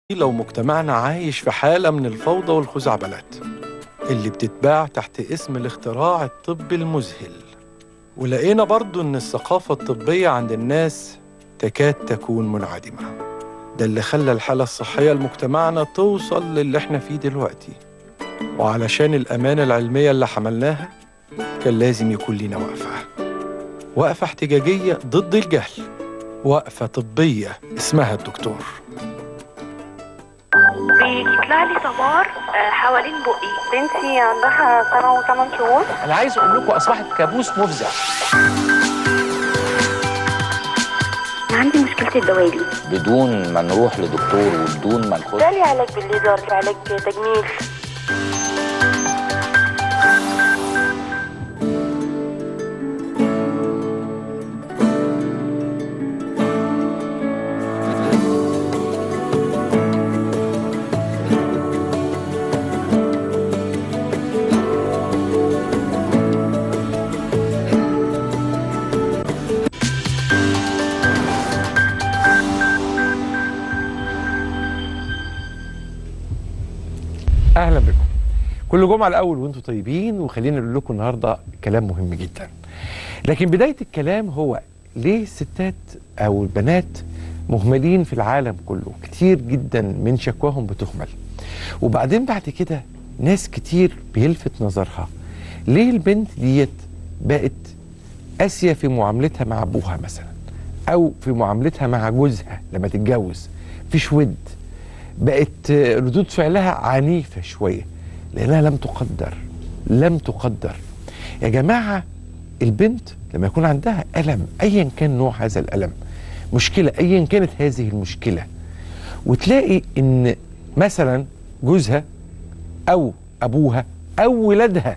لو مجتمعنا عايش في حالة من الفوضى والخزعبلات اللي بتتباع تحت اسم الاختراع الطبي المذهل ولقينا برضو إن الثقافة الطبية عند الناس تكاد تكون منعدمة ده اللي خلى الحالة الصحية لمجتمعنا توصل للي احنا فيه دلوقتي وعلشان الأمانة العلمية اللي حملناها كان لازم يكون لينا وقفة وقفة احتجاجية ضد الجهل وقفة طبية اسمها الدكتور بيطلع لي صبار آه، حوالين بقي بنتي عندها سنة وثمان شهور انا عايز اقول لكم اصبحت كابوس مفزع عندي مشكلة الدوالي بدون ما نروح لدكتور وبدون ما نخش جالي علاج بالليزر علاج تجميل اهلا بكم كل جمعه الاول وانتم طيبين وخلينا نقول لكم النهارده كلام مهم جدا لكن بدايه الكلام هو ليه الستات او البنات مهملين في العالم كله كتير جدا من شكواهم بتهمل وبعدين بعد كده ناس كتير بيلفت نظرها ليه البنت ديت بقت قاسيه في معاملتها مع ابوها مثلا او في معاملتها مع جوزها لما تتجوز مفيش ود بقت ردود فعلها عنيفة شوية لأنها لم تقدر لم تقدر يا جماعة البنت لما يكون عندها ألم أيا كان نوع هذا الألم مشكلة أيا كانت هذه المشكلة وتلاقي إن مثلا جوزها أو أبوها أو ولادها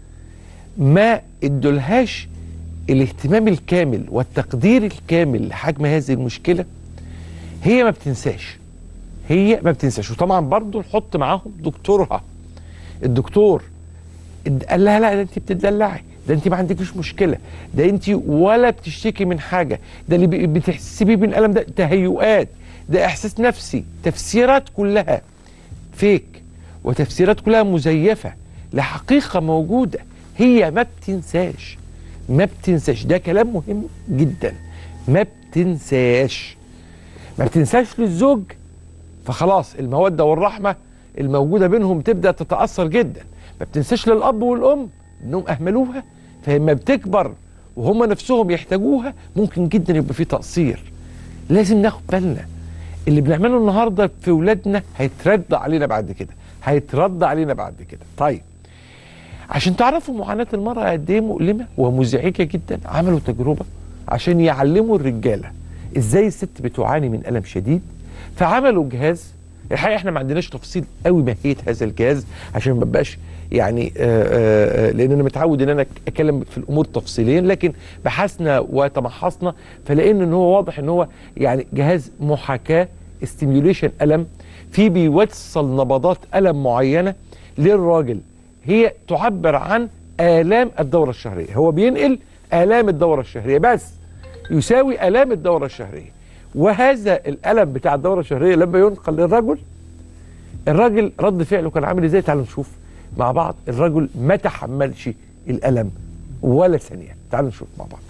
ما ادولهاش الاهتمام الكامل والتقدير الكامل لحجم هذه المشكلة هي ما بتنساش هي ما بتنساش وطبعا برضو نحط معاهم دكتورها الدكتور اد- قال لها لا ده انت بتدلعي ده انت ما عندكيش مشكله ده انت ولا بتشتكي من حاجه ده اللي بي- بتحسي بيه بالالم ده تهيؤات ده احساس نفسي تفسيرات كلها فيك وتفسيرات كلها مزيفه لحقيقه موجوده هي ما بتنساش ما بتنساش ده كلام مهم جدا ما بتنساش ما بتنساش للزوج فخلاص المودة والرحمة الموجودة بينهم تبدأ تتأثر جدا ما بتنساش للأب والأم إنهم أهملوها فلما بتكبر وهم نفسهم يحتاجوها ممكن جدا يبقى في تقصير لازم ناخد بالنا اللي بنعمله النهاردة في ولادنا هيترد علينا بعد كده هيترد علينا بعد كده طيب عشان تعرفوا معاناة المرأة قد ايه مؤلمة ومزعجة جدا عملوا تجربة عشان يعلموا الرجالة ازاي الست بتعاني من ألم شديد فعملوا جهاز الحقيقة احنا ما عندناش تفصيل قوي ماهية هذا الجهاز عشان ما بقاش يعني آه، آه، آه، لان انا متعود ان انا اتكلم في الامور تفصيليا لكن بحثنا وتمحصنا فلقينا ان هو واضح ان هو يعني جهاز محاكاة استيميوليشن ألم فيه بيوصل نبضات ألم معينة للراجل هي تعبر عن آلام الدورة الشهرية هو بينقل آلام الدورة الشهرية بس يساوي آلام الدورة الشهرية وهذا الألم بتاع الدورة الشهرية لما ينقل للرجل الراجل رد فعله كان عامل ازاي تعالوا نشوف مع بعض الرجل ما تحملش الألم ولا ثانية تعالوا نشوف مع بعض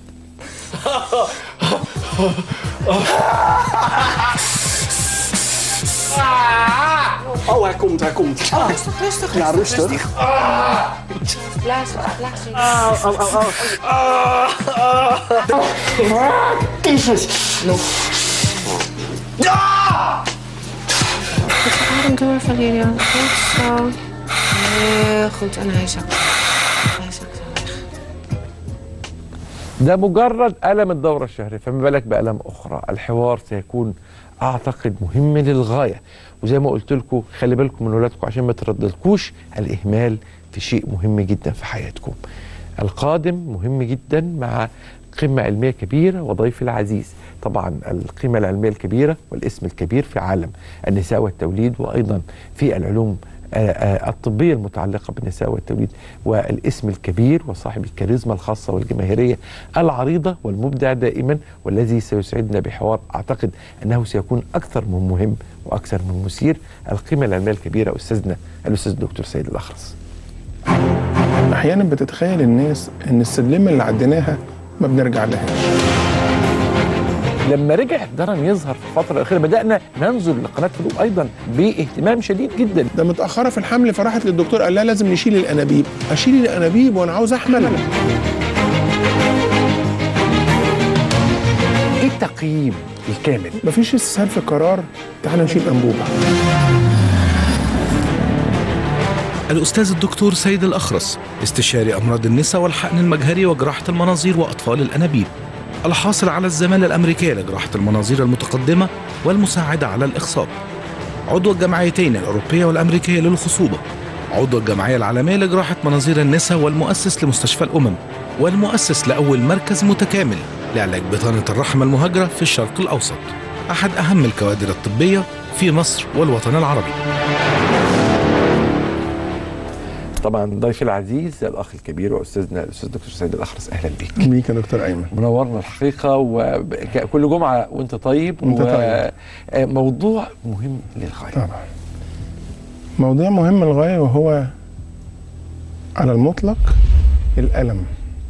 Oh, hij komt, hij komt. Ah, rustig, rustig. Ja, rustig. Blaas, blaas. Oh, oh, oh. Tyfus. Adem door, Valeria. Goed zo. Heel goed. En hij zakt. Hij zakt zo weg. ده مجرد ألم الدورة الشهرية فما بالك بألم أخرى الحوار سيكون أعتقد مهم للغاية وزي ما قلت لكم خلي بالكم من ولادكم عشان ما ترددكوش الإهمال في شيء مهم جدا في حياتكم القادم مهم جدا مع قمة علمية كبيرة وضيف العزيز طبعا القيمة العلمية الكبيرة والاسم الكبير في عالم النساء والتوليد وأيضا في العلوم آه، آه، الطبيه المتعلقه بالنساء والتوليد والاسم الكبير وصاحب الكاريزما الخاصه والجماهيريه العريضه والمبدع دائما والذي سيسعدنا بحوار اعتقد انه سيكون اكثر من مهم واكثر من مثير القيمه العلميه الكبيره استاذنا الاستاذ الدكتور سيد الاخرس احيانا بتتخيل الناس ان السلمه اللي عديناها ما بنرجع لهاش لما رجع الدرن يظهر في الفتره الاخيره بدانا ننظر لقناه فلوب ايضا باهتمام شديد جدا ده متاخره في الحمل فراحت للدكتور قال لها لازم نشيل الانابيب اشيل الانابيب وانا عاوز احمل ايه التقييم الكامل مفيش استسهال في قرار تعالى نشيل انبوبه الأستاذ الدكتور سيد الأخرس استشاري أمراض النساء والحقن المجهري وجراحة المناظير وأطفال الأنابيب الحاصل على الزمالة الأمريكية لجراحة المناظير المتقدمة والمساعدة على الإخصاب عضو الجمعيتين الأوروبية والأمريكية للخصوبة عضو الجمعية العالمية لجراحة مناظير النساء والمؤسس لمستشفى الأمم والمؤسس لأول مركز متكامل لعلاج بطانة الرحم المهاجرة في الشرق الأوسط أحد أهم الكوادر الطبية في مصر والوطن العربي طبعا ضيفي العزيز الاخ الكبير واستاذنا الاستاذ دكتور سيد الاخرس اهلا بيك بيك يا دكتور ايمن منورنا الحقيقه وكل جمعه وانت طيب وأنت طيب. وموضوع مهم للغايه طبعا موضوع مهم للغايه وهو على المطلق الالم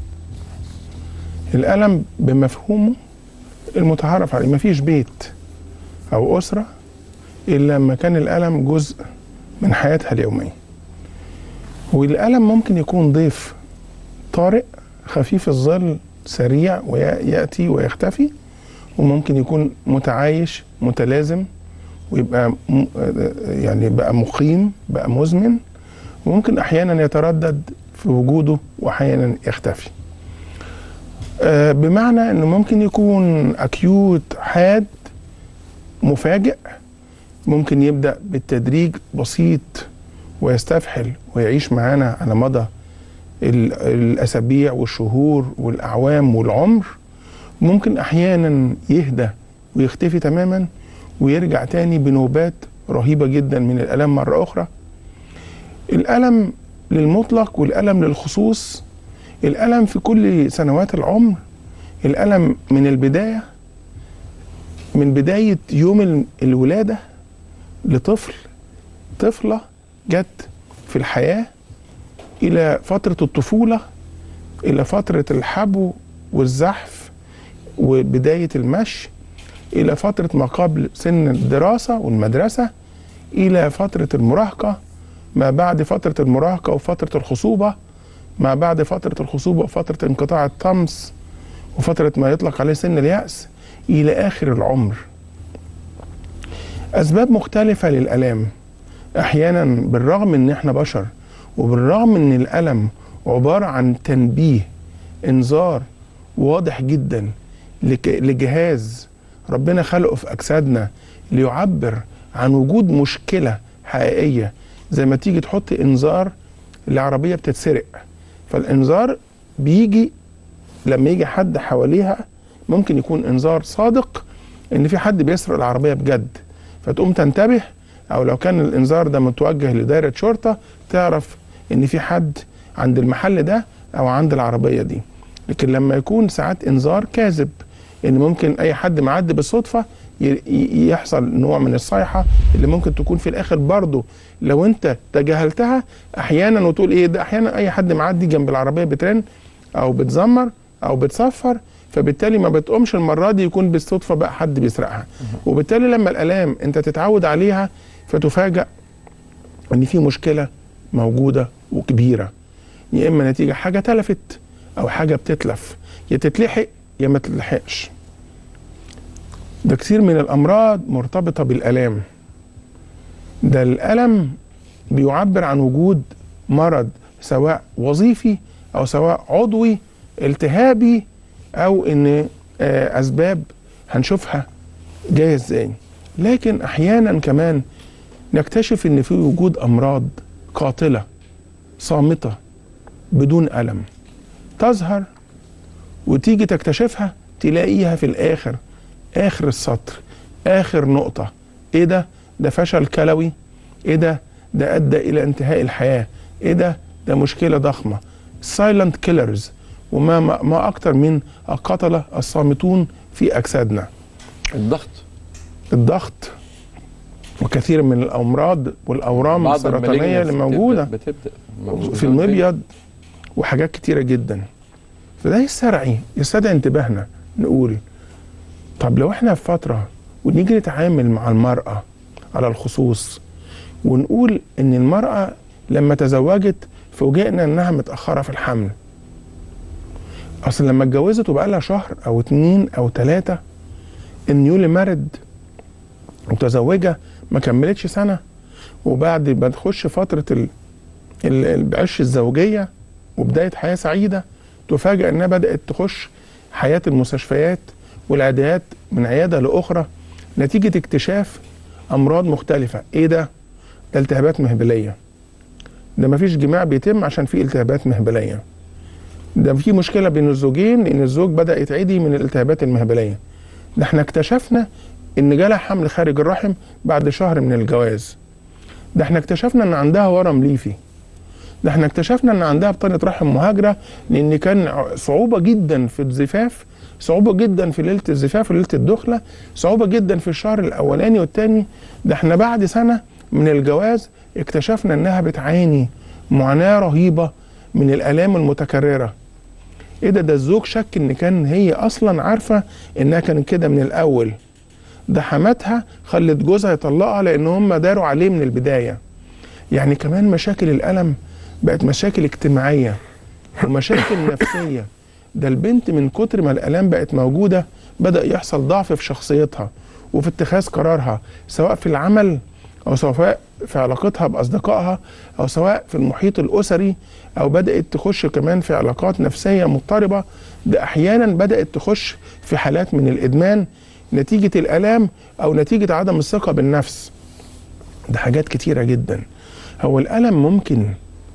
الالم بمفهومه المتعارف عليه مفيش بيت او اسره الا لما كان الالم جزء من حياتها اليوميه والألم ممكن يكون ضيف طارئ خفيف الظل سريع ويأتي ويختفي وممكن يكون متعايش متلازم ويبقى م- يعني بقى مقيم بقى مزمن وممكن أحيانا يتردد في وجوده وأحيانا يختفي آه، بمعنى أنه ممكن يكون أكيوت حاد مفاجئ ممكن يبدأ بالتدريج بسيط ويستفحل ويعيش معانا على مدى ال- الاسابيع والشهور والاعوام والعمر ممكن احيانا يهدى ويختفي تماما ويرجع تاني بنوبات رهيبه جدا من الالم مره اخرى الالم للمطلق والالم للخصوص الالم في كل سنوات العمر الالم من البدايه من بدايه يوم ال- الولاده لطفل طفله جت في الحياة إلى فترة الطفولة إلى فترة الحبو والزحف وبداية المشي إلى فترة ما قبل سن الدراسة والمدرسة إلى فترة المراهقة ما بعد فترة المراهقة وفترة الخصوبة ما بعد فترة الخصوبة وفترة انقطاع الطمس وفترة ما يطلق عليه سن اليأس إلى آخر العمر أسباب مختلفة للآلام احيانا بالرغم ان احنا بشر وبالرغم ان الالم عباره عن تنبيه انذار واضح جدا لك- لجهاز ربنا خلقه في اجسادنا ليعبر عن وجود مشكله حقيقيه زي ما تيجي تحط انذار لعربيه بتتسرق فالانذار بيجي لما يجي حد حواليها ممكن يكون انذار صادق ان في حد بيسرق العربيه بجد فتقوم تنتبه او لو كان الانذار ده متوجه لدايره شرطه تعرف ان في حد عند المحل ده او عند العربيه دي لكن لما يكون ساعات انذار كاذب ان ممكن اي حد معدي بالصدفه ي- ي- يحصل نوع من الصيحه اللي ممكن تكون في الاخر برضه لو انت تجاهلتها احيانا وتقول ايه ده احيانا اي حد معدي جنب العربيه بترن او بتزمر او بتصفر فبالتالي ما بتقومش المره دي يكون بالصدفه بقى حد بيسرقها وبالتالي لما الالام انت تتعود عليها فتفاجأ ان في مشكله موجوده وكبيره يا اما نتيجه حاجه تلفت او حاجه بتتلف يا تتلحق يا ما تتلحقش ده كثير من الامراض مرتبطه بالالام ده الالم بيعبر عن وجود مرض سواء وظيفي او سواء عضوي التهابي او ان آه، اسباب هنشوفها جايه ازاي لكن احيانا كمان نكتشف ان في وجود امراض قاتله صامته بدون الم تظهر وتيجي تكتشفها تلاقيها في الاخر اخر السطر اخر نقطه ايه ده ده فشل كلوي ايه ده ده ادى الى انتهاء الحياه ايه ده ده مشكله ضخمه سايلنت كيلرز وما ما, ما اكتر من القتله الصامتون في اجسادنا الضغط الضغط وكثير من الامراض والاورام بعض السرطانيه اللي المalignancy موجوده بتبدأ, بتبدأ في المبيض وحاجات كتيره جدا فده يسترعي يستدعي انتباهنا نقول طب لو احنا في فتره ونيجي نتعامل مع المراه على الخصوص ونقول ان المراه لما تزوجت فوجئنا انها متاخره في الحمل اصل لما اتجوزت وبقى لها شهر او اتنين او تلاته النيولي مارد متزوجه ما كملتش سنه وبعد ما تخش فتره ال- ال- العش الزوجيه وبدايه حياه سعيده تفاجأ انها بدات تخش حياه المستشفيات والعيادات من عياده لاخرى نتيجه اكتشاف امراض مختلفه ايه ده ده التهابات مهبليه ده مفيش جماع بيتم عشان في التهابات مهبليه ده في مشكله بين الزوجين لان الزوج بدا يتعدي من الالتهابات المهبليه ده احنا اكتشفنا ان جالها حمل خارج الرحم بعد شهر من الجواز ده احنا اكتشفنا ان عندها ورم ليفي ده احنا اكتشفنا ان عندها بطانه رحم مهاجره لان كان ع- صعوبه جدا في الزفاف صعوبه جدا في ليله الزفاف وليله الدخله صعوبه جدا في الشهر الاولاني والثاني ده احنا بعد سنه من الجواز اكتشفنا انها بتعاني معاناه رهيبه من الالام المتكرره ايه ده ده الزوج شك ان كان هي اصلا عارفه انها كانت كده من الاول ده حماتها خلت جوزها يطلقها لان هم داروا عليه من البدايه يعني كمان مشاكل الالم بقت مشاكل اجتماعيه ومشاكل نفسيه ده البنت من كتر ما الالام بقت موجوده بدا يحصل ضعف في شخصيتها وفي اتخاذ قرارها سواء في العمل او سواء في علاقتها باصدقائها او سواء في المحيط الاسري او بدات تخش كمان في علاقات نفسيه مضطربه ده احيانا بدات تخش في حالات من الادمان نتيجه الالام او نتيجه عدم الثقه بالنفس ده حاجات كتيره جدا هو الالم ممكن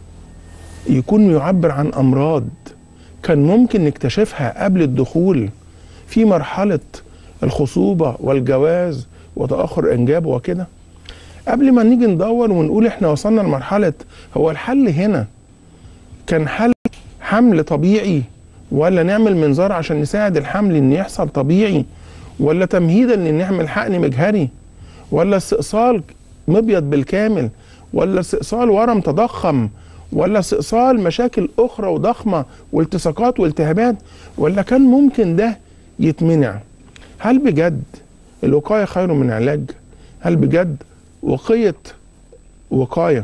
يكون يعبر عن امراض كان ممكن نكتشفها قبل الدخول في مرحله الخصوبه والجواز وتاخر انجاب وكده قبل ما نيجي ندور ونقول احنا وصلنا لمرحله هو الحل هنا كان حل حمل طبيعي ولا نعمل منظار عشان نساعد الحمل ان يحصل طبيعي ولا تمهيدا لان نعمل حقن مجهري ولا استئصال مبيض بالكامل ولا استئصال ورم تضخم ولا استئصال مشاكل اخرى وضخمه والتصاقات والتهابات ولا كان ممكن ده يتمنع هل بجد الوقايه خير من العلاج هل بجد وقيه وقايه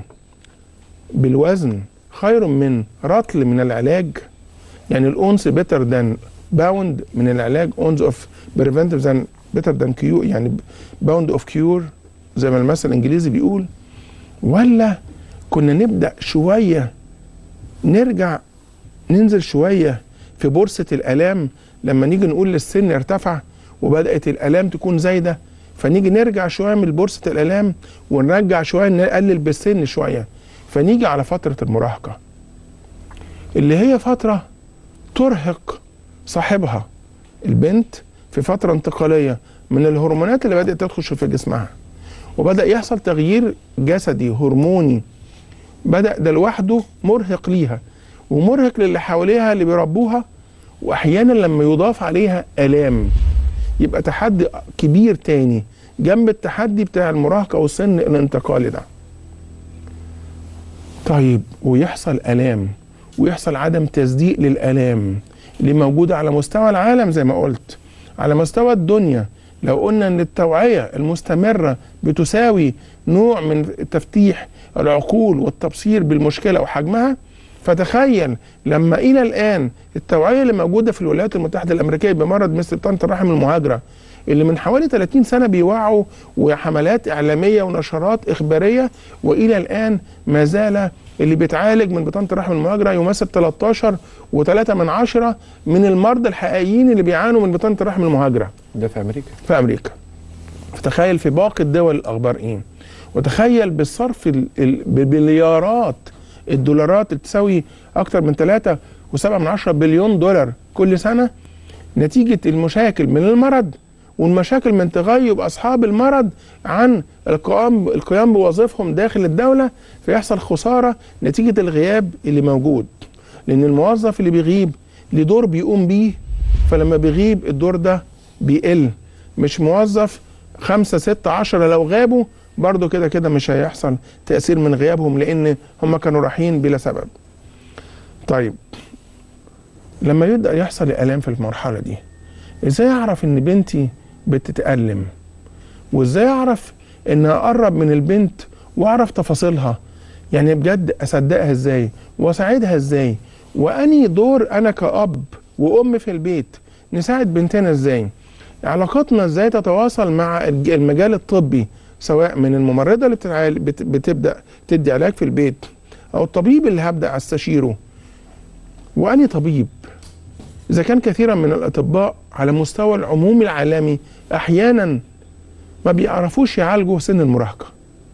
بالوزن خير من رطل من العلاج يعني الاونس بيتر ذان باوند من العلاج اونز اوف بريفنتيف ذان بيتر ذان كيو يعني باوند اوف كيور زي ما المثل الانجليزي بيقول ولا كنا نبدا شويه نرجع ننزل شويه في بورصه الالام لما نيجي نقول للسن ارتفع وبدات الالام تكون زايده فنيجي نرجع شويه من بورصه الالام ونرجع شويه نقلل بالسن شويه فنيجي على فتره المراهقه اللي هي فتره ترهق صاحبها البنت في فتره انتقاليه من الهرمونات اللي بدات تدخل في جسمها وبدا يحصل تغيير جسدي هرموني بدا ده لوحده مرهق ليها ومرهق للي حواليها اللي بيربوها واحيانا لما يضاف عليها الام يبقى تحدي كبير تاني جنب التحدي بتاع المراهقه والسن الانتقالي ده طيب ويحصل الام ويحصل عدم تصديق للالام اللي موجوده على مستوى العالم زي ما قلت على مستوى الدنيا لو قلنا ان التوعيه المستمره بتساوي نوع من تفتيح العقول والتبصير بالمشكله وحجمها فتخيل لما الى الان التوعيه اللي موجوده في الولايات المتحده الامريكيه بمرض مثل بطانه الرحم المهاجره اللي من حوالي 30 سنه بيوعوا وحملات اعلاميه ونشرات اخباريه والى الان ما زال اللي بيتعالج من بطانه الرحم المهاجره يمثل 13 و3 من عشرة من المرضى الحقيقيين اللي بيعانوا من بطانه الرحم المهاجره ده في امريكا في امريكا فتخيل في باقي الدول الاخبار ايه وتخيل بالصرف ال- ال- بمليارات الدولارات اللي تساوي اكتر من 3 و7 من عشرة بليون دولار كل سنه نتيجه المشاكل من المرض والمشاكل من تغيب اصحاب المرض عن القيام القيام بوظائفهم داخل الدوله فيحصل خساره نتيجه الغياب اللي موجود لان الموظف اللي بيغيب ليه دور بيقوم بيه فلما بيغيب الدور ده بيقل مش موظف خمسة ستة عشرة لو غابوا برضو كده كده مش هيحصل تأثير من غيابهم لأن هم كانوا رايحين بلا سبب طيب لما يبدأ يحصل الآلام في المرحلة دي ازاي اعرف ان بنتي بتتألم وازاي اعرف ان اقرب من البنت واعرف تفاصيلها يعني بجد اصدقها ازاي واساعدها ازاي واني دور انا كأب وام في البيت نساعد بنتنا ازاي علاقتنا ازاي تتواصل مع الج- المجال الطبي سواء من الممرضة اللي بتتعال- بت- بتبدأ تدي علاج في البيت او الطبيب اللي هبدأ استشيره واني طبيب إذا كان كثيرا من الأطباء على مستوى العموم العالمي أحيانا ما بيعرفوش يعالجوا سن المراهقة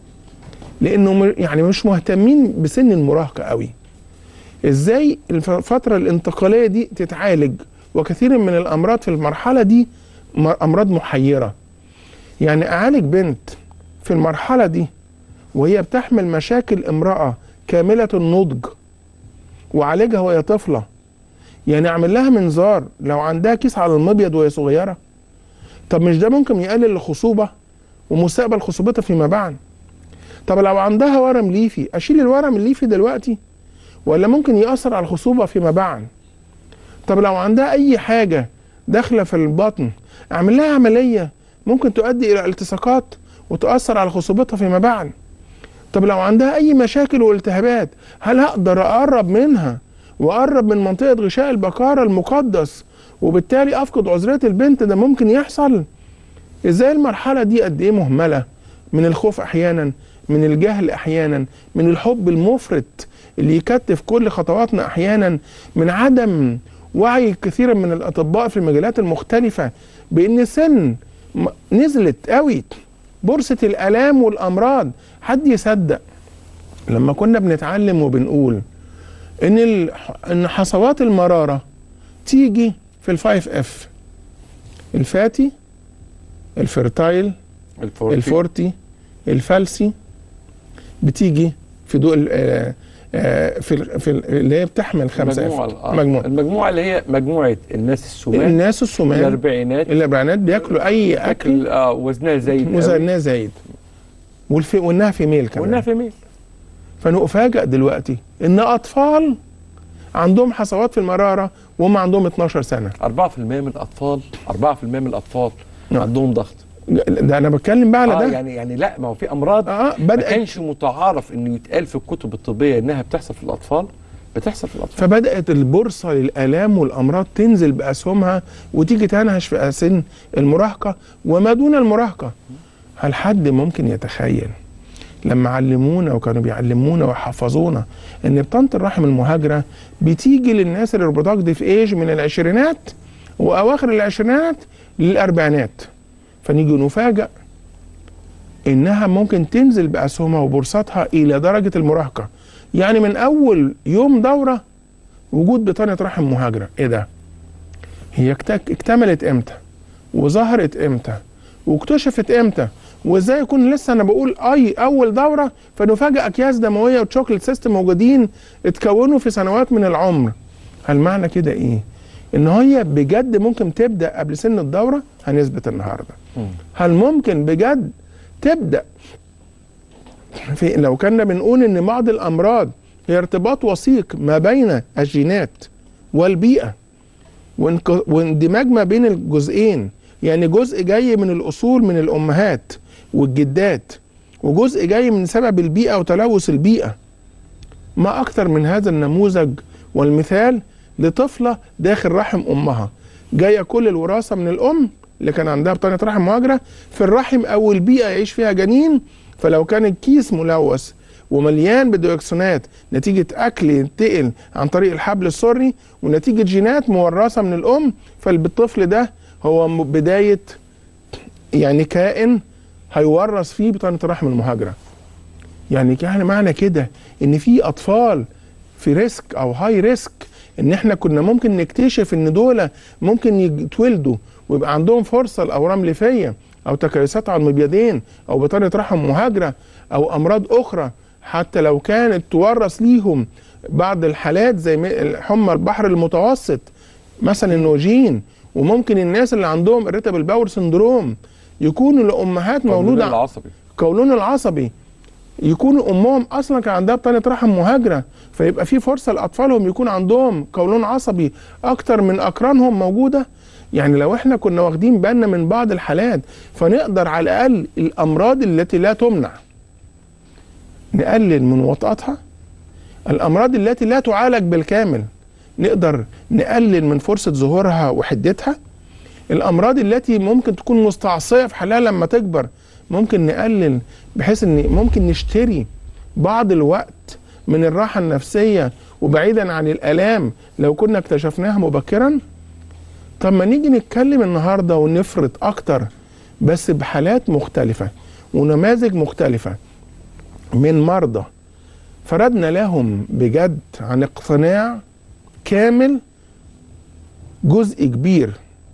لأنه م- يعني مش مهتمين بسن المراهقة قوي إزاي الف- الفترة الانتقالية دي تتعالج وكثير من الأمراض في المرحلة دي م- أمراض محيرة يعني أعالج بنت في المرحلة دي وهي بتحمل مشاكل امرأة كاملة النضج وعالجها وهي طفله يعني اعمل لها منظار لو عندها كيس على المبيض وهي صغيره طب مش ده ممكن يقلل الخصوبه ومستقبل خصوبتها فيما بعد طب لو عندها ورم ليفي اشيل الورم الليفي دلوقتي ولا ممكن ياثر على الخصوبه فيما بعد طب لو عندها اي حاجه داخله في البطن اعمل لها عمليه ممكن تؤدي الى التصاقات وتاثر على خصوبتها فيما بعد طب لو عندها اي مشاكل والتهابات هل هقدر اقرب منها واقرب من منطقه غشاء البقاره المقدس وبالتالي افقد عذريه البنت ده ممكن يحصل ازاي المرحله دي قد ايه مهمله من الخوف احيانا من الجهل احيانا من الحب المفرط اللي يكتف كل خطواتنا احيانا من عدم وعي كثير من الاطباء في المجالات المختلفه بان السن م- نزلت قوي بورصه الالام والامراض حد يصدق لما كنا بنتعلم وبنقول ان ال... ان حصوات المراره تيجي في الفايف اف الفاتي الفرتايل الفورتي. الفورتي الفالسي بتيجي في دول آه، آه، في ال- في ال- اللي هي بتحمل خمسة المجموعة اف آه. مجموعة المجموعة اللي هي مجموعة الناس السمان الناس السمان الأربعينات الاربعينات بياكلوا اي اكل أكل آه وزنها زايد قوي. وزنها زايد والفي وانها في ميل كمان وإنها في ميل فنفاجئ دلوقتي ان اطفال عندهم حصوات في المراره وهم عندهم 12 سنه 4% من الأطفال 4% من الأطفال نعم. عندهم ضغط ده انا بتكلم بقى على آه ده يعني يعني لا ما هو في أمراض اه ما بدات كانش متعارف إنه يتقال في الكتب الطبية إنها بتحصل في الأطفال بتحصل في الأطفال فبدات البورصه للالام والامراض تنزل باسهمها وتيجي تنهش في سن المراهقه وما دون المراهقه هل حد ممكن يتخيل لما علمونا وكانوا بيعلمونا ويحفظونا ان بطانه الرحم المهاجره بتيجي للناس اللي ريبرودكتيف في ايج من العشرينات واواخر العشرينات للاربعينات فنيجي نفاجئ انها ممكن تنزل باسهمها وبورصتها الى درجه المراهقه يعني من اول يوم دوره وجود بطانه رحم مهاجره ايه ده هي اكت- اكتملت امتى وظهرت امتى واكتشفت امتى وازاي يكون لسه انا بقول اي اول دوره فنفاجئ اكياس دمويه وتشوكلت سيستم موجودين اتكونوا في سنوات من العمر هل معنى كده ايه ان هي بجد ممكن تبدا قبل سن الدوره هنثبت النهارده هل ممكن بجد تبدا في لو كنا بنقول ان بعض الامراض هي ارتباط وثيق ما بين الجينات والبيئه وانك- واندماج ما بين الجزئين يعني جزء جاي من الاصول من الامهات والجدات وجزء جاي من سبب البيئه وتلوث البيئه ما اكثر من هذا النموذج والمثال لطفله داخل رحم امها جايه كل الوراثه من الام اللي كان عندها بطانه رحم مهاجره في الرحم او البيئه يعيش فيها جنين فلو كان الكيس ملوث ومليان بديوكسينات نتيجة أكل ينتقل عن طريق الحبل السري ونتيجة جينات مورثة من الأم فالطفل ده هو م- بداية يعني كائن هيورث فيه بطانة الرحم المهاجرة يعني يعني معنى كده ان في اطفال في ريسك او هاي ريسك ان احنا كنا ممكن نكتشف ان دول ممكن يتولدوا ويبقى عندهم فرصه لاورام ليفيه او تكيسات على المبيضين او بطانه رحم مهاجره او امراض اخرى حتى لو كانت تورث ليهم بعض الحالات زي م- حمى البحر المتوسط مثلا النوجين وممكن الناس اللي عندهم irritable باور سندروم يكونوا لامهات مولوده العصبي القولون العصبي يكونوا امهم اصلا كان عندها بطانه رحم مهاجره فيبقى في فرصه لاطفالهم يكون عندهم قولون عصبي اكتر من اقرانهم موجوده يعني لو احنا كنا واخدين بالنا من بعض الحالات فنقدر على الاقل الامراض التي لا تمنع نقلل من وطأتها الامراض التي لا تعالج بالكامل نقدر نقلل من فرصه ظهورها وحدتها الامراض التي ممكن تكون مستعصيه في حالها لما تكبر ممكن نقلل بحيث ان ممكن نشتري بعض الوقت من الراحه النفسيه وبعيدا عن الالام لو كنا اكتشفناها مبكرا طب ما نيجي نتكلم النهارده ونفرط اكتر بس بحالات مختلفه ونماذج مختلفه من مرضى فردنا لهم بجد عن اقتناع كامل جزء كبير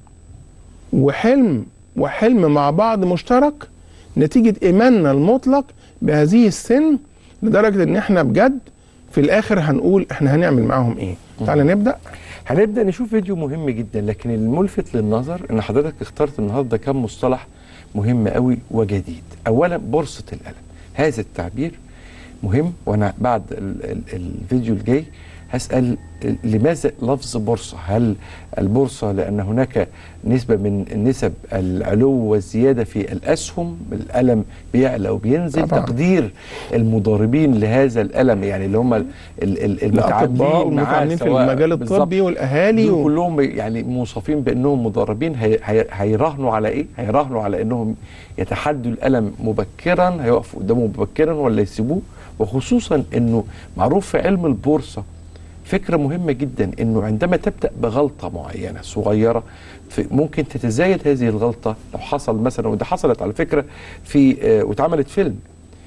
وحلم وحلم مع بعض مشترك نتيجة إيماننا المطلق بهذه السن لدرجة إن إحنا بجد في الآخر هنقول إحنا هنعمل معاهم إيه تعالى نبدأ هنبدا نشوف فيديو مهم جدا لكن الملفت للنظر ان حضرتك اخترت النهارده كم مصطلح مهم قوي وجديد اولا بورصه الالم هذا التعبير مهم وانا بعد ال ال الفيديو الجاي هسال لماذا لفظ بورصه هل البورصه لان هناك نسبه من نسب العلو والزياده في الاسهم الالم بيعلى وبينزل طبعاً. تقدير المضاربين لهذا الالم يعني اللي هم ال- ال- الأطباء المتعاملين معاه والمتعاملين في سواء المجال بالظبط الطبي والأهالي دول و... كلهم يعني موصفين بانهم مدربين هي هي هيراهنوا على ايه؟ هيراهنوا على انهم يتحدوا الالم مبكرا هيقفوا قدامه مبكرا ولا يسيبوه وخصوصا انه معروف في علم البورصه فكره مهمه جدا انه عندما تبدا بغلطه معينه صغيره في ممكن تتزايد هذه الغلطه لو حصل مثلا وده حصلت على فكره في آه واتعملت فيلم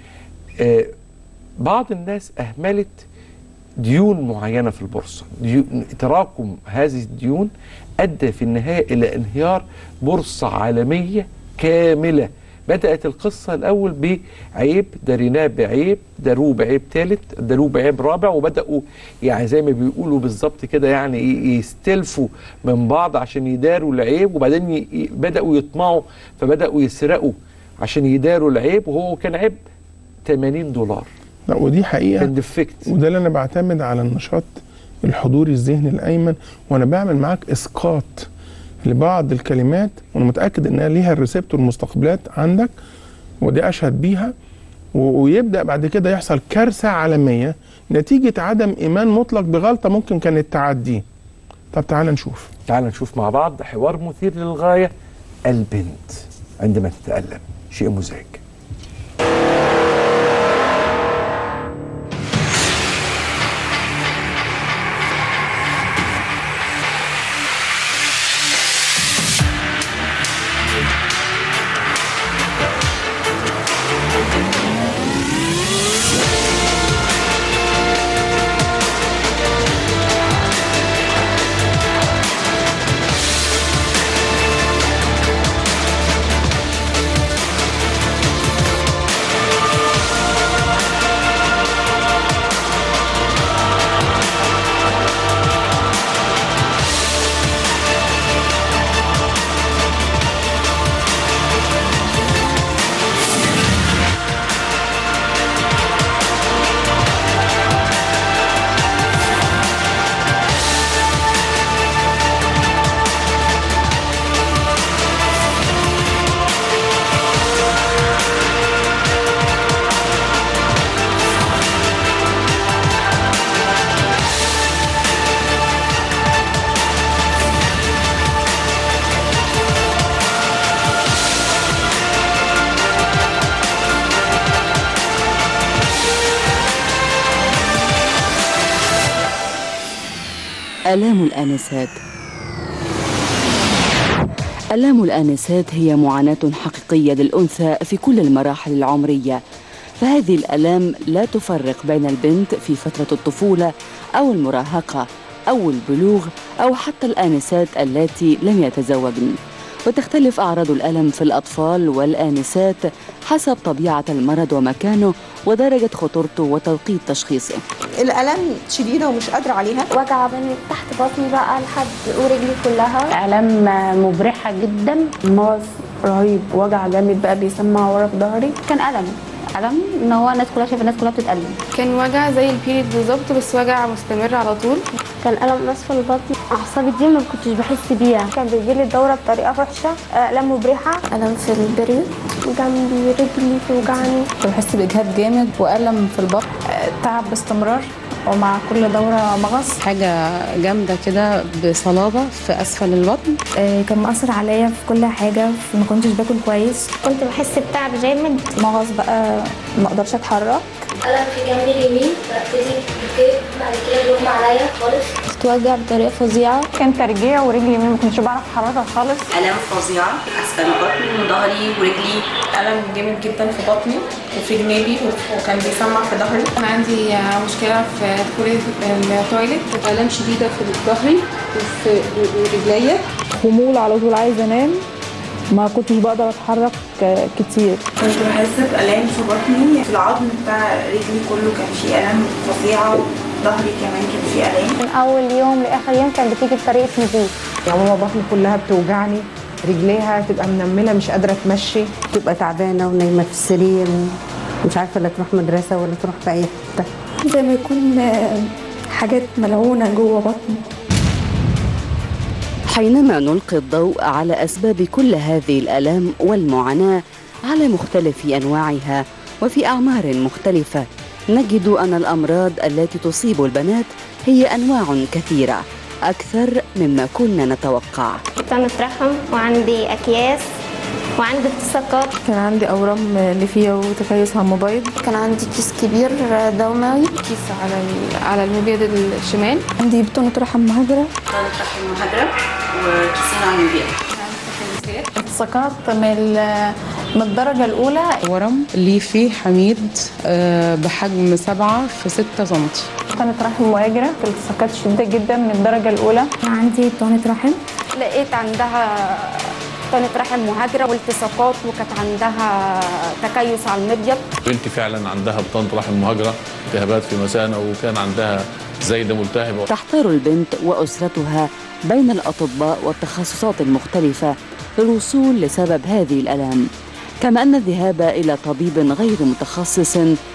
آه بعض الناس اهملت ديون معينه في البورصه ديون تراكم هذه الديون ادى في النهايه الى انهيار بورصه عالميه كامله بدات القصه الاول بعيب داريناه بعيب داروه بعيب ثالث داروه بعيب رابع وبداوا يعني زي ما بيقولوا بالظبط كده يعني إيه يستلفوا من بعض عشان يداروا العيب وبعدين ي- ي- بداوا يطمعوا فبداوا يسرقوا عشان يداروا العيب وهو كان عيب 80 دولار لا ودي حقيقة كان ديفكت وده اللي انا بعتمد على النشاط الحضوري الذهني الايمن وانا بعمل معاك اسقاط لبعض الكلمات وانا متاكد انها ليها الريسبتور المستقبلات عندك ودي اشهد بيها و- ويبدا بعد كده يحصل كارثه عالميه نتيجه عدم ايمان مطلق بغلطه ممكن كانت تعدي طب تعال نشوف تعال نشوف مع بعض حوار مثير للغاية البنت عندما تتألم شيء مزعج آلام الآنسات آلام الآنسات هي معاناة حقيقية للأنثى في كل المراحل العمرية فهذه الآلام لا تفرق بين البنت في فترة الطفولة أو المراهقة أو البلوغ أو حتى الآنسات اللاتي لم يتزوجن وتختلف أعراض الألم في الأطفال والآنسات حسب طبيعة المرض ومكانه ودرجة خطورته وتوقيت تشخيصه الالام شديده ومش قادره عليها وجع من تحت بطني بقى لحد ورجلي كلها الام مبرحه جدا مغص رهيب وجع جامد بقى بيسمع ورا في ظهري كان الم الم ان هو الناس كلها شايفه الناس كلها بتتالم كان وجع زي البيريد بالظبط بس وجع مستمر على طول كان الم اسفل البطن اعصابي دي ما كنتش بحس بيها كان بيجي لي الدوره بطريقه وحشه الام مبرحه الم في البريد جنبي رجلي توجعني كنت بحس باجهاد جامد والم في البطن تعب باستمرار ومع كل دورة مغص حاجة جامدة كده بصلابة في أسفل البطن كان مأثر عليا في كل حاجة ما كنتش باكل كويس كنت بحس بتعب جامد مغص بقى ما اقدرش اتحرك الم في جنبي اليمين ببتدي بكيف بعد كده بيغمى عليا خالص بتوجع بطريقه فظيعه كان ترجيع ورجلي اليمين ما كنتش بعرف احركها خالص الام فظيعه اسفل البطن وظهري ورجلي الم جامد جدا في بطني وفي جنابي وكان بيسمع في ظهري كان عندي مشكله في دخول التويليت الام شديده في ظهري وفي رجليا خمول على طول عايزه انام ما كنتش بقدر اتحرك كتير كنت بحس بألام في بطني في العظم بتاع رجلي كله كان فيه ألم فظيعة ظهري كمان كان فيه ألام من اول يوم لاخر يوم كان بتيجي بطريقه نزيف يا ماما بطني كلها بتوجعني رجليها تبقى منمله مش قادره تمشي تبقى تعبانه ونايمه في السرير مش عارفه لا تروح مدرسه ولا تروح في اي حته زي ما يكون حاجات ملعونه جوه بطني حينما نلقي الضوء على أسباب كل هذه الآلام والمعاناة على مختلف أنواعها وفي أعمار مختلفة نجد أن الأمراض التي تصيب البنات هي أنواع كثيرة أكثر مما كنا نتوقع كنت رحم وعندي أكياس وعندي التصاقات كان عندي اورام ليفيه وتكيس هرموبايد كان عندي كيس كبير دوموي كيس على على المبيض الشمال عندي بطانه رحم مهاجره بطانه رحم مهاجره وكيسين على المبيض التصاقات من من الدرجة الأولى ورم ليفي حميد بحجم سبعة في ستة سنتي بطانة رحم مهاجرة التصاقات شديدة جدا من الدرجة الأولى عندي بطانة رحم لقيت عندها بطانة رحم مهاجرة والتصاقات وكانت عندها تكيس على المبيض بنتي فعلا عندها بطانة رحم مهاجرة التهابات في مثانة وكان عندها زايدة ملتهبة تحتار البنت وأسرتها بين الأطباء والتخصصات المختلفة للوصول لسبب هذه الآلام كما أن الذهاب إلى طبيب غير متخصص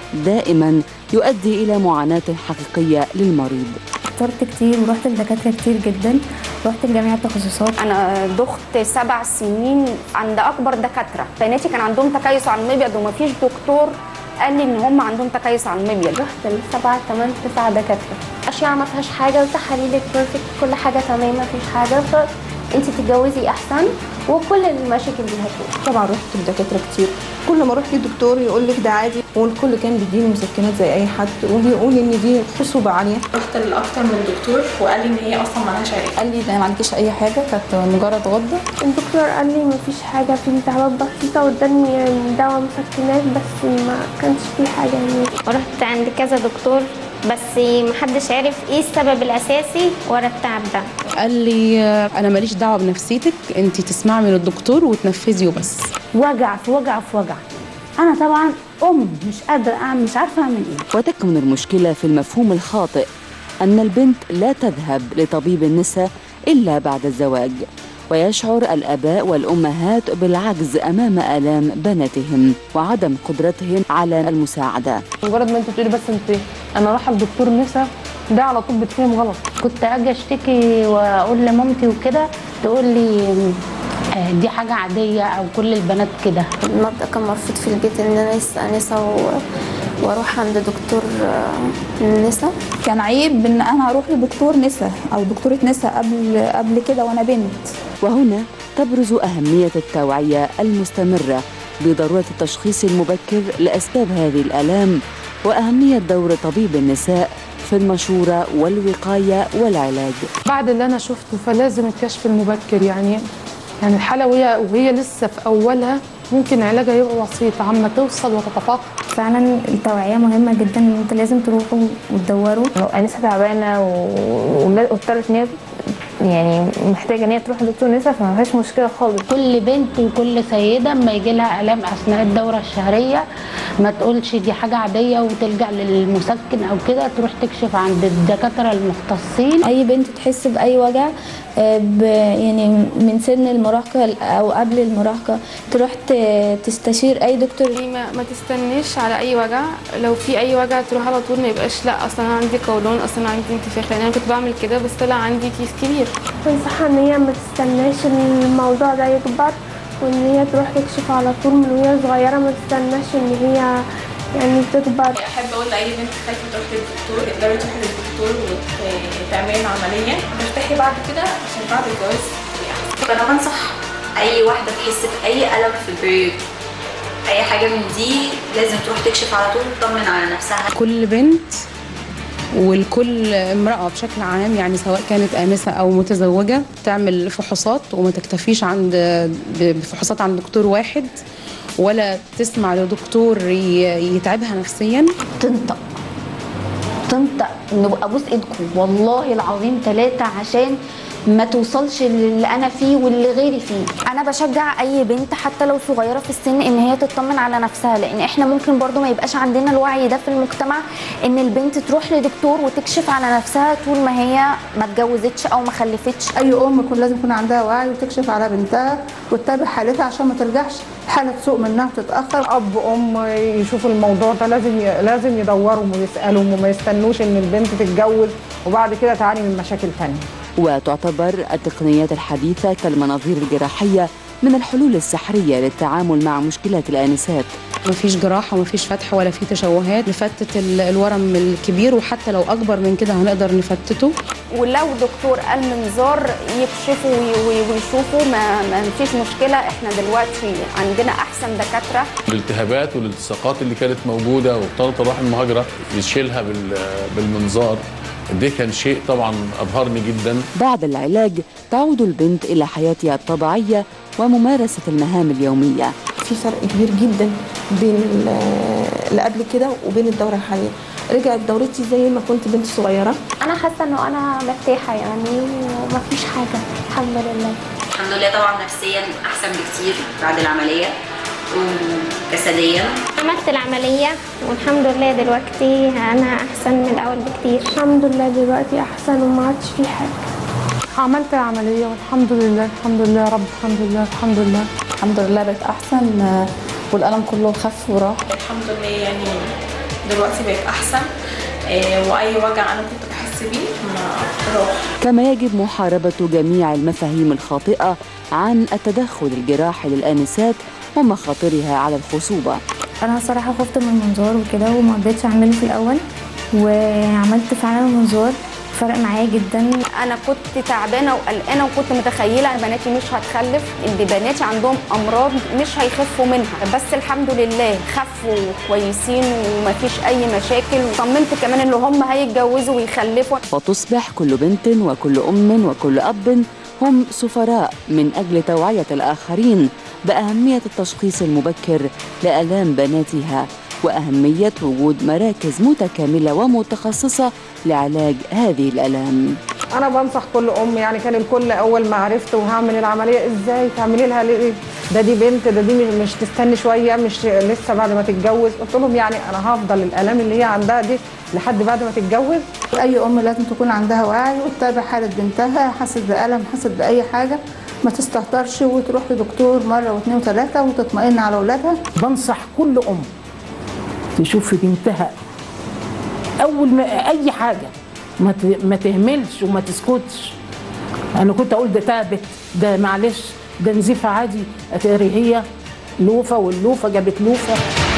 دائما يؤدي إلى معاناة حقيقية للمريض اخترت كتير ورحت لدكاتره كتير جدا رحت لجميع التخصصات انا دخت سبع سنين عند اكبر دكاتره بناتي كان عندهم تكيس على المبيض ومفيش دكتور قال لي ان هم عندهم تكيس على المبيض رحت لسبعة ثمان تسعة دكاتره اشعه ما فيهاش حاجه وتحاليلك بيرفكت كل حاجه تمام ما فيش حاجه فانت تتجوزي احسن وكل المشاكل دي هتروح طبعا رحت لدكاتره كتير كل ما اروح لدكتور يقول لك ده عادي والكل كان بيديني مسكنات زي اي حد وبيقول ان دي خصوبه عاليه رحت لاكتر من دكتور وقال لي ان هي اصلا مالهاش علاج قال لي ده ما عندكيش اي حاجه كانت مجرد غده الدكتور قال لي ما فيش حاجه في التهابات بسيطه واداني دواء مسكنات بس ما كانش في حاجه يعني رحت عند كذا دكتور بس محدش عرف ايه السبب الاساسي ورا التعب ده قال لي انا ماليش دعوه بنفسيتك انت تسمعي من الدكتور وتنفذي وبس وجع في وجع في وجع انا طبعا ام مش قادره اعمل مش عارفه اعمل ايه وتكمن المشكله في المفهوم الخاطئ ان البنت لا تذهب لطبيب النساء الا بعد الزواج ويشعر الاباء والامهات بالعجز امام الام بناتهم وعدم قدرتهم على المساعده مجرد ما انت تقولي بس انت انا رايحه لدكتور نساء ده على طول بتفهم غلط كنت اجي اشتكي واقول لمامتي وكده تقول لي دي حاجة عادية أو كل البنات كده المبدأ كان مرفوض في البيت إن أنا أنسة و... واروح عند دكتور النساء كان عيب ان انا اروح لدكتور نساء او دكتوره نساء قبل قبل كده وانا بنت وهنا تبرز اهميه التوعيه المستمره بضروره التشخيص المبكر لاسباب هذه الالام واهميه دور طبيب النساء في المشورة والوقاية والعلاج بعد اللي أنا شفته فلازم الكشف المبكر يعني يعني الحالة وهي, وهي لسه في أولها ممكن علاجها يبقى بسيط عما توصل وتتفاقم فعلا التوعية مهمة جدا ان انت لازم تروحوا وتدوروا لو انسة تعبانة واضطرت ان هي يعني محتاجه ان هي تروح لدكتور نسا فما فيهاش مشكله خالص كل بنت وكل سيده اما يجي لها الام اثناء الدوره الشهريه ما تقولش دي حاجه عاديه وتلجا للمسكن او كده تروح تكشف عند الدكاتره المختصين اي بنت تحس باي وجع آه، ب- يعني من سن المراهقه او قبل المراهقه تروح ت- تستشير اي دكتور ما, ما تستنيش على اي وجع لو في اي وجع تروح على طول ما يبقاش لا اصلا انا عندي قولون اصلا أنا عندي انتفاخ لان انا كنت بعمل كده بس طلع عندي كيس كبير بنصحها ان هي ما تستناش الموضوع ده يكبر وان هي تروح تكشف على طول من وهي صغيره ما تستناش ان هي يعني تكبر احب اقول لاي بنت خايفه تروح للدكتور تقدري تروحي للدكتور وتعملي العمليه ترتاحي بعد كده عشان بعد الجواز تبقي احسن فانا بنصح اي واحده تحس باي الم في البيت اي حاجه من دي لازم تروح تكشف على طول وتطمن على نفسها كل بنت ولكل امرأة بشكل عام يعني سواء كانت آنسة أو متزوجة تعمل فحوصات وما تكتفيش عند بفحوصات عند دكتور واحد ولا تسمع لدكتور ي- يتعبها نفسيا تنطق تنطق نبقى ابوس ايدكم والله العظيم ثلاثة عشان ما توصلش للي انا فيه واللي غيري فيه انا بشجع اي بنت حتى لو صغيره في السن ان هي تطمن على نفسها لان احنا ممكن برضو ما يبقاش عندنا الوعي ده في المجتمع ان البنت تروح لدكتور وتكشف على نفسها طول ما هي ما اتجوزتش او ما خلفتش اي ام يكون لازم يكون عندها وعي وتكشف على بنتها وتتابع حالتها عشان ما ترجعش حاله تسوء منها وتتاخر اب ام يشوفوا الموضوع ده لازم ي... لازم يدوروا ويسالوا وما يستنوش ان البنت تتجوز وبعد كده تعاني من مشاكل تانية وتعتبر التقنيات الحديثة كالمناظير الجراحية من الحلول السحرية للتعامل مع مشكلات الآنسات مفيش جراحة ومفيش فتح ولا في تشوهات نفتت ال- الورم الكبير وحتى لو أكبر من كده هنقدر نفتته ولو دكتور قال منظار يكشفوا وي- وي- ويشوفوا ما, ما فيش مشكله احنا دلوقتي عندنا احسن دكاتره الالتهابات والالتصاقات اللي كانت موجوده وبطانه الرحم المهاجره يشيلها بال- بالمنظار ده كان شيء طبعا ابهرني جدا بعد العلاج تعود البنت إلى حياتها الطبيعية وممارسة المهام اليومية في فرق كبير جدا بين ال- اللي قبل كده وبين الدوره الحاليه رجعت دورتي زي ما كنت بنت صغيره انا حاسه انه انا مرتاحه يعني ومفيش حاجه الحمد لله الحمد لله طبعا نفسيا احسن بكتير بعد العمليه وجسديا عملت العمليه والحمد لله دلوقتي انا احسن من الاول بكتير الحمد لله دلوقتي احسن وما عادش في حاجه عملت العملية والحمد لله الحمد لله يا رب الحمد لله الحمد لله الحمد لله بقت احسن آه، والالم كله خف وراح الحمد لله يعني دلوقتي بقيت احسن آه، واي وجع انا كنت بحس بيه ما راح كما يجب محاربة جميع المفاهيم الخاطئة عن التدخل الجراحي للآنسات ومخاطرها على الخصوبة انا صراحه خفت من المنظار وكده وما رضيتش اعمله في الاول وعملت فعلا المنظار فرق معايا جدا انا كنت تعبانه وقلقانه وكنت متخيله بناتي مش هتخلف ان بناتي عندهم امراض مش هيخفوا منها بس الحمد لله خفوا كويسين ومفيش اي مشاكل وطمنت كمان ان هم هيتجوزوا ويخلفوا وتصبح كل بنت وكل أم وكل أب هم سفراء من أجل توعية الآخرين بأهمية التشخيص المبكر لآلام بناتها وأهمية وجود مراكز متكاملة ومتخصصة لعلاج هذه الآلام انا بنصح كل ام يعني كان الكل اول ما عرفت وهعمل العمليه ازاي تعملي لها ليه ده دي بنت ده دي مش- مش تستني شويه مش لسه بعد ما تتجوز قلت لهم يعني انا هفضل الالام اللي هي عندها دي لحد بعد ما تتجوز اي ام لازم تكون عندها وعي وتتابع حاله بنتها حست بالم حست باي حاجه ما تستهترش وتروح لدكتور مره واثنين وثلاثه وتطمئن على اولادها بنصح كل ام تشوف في بنتها اول ما اي حاجه ما ت- ما تهملش وما تسكتش انا كنت اقول ده تعبت ده معلش ده نزيف عادي اتاري هي لوفه واللوفه جابت لوفه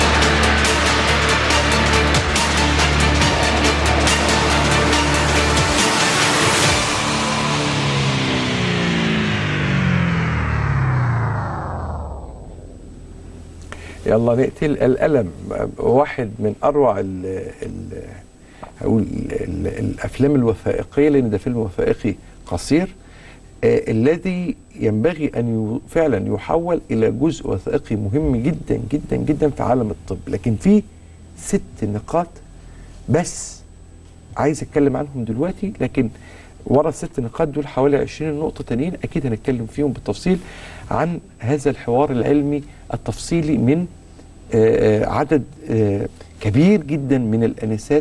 يلا نقتل الألم واحد من أروع ال ال هقول ال- الأفلام الوثائقية لأن ده فيلم وثائقي قصير آه الذي ينبغي أن ي- فعلا يحول إلى جزء وثائقي مهم جدا جدا جدا في عالم الطب لكن في ست نقاط بس عايز أتكلم عنهم دلوقتي لكن ورا الست نقاط دول حوالي 20 نقطة تانيين أكيد هنتكلم فيهم بالتفصيل عن هذا الحوار العلمي التفصيلي من آه، آه، عدد آه، كبير جدا من الآنسات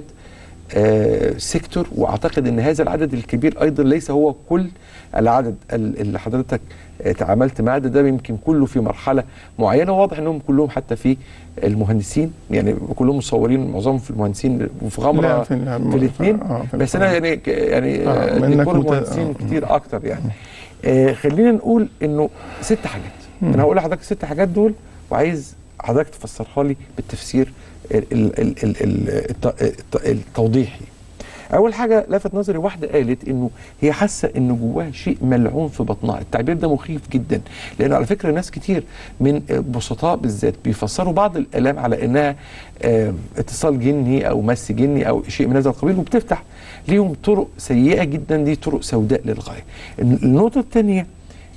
آه، سيكتور واعتقد ان هذا العدد الكبير ايضا ليس هو كل العدد ال- اللي حضرتك آه، تعاملت معاه ده, ده يمكن كله في مرحله معينه واضح انهم كلهم حتى في المهندسين يعني كلهم مصورين معظمهم في المهندسين وفي لا، غمره في ال- في الاثنين آه، في بس انا يعني ك- يعني آه، آه، منك ديكور مت- مهندسين آه. كتير اكتر يعني آه خلينا نقول انه ست حاجات انا هقول لحضرتك الست حاجات دول وعايز حضرتك تفسرها لي بالتفسير ال- ال- ال- ال- ال- الت- الت- التوضيحي اول حاجه لفت نظري واحده قالت انه هي حاسه ان جواها شيء ملعون في بطنها التعبير ده مخيف جدا لان على فكره ناس كتير من بسطاء بالذات بيفسروا بعض الالام على انها آه، اتصال جني او مس جني او شيء من هذا القبيل وبتفتح ليهم طرق سيئه جدا دي طرق سوداء للغايه النقطه الثانيه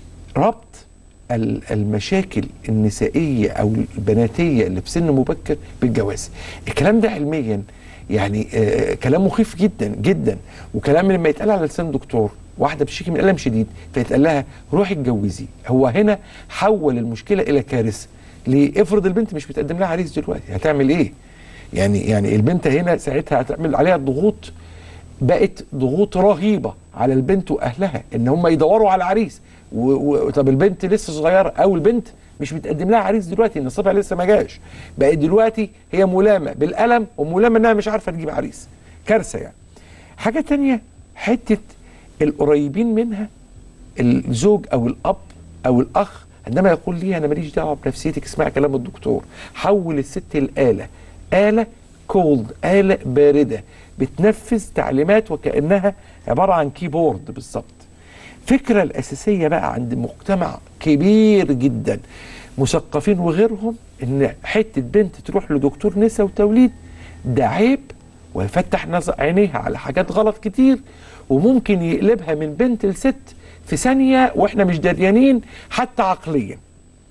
ربط ال- المشاكل النسائيه او البناتيه اللي في سن مبكر بالجواز الكلام ده علميا يعني آه كلام مخيف جدا جدا وكلام لما يتقال على لسان دكتور واحده بتشتكي من الم شديد فيتقال لها روحي اتجوزي هو هنا حول المشكله الى كارثه ليه افرض البنت مش بتقدم لها عريس دلوقتي هتعمل ايه يعني يعني البنت هنا ساعتها هتعمل عليها ضغوط بقت ضغوط رهيبه على البنت واهلها ان هم يدوروا على عريس و- و- طب البنت لسه صغيره او البنت مش بتقدم لها عريس دلوقتي نصيبها لسه ما جاش بقت دلوقتي هي ملامه بالالم وملامه انها مش عارفه تجيب عريس كارثه يعني حاجه تانية حته القريبين منها الزوج او الاب او الاخ عندما يقول لي انا ماليش دعوه بنفسيتك اسمع كلام الدكتور حول الست الاله اله كولد اله بارده بتنفذ تعليمات وكانها عباره عن كيبورد بالظبط الفكره الاساسيه بقى عند مجتمع كبير جدا مثقفين وغيرهم ان حته بنت تروح لدكتور نساء وتوليد ده عيب ويفتح نظر عينيها على حاجات غلط كتير وممكن يقلبها من بنت لست في ثانيه واحنا مش دريانين حتى عقليا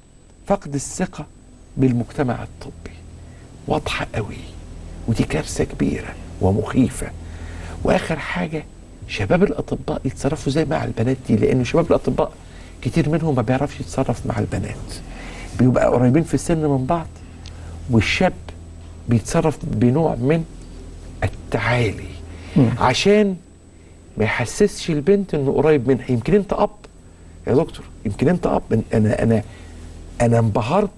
فقد الثقه بالمجتمع الطبي واضحه قوي ودي كارثه كبيره ومخيفه واخر حاجه شباب الاطباء يتصرفوا زي مع البنات دي لان شباب الاطباء كتير منهم ما بيعرفش يتصرف مع البنات بيبقى قريبين في السن من بعض والشاب بيتصرف بنوع من التعالي عشان ما يحسسش البنت انه قريب منها يمكن انت اب يا دكتور يمكن انت اب انا انا انا انبهرت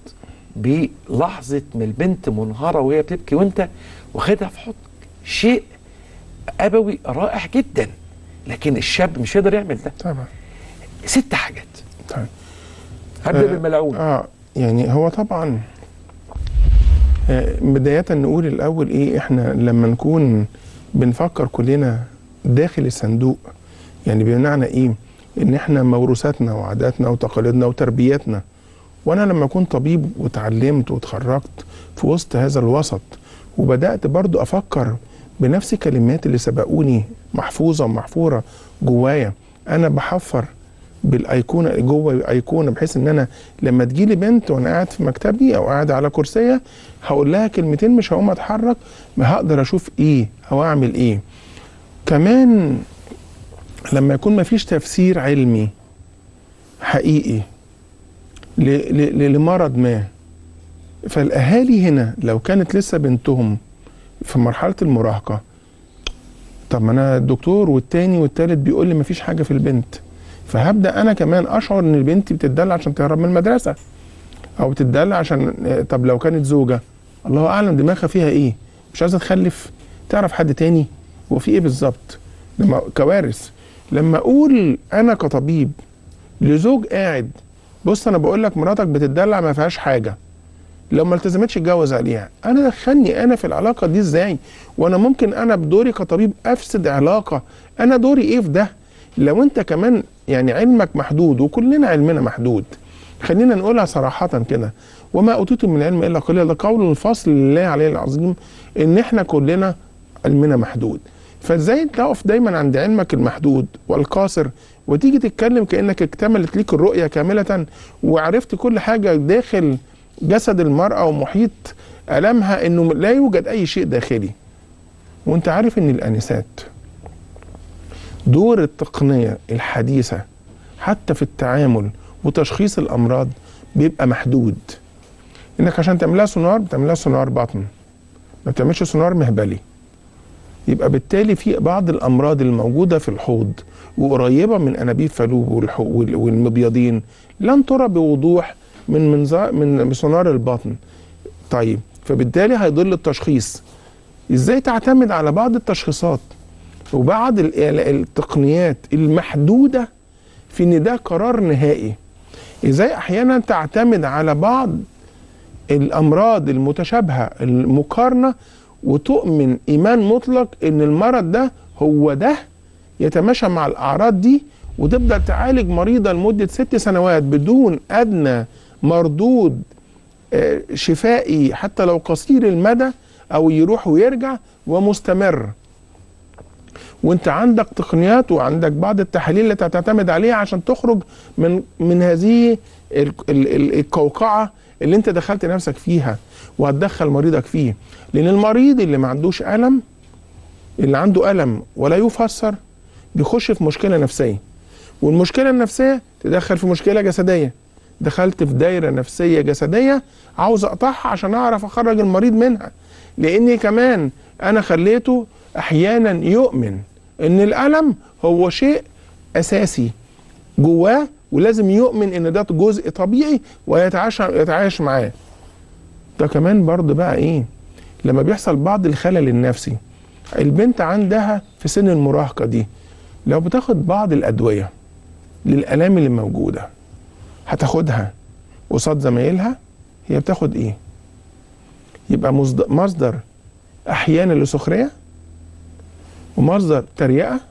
بلحظه ما البنت منهاره وهي بتبكي وانت واخدها في حضنك شيء ابوي رائع جدا لكن الشاب مش هيقدر يعمل ده طبعا ست حاجات طيب هبدا آه، بالملعون اه يعني هو طبعا آه بداية نقول الأول إيه إحنا لما نكون بنفكر كلنا داخل الصندوق يعني بمعنى إيه؟ إن إحنا موروثاتنا وعاداتنا وتقاليدنا وتربيتنا وأنا لما أكون طبيب وتعلمت وتخرجت في وسط هذا الوسط وبدأت برضو أفكر بنفس كلمات اللي سبقوني محفوظة ومحفورة جوايا أنا بحفر بالايقونه جوه ايقونه بحيث ان انا لما تجيلي بنت وانا قاعد في مكتبي او قاعد على كرسيه هقول لها كلمتين مش هقوم اتحرك ما هقدر اشوف ايه او اعمل ايه كمان لما يكون مفيش تفسير علمي حقيقي ل- ل- لمرض ما فالاهالي هنا لو كانت لسه بنتهم في مرحله المراهقه طب ما انا الدكتور والتاني والتالت بيقول لي مفيش حاجه في البنت فهبدا انا كمان اشعر ان البنت بتدلع عشان تهرب من المدرسه او بتدلع عشان آه، طب لو كانت زوجه الله اعلم دماغها فيها ايه مش عايزه تخلف تعرف حد تاني هو في ايه بالظبط لما كوارث لما اقول انا كطبيب لزوج قاعد بص انا بقول لك مراتك بتدلع ما فيهاش حاجه لو ما التزمتش اتجوز عليها انا دخلني انا في العلاقه دي ازاي وانا ممكن انا بدوري كطبيب افسد علاقه انا دوري ايه في ده لو انت كمان يعني علمك محدود وكلنا علمنا محدود خلينا نقولها صراحة كده وما أوتيتم من العلم إلا قليلا ده قول الفصل لله عليه العظيم إن إحنا كلنا علمنا محدود فازاي تقف دايما عند علمك المحدود والقاصر وتيجي تتكلم كانك اكتملت ليك الرؤيه كامله وعرفت كل حاجه داخل جسد المراه ومحيط المها انه لا يوجد اي شيء داخلي وانت عارف ان الانسات دور التقنيه الحديثه حتى في التعامل وتشخيص الامراض بيبقى محدود انك عشان تعملها سونار بتعملها سونار بطن ما بتعملش سونار مهبلي يبقى بالتالي في بعض الامراض الموجوده في الحوض وقريبه من انابيب فالوب والحو- وال- والمبيضين لن ترى بوضوح من منظار من سونار البطن طيب فبالتالي هيضل التشخيص ازاي تعتمد على بعض التشخيصات وبعض ال- ال- التقنيات المحدوده في ان ده قرار نهائي ازاي احيانا تعتمد على بعض الامراض المتشابهه المقارنه وتؤمن ايمان مطلق ان المرض ده هو ده يتماشى مع الاعراض دي وتبدا تعالج مريضه لمده ست سنوات بدون ادنى مردود آه، شفائي حتى لو قصير المدى او يروح ويرجع ومستمر وانت عندك تقنيات وعندك بعض التحاليل اللي تعتمد عليها عشان تخرج من من هذه ال- ال- ال- القوقعه اللي انت دخلت نفسك فيها وهتدخل مريضك فيه لان المريض اللي ما عندوش الم اللي عنده الم ولا يفسر بيخش في مشكله نفسيه والمشكله النفسيه تدخل في مشكله جسديه دخلت في دايره نفسيه جسديه عاوز اقطعها عشان اعرف اخرج المريض منها لاني كمان انا خليته احيانا يؤمن ان الالم هو شيء اساسي جواه ولازم يؤمن ان ده جزء طبيعي ويتعايش يتعايش معاه ده كمان برضه بقى ايه لما بيحصل بعض الخلل النفسي البنت عندها في سن المراهقه دي لو بتاخد بعض الادويه للالام اللي موجوده هتاخدها قصاد زمايلها هي بتاخد ايه يبقى مصد- مصدر احيانا لسخريه ومصدر تريقه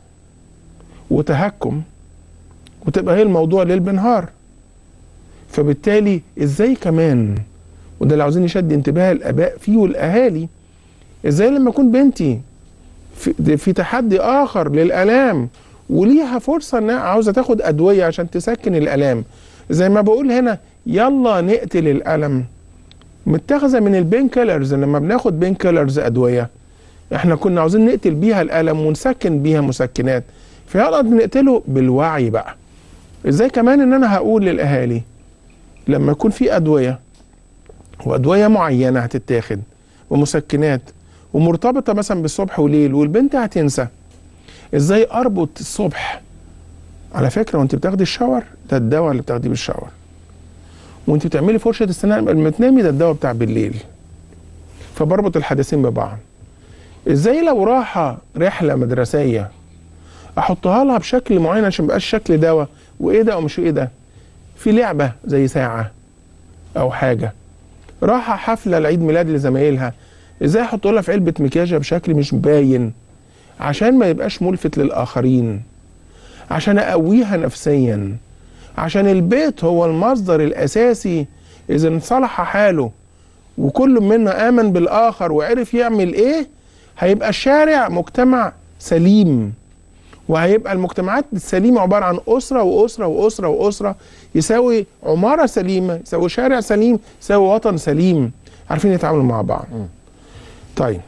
وتهكم وتبقى هي الموضوع ليل بنهار فبالتالي ازاي كمان وده اللي عاوزين نشد انتباه الاباء فيه والاهالي ازاي لما اكون بنتي في, في تحدي اخر للالام وليها فرصه انها عاوزه تاخد ادويه عشان تسكن الالام زي ما بقول هنا يلا نقتل الالم متاخذه من البين كيلرز لما بناخد بين كيلرز ادويه احنا كنا عاوزين نقتل بيها الالم ونسكن بيها مسكنات فيلا بنقتله بالوعي بقى ازاي كمان ان انا هقول للاهالي لما يكون في ادويه وادويه معينه هتتاخد ومسكنات ومرتبطه مثلا بالصبح وليل والبنت هتنسى ازاي اربط الصبح على فكره وانت بتاخدي الشاور ده الدواء اللي بتاخديه بالشاور وانت بتعملي فرشه السنان قبل ما تنامي ده الدواء بتاع بالليل فبربط الحدثين ببعض ازاي لو راحه رحله مدرسيه احطها لها بشكل معين عشان ميبقاش شكل دواء وايه ده ومش ايه ده في لعبه زي ساعه او حاجه راحه حفله لعيد ميلاد لزمايلها ازاي احط لها في علبه مكياجه بشكل مش باين عشان ما يبقاش ملفت للاخرين عشان اقويها نفسيا عشان البيت هو المصدر الاساسي اذا انصلح حاله وكل منا امن بالاخر وعرف يعمل ايه هيبقى الشارع مجتمع سليم وهيبقى المجتمعات السليمه عباره عن اسره واسره واسره واسره يساوي عماره سليمه يساوي شارع سليم يساوي وطن سليم عارفين يتعاملوا مع بعض طيب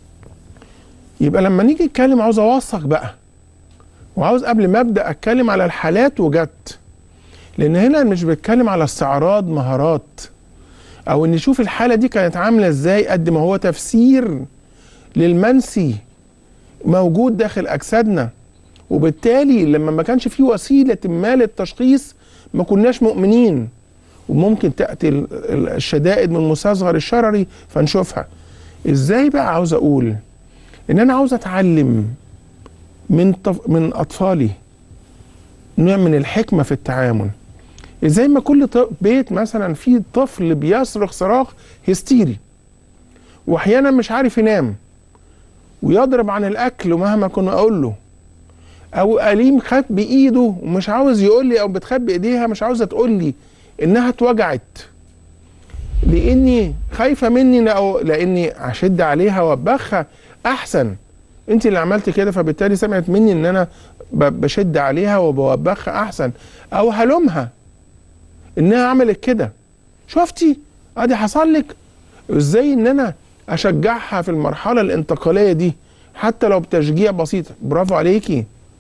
يبقى لما نيجي نتكلم عاوز اوثق بقى وعاوز قبل ما ابدا اتكلم على الحالات وجت لان هنا مش بتكلم على استعراض مهارات او ان نشوف الحاله دي كانت عامله ازاي قد ما هو تفسير للمنسي موجود داخل اجسادنا وبالتالي لما ما كانش في وسيله ما للتشخيص ما كناش مؤمنين وممكن تاتي ال- ال- الشدائد من مستصغر الشرري فنشوفها ازاي بقى عاوز اقول ان انا عاوز اتعلم من طف... من اطفالي نوع من الحكمه في التعامل ازاي ما كل ط- بيت مثلا فيه طفل بيصرخ صراخ هستيري واحيانا مش عارف ينام ويضرب عن الاكل ومهما كنا اقول له او اليم خد بايده ومش عاوز يقول لي او بتخبي ايديها مش عاوزه تقول لي انها اتوجعت لاني خايفه مني او لاني اشد عليها وابخها احسن انت اللي عملت كده فبالتالي سمعت مني ان انا ب- بشد عليها وبوبخها احسن او هلومها انها عملت كده شفتي ادي حصل لك ازاي ان انا اشجعها في المرحله الانتقاليه دي حتى لو بتشجيع بسيط برافو عليكي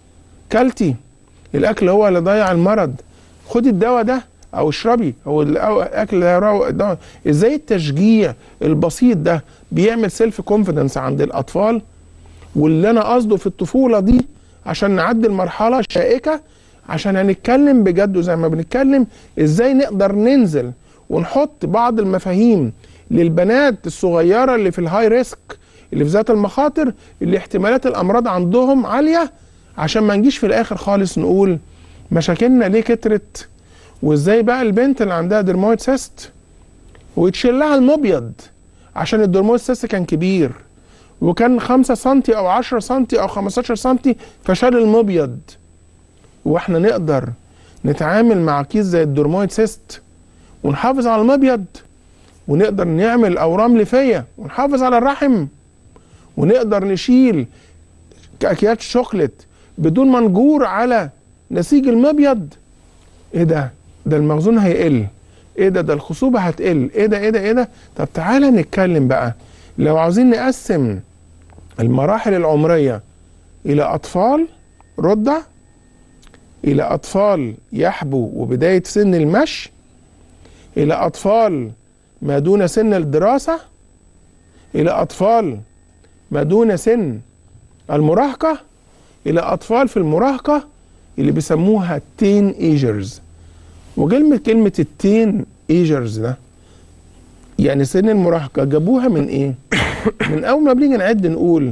كلتي الاكل هو اللي ضيع المرض خدي الدواء ده او اشربي او ال- أو الاكل ده رو- الدواء. ازاي التشجيع البسيط ده بيعمل سيلف كونفيدنس عند الاطفال واللي انا قصده في الطفوله دي عشان نعدي المرحله شائكه عشان هنتكلم بجد وزي ما بنتكلم ازاي نقدر ننزل ونحط بعض المفاهيم للبنات الصغيره اللي في الهاي ريسك اللي في ذات المخاطر اللي احتمالات الامراض عندهم عاليه عشان ما نجيش في الاخر خالص نقول مشاكلنا ليه كترت وازاي بقى البنت اللي عندها درمويد سيست ويتشيل لها المبيض عشان الدرمويد سيست كان كبير وكان 5 سم او 10 سم او 15 سم فشال المبيض واحنا نقدر نتعامل مع كيس زي الدرمويد سيست ونحافظ على المبيض ونقدر نعمل اورام ليفيه ونحافظ على الرحم ونقدر نشيل اكياس شوكليت بدون ما نجور على نسيج المبيض ايه ده ده المخزون هيقل ايه ده ده الخصوبه هتقل ايه ده ايه ده ايه ده طب تعالى نتكلم بقى لو عاوزين نقسم المراحل العمريه الى اطفال رضع الى اطفال يحبو وبدايه سن المشي الى اطفال ما دون سن الدراسه الى اطفال ما دون سن المراهقه الى اطفال في المراهقه اللي بيسموها تين ايجرز وكلمه كلمه التين ايجرز ده يعني سن المراهقه جابوها من ايه من اول ما بنيجي نعد نقول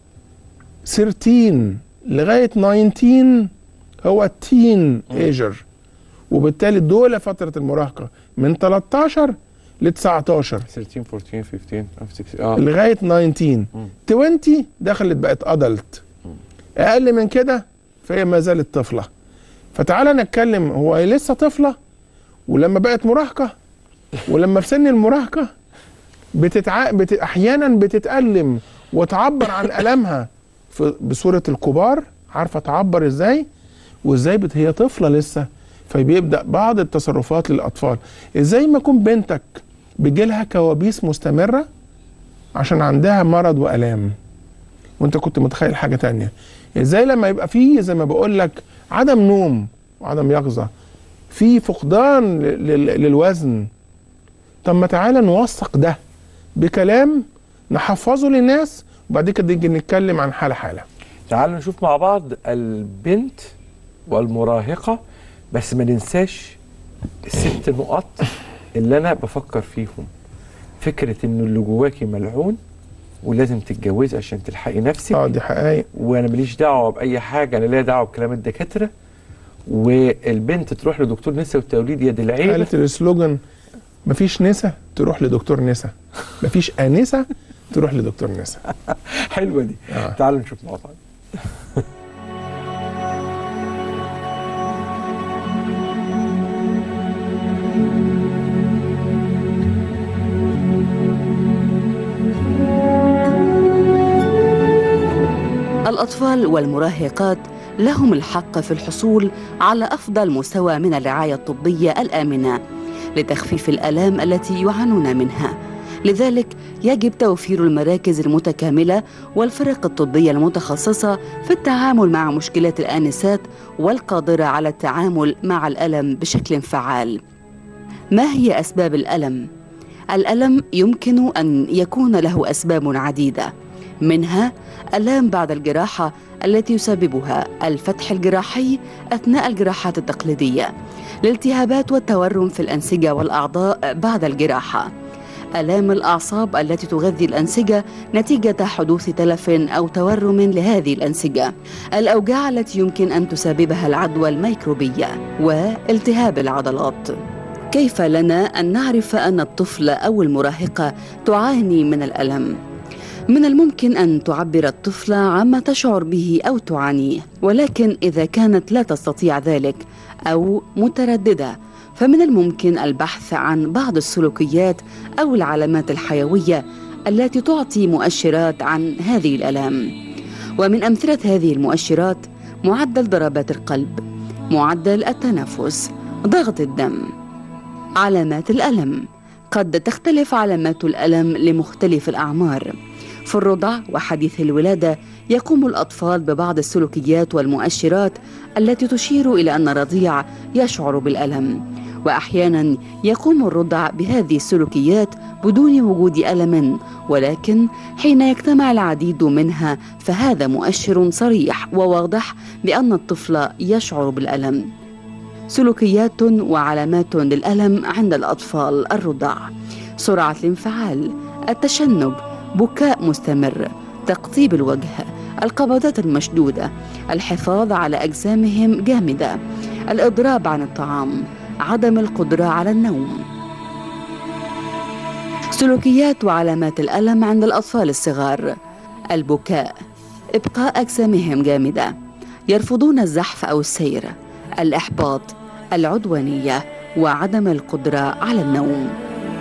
13 لغايه 19 هو التين ايجر وبالتالي دول فتره المراهقه من 13 ل 19 13 14 15 أو 16 اه لغايه 19 20 دخلت بقت ادلت اقل من كده فهي ما زالت طفله فتعالى نتكلم هو هي لسه طفله ولما بقت مراهقه ولما في سن المراهقه بتتع... بت... احيانا بتتالم وتعبر عن المها في... بصوره الكبار عارفه تعبر ازاي وازاي بت... هي طفله لسه فبيبدا بعض التصرفات للاطفال ازاي ما يكون بنتك بيجيلها كوابيس مستمره عشان عندها مرض والام وانت كنت متخيل حاجه تانية ازاي لما يبقى فيه زي ما بقول لك عدم نوم وعدم يقظه في فقدان ل- لل- للوزن طب ما تعالى نوثق ده بكلام نحفظه للناس وبعد كده نيجي نتكلم عن حاله حاله تعالوا نشوف مع بعض البنت والمراهقة بس ما ننساش الست نقط اللي أنا بفكر فيهم فكرة إنه اللي جواكي ملعون ولازم تتجوزي عشان تلحقي نفسك اه دي حقائق وانا ماليش دعوه باي حاجه انا ليا دعوه بكلام الدكاتره والبنت تروح لدكتور نساء والتوليد يا دي العيله قالت السلوجان مفيش نسا تروح لدكتور نسا مفيش انسه تروح لدكتور نسا حلوه دي آه. تعالوا نشوف مع بعض الأطفال والمراهقات لهم الحق في الحصول على أفضل مستوى من الرعاية الطبية الآمنة لتخفيف الآلام التي يعانون منها لذلك يجب توفير المراكز المتكاملة والفرق الطبية المتخصصة في التعامل مع مشكلات الآنسات والقادرة على التعامل مع الألم بشكل فعال ما هي أسباب الألم؟ الألم يمكن أن يكون له أسباب عديدة منها آلام بعد الجراحة التي يسببها الفتح الجراحي أثناء الجراحات التقليدية الالتهابات والتورم في الأنسجة والأعضاء بعد الجراحة آلام الأعصاب التي تغذي الأنسجة نتيجة حدوث تلف أو تورم لهذه الأنسجة الأوجاع التي يمكن أن تسببها العدوى الميكروبية والتهاب العضلات كيف لنا أن نعرف أن الطفل أو المراهقة تعاني من الألم؟ من الممكن أن تعبر الطفلة عما تشعر به أو تعانيه ولكن إذا كانت لا تستطيع ذلك أو مترددة فمن الممكن البحث عن بعض السلوكيات أو العلامات الحيوية التي تعطي مؤشرات عن هذه الآلام ومن أمثلة هذه المؤشرات معدل ضربات القلب معدل التنفس ضغط الدم علامات الألم قد تختلف علامات الألم لمختلف الأعمار في الرضع وحديث الولادة يقوم الأطفال ببعض السلوكيات والمؤشرات التي تشير إلى أن الرضيع يشعر بالألم وأحيانا يقوم الرضع بهذه السلوكيات بدون وجود ألم ولكن حين يجتمع العديد منها فهذا مؤشر صريح وواضح بأن الطفل يشعر بالألم سلوكيات وعلامات للألم عند الأطفال الرضع سرعة الانفعال التشنج بكاء مستمر تقطيب الوجه القبضات المشدودة الحفاظ على أجسامهم جامدة الإضراب عن الطعام عدم القدرة على النوم سلوكيات وعلامات الألم عند الأطفال الصغار البكاء إبقاء أجسامهم جامدة يرفضون الزحف أو السير الإحباط العدوانية وعدم القدرة على النوم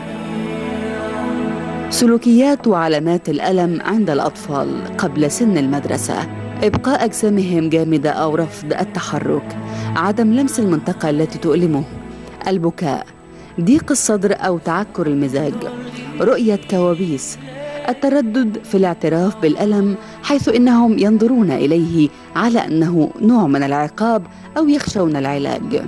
سلوكيات وعلامات الألم عند الأطفال قبل سن المدرسة إبقاء أجسامهم جامدة أو رفض التحرك عدم لمس المنطقة التي تؤلمه البكاء ضيق الصدر أو تعكر المزاج رؤية كوابيس التردد في الاعتراف بالألم حيث إنهم ينظرون إليه على أنه نوع من العقاب أو يخشون العلاج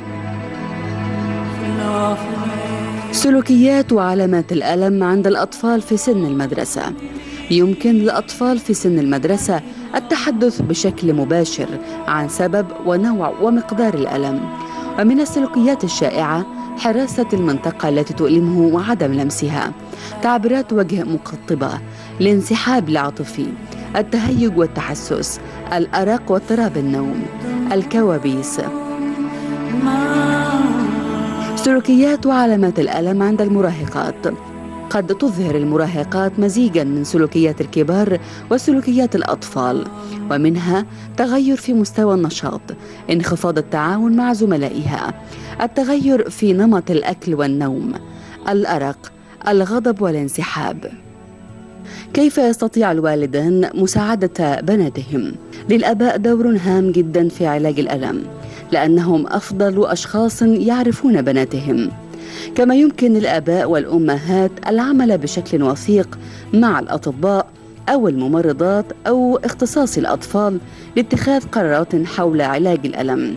سلوكيات وعلامات الألم عند الأطفال في سن المدرسة يمكن للأطفال في سن المدرسة التحدث بشكل مباشر عن سبب ونوع ومقدار الألم ومن السلوكيات الشائعة حراسة المنطقة التي تؤلمه وعدم لمسها تعبيرات وجه مقطبة الانسحاب العاطفي التهيج والتحسس الأرق واضطراب النوم الكوابيس سلوكيات وعلامات الألم عند المراهقات قد تظهر المراهقات مزيجا من سلوكيات الكبار وسلوكيات الأطفال ومنها تغير في مستوى النشاط انخفاض التعاون مع زملائها التغير في نمط الأكل والنوم الأرق الغضب والانسحاب كيف يستطيع الوالدان مساعدة بناتهم؟ للآباء دور هام جدا في علاج الألم لأنهم أفضل أشخاص يعرفون بناتهم كما يمكن للآباء والأمهات العمل بشكل وثيق مع الأطباء أو الممرضات أو اختصاصي الأطفال لاتخاذ قرارات حول علاج الألم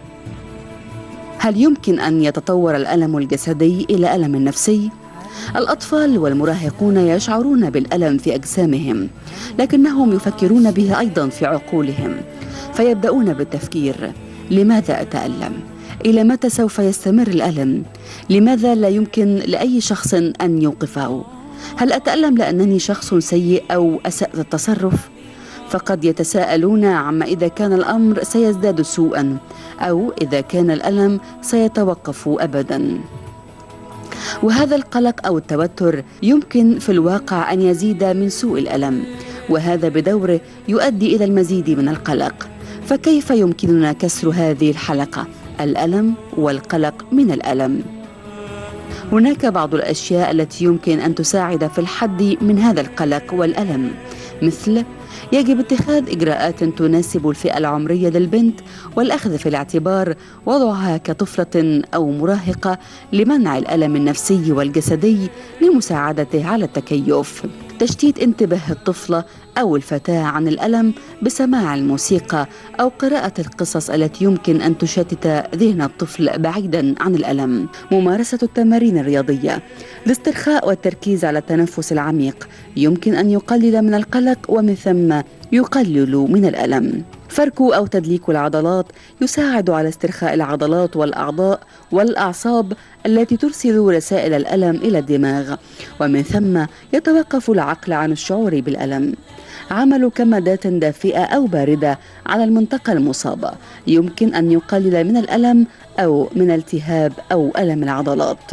هل يمكن أن يتطور الألم الجسدي إلى ألم نفسي؟ الأطفال والمراهقون يشعرون بالألم في أجسامهم لكنهم يفكرون به أيضا في عقولهم فيبدأون بالتفكير لماذا أتألم؟ إلى متى سوف يستمر الألم؟ لماذا لا يمكن لأي شخص أن يوقفه؟ هل أتألم لأنني شخص سيء أو أسأت التصرف؟ فقد يتساءلون عما إذا كان الأمر سيزداد سوءا أو إذا كان الألم سيتوقف أبدا وهذا القلق أو التوتر يمكن في الواقع أن يزيد من سوء الألم وهذا بدوره يؤدي إلى المزيد من القلق فكيف يمكننا كسر هذه الحلقة الألم والقلق من الألم هناك بعض الأشياء التي يمكن أن تساعد في الحد من هذا القلق والألم مثل يجب اتخاذ إجراءات تناسب الفئة العمرية للبنت والأخذ في الاعتبار وضعها كطفلة أو مراهقة لمنع الألم النفسي والجسدي لمساعدته على التكيف تشتيت انتباه الطفلة أو الفتاة عن الألم بسماع الموسيقى أو قراءة القصص التي يمكن أن تشتت ذهن الطفل بعيدا عن الألم ممارسة التمارين الرياضية الاسترخاء والتركيز على التنفس العميق يمكن أن يقلل من القلق ومن ثم يقلل من الألم فرك أو تدليك العضلات يساعد على استرخاء العضلات والأعضاء والأعصاب التي ترسل رسائل الألم إلى الدماغ ومن ثم يتوقف العقل عن الشعور بالألم عمل كمادات دافئة أو باردة على المنطقة المصابة يمكن أن يقلل من الألم أو من التهاب أو ألم العضلات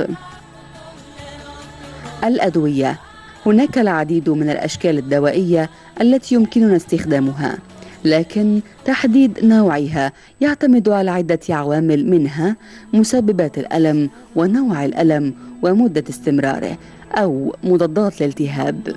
الأدوية هناك العديد من الأشكال الدوائية التي يمكننا استخدامها لكن تحديد نوعها يعتمد على عدة عوامل منها مسببات الألم ونوع الألم ومدة استمراره أو مضادات الالتهاب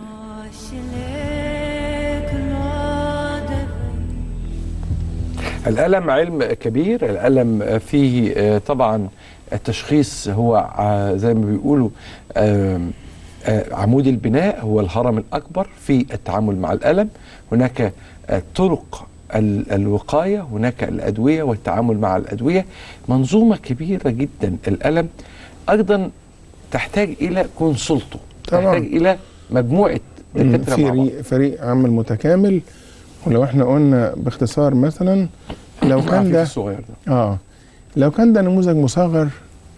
الألم علم كبير الألم فيه طبعا التشخيص هو زي ما بيقولوا آه، عمود البناء هو الهرم الأكبر في التعامل مع الألم هناك آه، طرق ال- الوقاية هناك الأدوية والتعامل مع الأدوية منظومة كبيرة جدا الألم أيضا تحتاج إلى كونسلتو طبعاً. تحتاج إلى مجموعة مم، دكاترة مع بعض. فريق فريق عمل متكامل ولو احنا قلنا باختصار مثلا لو كان العفيف ده الصغير ده اه لو كان ده نموذج مصغر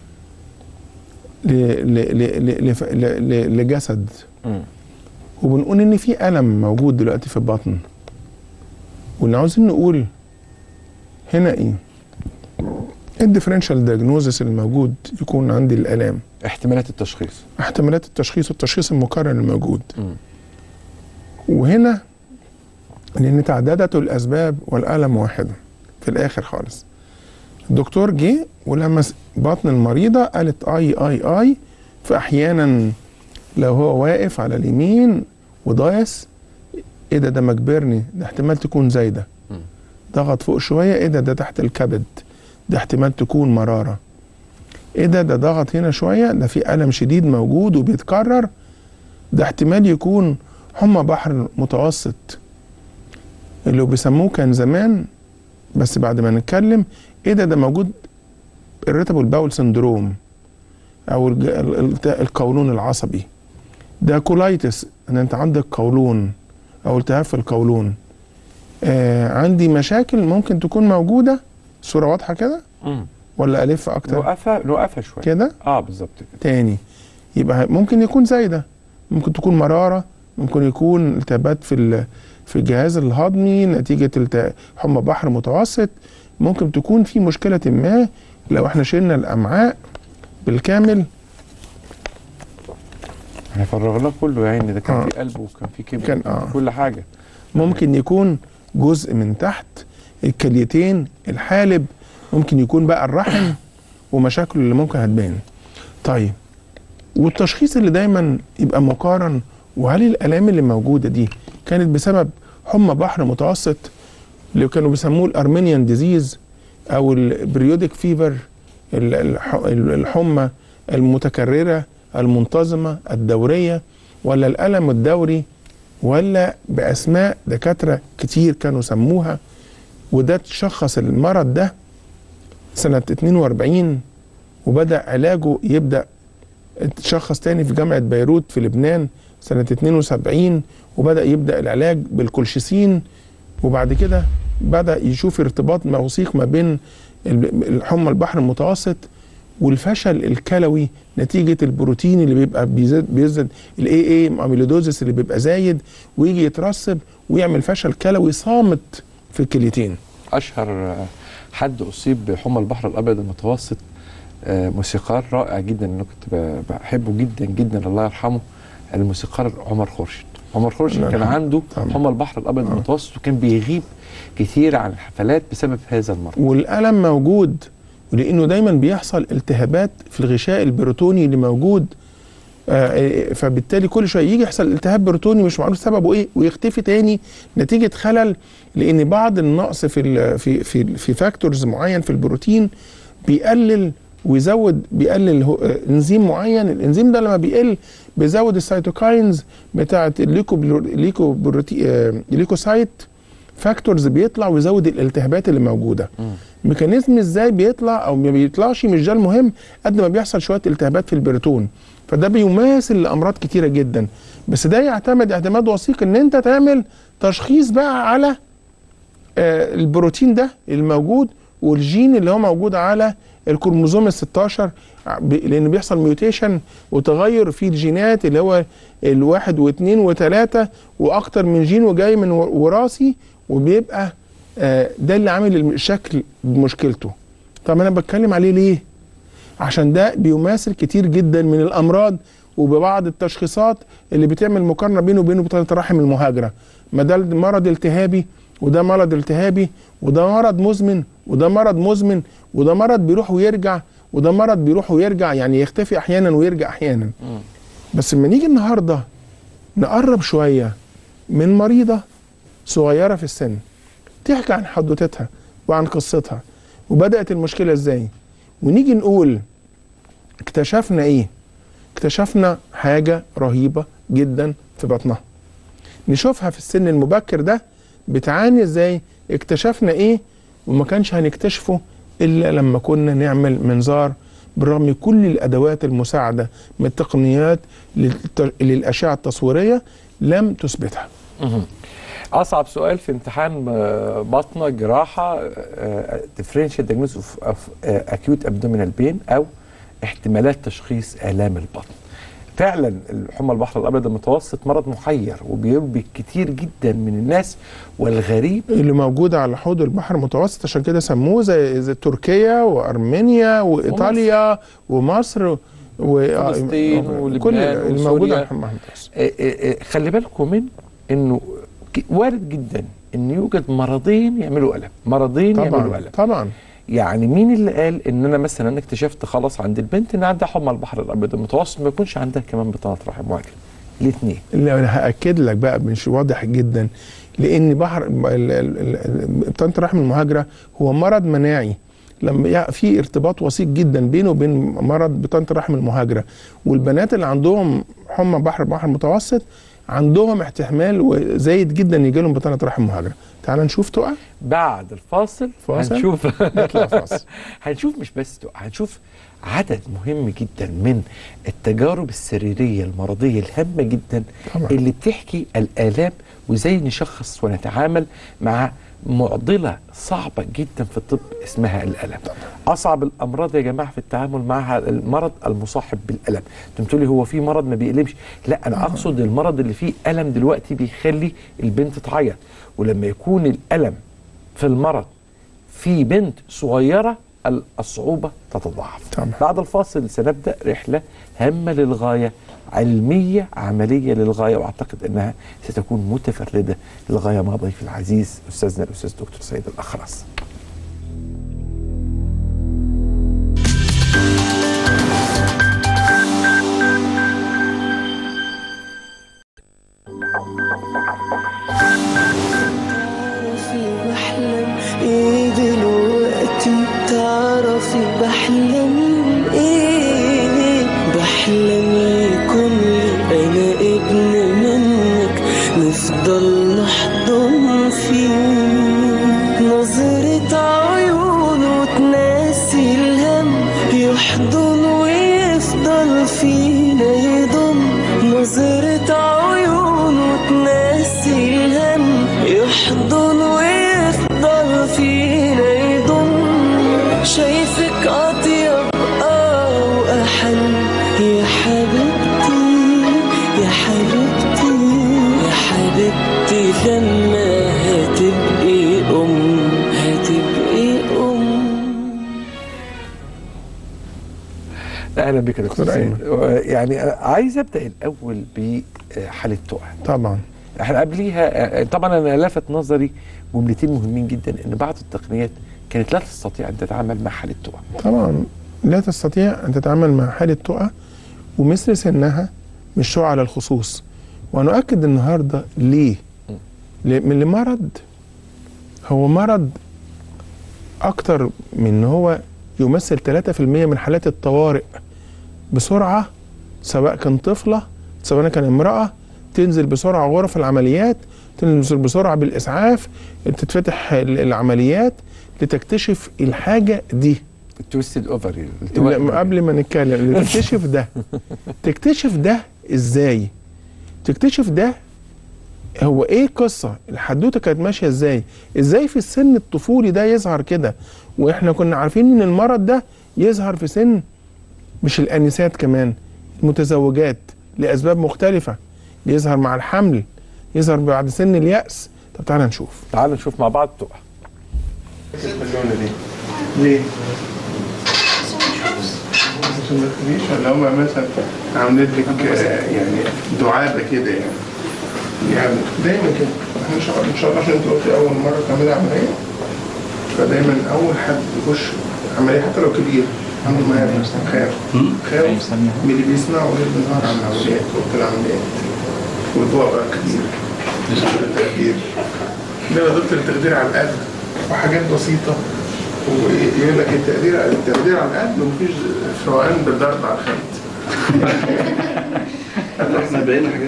ل ل ل ل لف- ل ل لجسد مم. وبنقول ان في الم موجود دلوقتي في البطن واللي عاوزين نقول هنا ايه الديفرنشال دياجنوزس الموجود يكون عندي الالام احتمالات التشخيص احتمالات التشخيص والتشخيص المكرر الموجود مم. وهنا لان تعددت الاسباب والالم واحد في الاخر خالص الدكتور جه ولمس بطن المريضه قالت اي اي اي فاحيانا لو هو واقف على اليمين ودايس ايه ده ده مجبرني ده احتمال تكون زايده ضغط فوق شويه ايه ده ده تحت الكبد ده احتمال تكون مراره ايه ده ده ضغط هنا شويه ده في الم شديد موجود وبيتكرر ده احتمال يكون حمى بحر متوسط اللي بيسموه كان زمان بس بعد ما نتكلم ايه ده ده موجود الريتابل باول سندروم او الج- ال- ال- القولون العصبي ده كولايتس ان انت عندك قولون او التهاب في القولون آه عندي مشاكل ممكن تكون موجوده صوره واضحه كده مم. ولا الف اكتر نوقفها نوقفها شويه كده اه بالظبط كده تاني يبقى ممكن يكون زايده ممكن تكون مراره ممكن يكون التهابات في ال- في الجهاز الهضمي نتيجه الت- حمى بحر متوسط ممكن تكون في مشكله ما لو احنا شلنا الامعاء بالكامل احنا فرغناه كله يا عيني ده كان آه. في قلب وكان في كبد كان- وكان آه. في كل حاجه ممكن يكون جزء من تحت الكليتين الحالب ممكن يكون بقى الرحم ومشاكله اللي ممكن هتبان طيب والتشخيص اللي دايما يبقى مقارن وهل الالام اللي موجوده دي كانت بسبب حمى بحر متوسط اللي كانوا بيسموه الارمينيان ديزيز او البريودك فيفر الحمى المتكرره المنتظمه الدوريه ولا الالم الدوري ولا باسماء دكاتره كتير كانوا سموها وده تشخص المرض ده سنه 42 وبدا علاجه يبدا اتشخص تاني في جامعه بيروت في لبنان سنه 72 وبدا يبدا العلاج بالكولشيسين وبعد كده بدا يشوف ارتباط موثيق ما بين ال- الحمى البحر المتوسط والفشل الكلوي نتيجه البروتين اللي بيبقى بيزيد بيزيد الاي اي اميلودوزس اللي بيبقى زايد ويجي يترسب ويعمل فشل كلوي صامت في الكليتين اشهر آه، حد اصيب بحمى البحر الابيض المتوسط آه، موسيقار رائع جدا انا كنت ب- بحبه جدا جدا الله يرحمه الموسيقار عمر خورشيد عمر خورشيد الله كان يرحمه. عنده حمى البحر الابيض المتوسط وكان بيغيب كتير عن الحفلات بسبب هذا المرض والالم موجود ولانه دايما بيحصل التهابات في الغشاء البروتوني اللي موجود آه، فبالتالي كل شويه يجي يحصل التهاب بروتوني مش معروف سببه ايه ويختفي تاني نتيجه خلل لان بعض النقص في ال في في في فاكتورز معين في البروتين بيقلل ويزود بيقلل هو- آه، انزيم معين الانزيم ده لما بيقل بيزود السيتوكاينز بتاعه الليكوسايت فاكتورز بيطلع ويزود الالتهابات اللي موجوده ميكانيزم ازاي بيطلع او ما بيطلعش مش ده المهم قد ما بيحصل شويه التهابات في البريتون فده بيماثل لامراض كتيره جدا بس ده يعتمد اعتماد وثيق ان انت تعمل تشخيص بقى على آه البروتين ده الموجود والجين اللي هو موجود على الكروموزوم ال 16 ب- لان بيحصل ميوتيشن وتغير في الجينات اللي هو الواحد واثنين وثلاثه واكتر من جين وجاي من و- وراثي وبيبقى آه، ده اللي عامل الشكل بمشكلته طب انا بتكلم عليه ليه عشان ده بيماثل كتير جدا من الامراض وببعض التشخيصات اللي بتعمل مقارنه بينه وبين بطانه الرحم المهاجره ما ده مرض التهابي وده مرض التهابي وده مرض مزمن وده مرض مزمن وده مرض بيروح ويرجع وده مرض بيروح ويرجع يعني يختفي احيانا ويرجع احيانا بس لما نيجي النهارده نقرب شويه من مريضه صغيره في السن تحكي عن حدوتتها وعن قصتها وبدات المشكله ازاي ونيجي نقول اكتشفنا ايه اكتشفنا حاجه رهيبه جدا في بطنها نشوفها في السن المبكر ده بتعاني ازاي اكتشفنا ايه وما كانش هنكتشفه الا لما كنا نعمل منظار بالرغم من كل الادوات المساعده من التقنيات للت- للاشعه التصويريه لم تثبتها مهم. اصعب سؤال في امتحان آه، بطنه جراحه ديفرنشال دايجنوز اوف اكيوت ابدومينال بين او احتمالات تشخيص الام البطن فعلا الحمى البحر الابيض المتوسط مرض محير وبيربي كتير جدا من الناس والغريب اللي موجوده على حوض البحر المتوسط عشان كده سموه زي, زي تركيا وارمينيا وايطاليا ومصر و فلسطين كل ولبنان اللي موجود وسوريا. على البحر المتوسط آه، آه، آه، خلي بالكم من انه ك- وارد جدا ان يوجد مرضين يعملوا الم مرضين يعملوا طبعا الم طبعا يعني مين اللي قال ان انا مثلا اكتشفت خلاص عند البنت ان عندها حمى البحر الابيض المتوسط ما يكونش عندها كمان بطانه رحم واجب الاثنين اللي انا هاكد لك بقى مش واضح جدا لان بحر ال- ال- ال- بطانه الرحم المهاجره هو مرض مناعي لما يع- في ارتباط وثيق جدا بينه وبين مرض بطانه الرحم المهاجره والبنات اللي عندهم حمى بحر البحر المتوسط عندهم احتمال زايد جدا يجي لهم بطانه رحم مهاجره تعال نشوف تقع بعد الفاصل فاصل؟ هنشوف نطلع فاصل. هنشوف مش بس دول، هنشوف عدد مهم جدا من التجارب السريريه المرضيه الهامه جدا طبعا. اللي بتحكي الالام وازاي نشخص ونتعامل مع معضله صعبه جدا في الطب اسمها الالم اصعب الامراض يا جماعه في التعامل معها المرض المصاحب بالالم انتم تقولي هو في مرض ما بيألمش لا انا اقصد المرض اللي فيه الم دلوقتي بيخلي البنت تعيط ولما يكون الالم في المرض في بنت صغيره ال- الصعوبه تتضاعف طبعا. بعد الفاصل سنبدا رحله هامه للغايه علميه عمليه للغايه واعتقد انها ستكون متفرده للغايه مع ضيفي العزيز استاذنا الاستاذ دكتور سيد الاخرس تعرفي بحلم ايه دلوقتي تعرفي بحلم ايه بحلم يكون لي انا ابن منك نفضل نحضن فيه نظرة عيونه تناسي الهم يحضن ويفضل فينا يضم نظرة عيونه تناسي الهم يحضن ويفضل فينا يضم شايفك أطيب آه وأحن يا حبيبتي يا حبيبتي يا حبيبتي لما هتبقي أم هتبقي أم اهلا بك يا دكتور دكتور سيد يعني عايز ابدا الاول بحاله تقع طبعا احنا قبليها طبعا انا لفت نظري جملتين مهمين جدا ان بعض التقنيات كانت لا تستطيع ان تتعامل مع حاله تقع طبعا لا تستطيع ان تتعامل مع حاله تقى ومثل سنها مش تقع على الخصوص ونؤكد النهارده ليه؟ ل- من لمرض هو مرض اكتر من ان هو يمثل 3% من حالات الطوارئ بسرعه سواء كان طفله سواء كان امراه تنزل بسرعه غرف العمليات تنزل بسرعه بالاسعاف تتفتح ال- العمليات لتكتشف الحاجه دي التويستد اوفري لا، قبل ما نتكلم تكتشف ده تكتشف ده ازاي تكتشف ده هو ايه قصه الحدوته كانت ماشيه ازاي ازاي في السن الطفولي ده يظهر كده واحنا كنا عارفين ان المرض ده يظهر في سن مش الانسات كمان المتزوجات لاسباب مختلفه يظهر مع الحمل يظهر بعد سن اليأس طب تعالى نشوف تعال نشوف مع بعض تقع اللونه دي ليه؟ عشان ما تخليش ولا هم مثلا عاملين لك آه، يعني دعابه كده يعني يعني دايما كده احنا ان شاء الله ان شاء الله عشان انت قلتي اول مره تعملي عمليه فدايما اول حد يخش عمليه حتى لو كبير عنده مهام خاف خاف من اللي بيسمعوا ليل بالنهار عن العمليات وقت العمليات والضوء بقى كبير التخدير ده دكتور التخدير على القلب وحاجات بسيطه ويقول لك التقدير التقدير على القلب ومفيش فوقان بالضرب على الخد احنا بقينا حاجات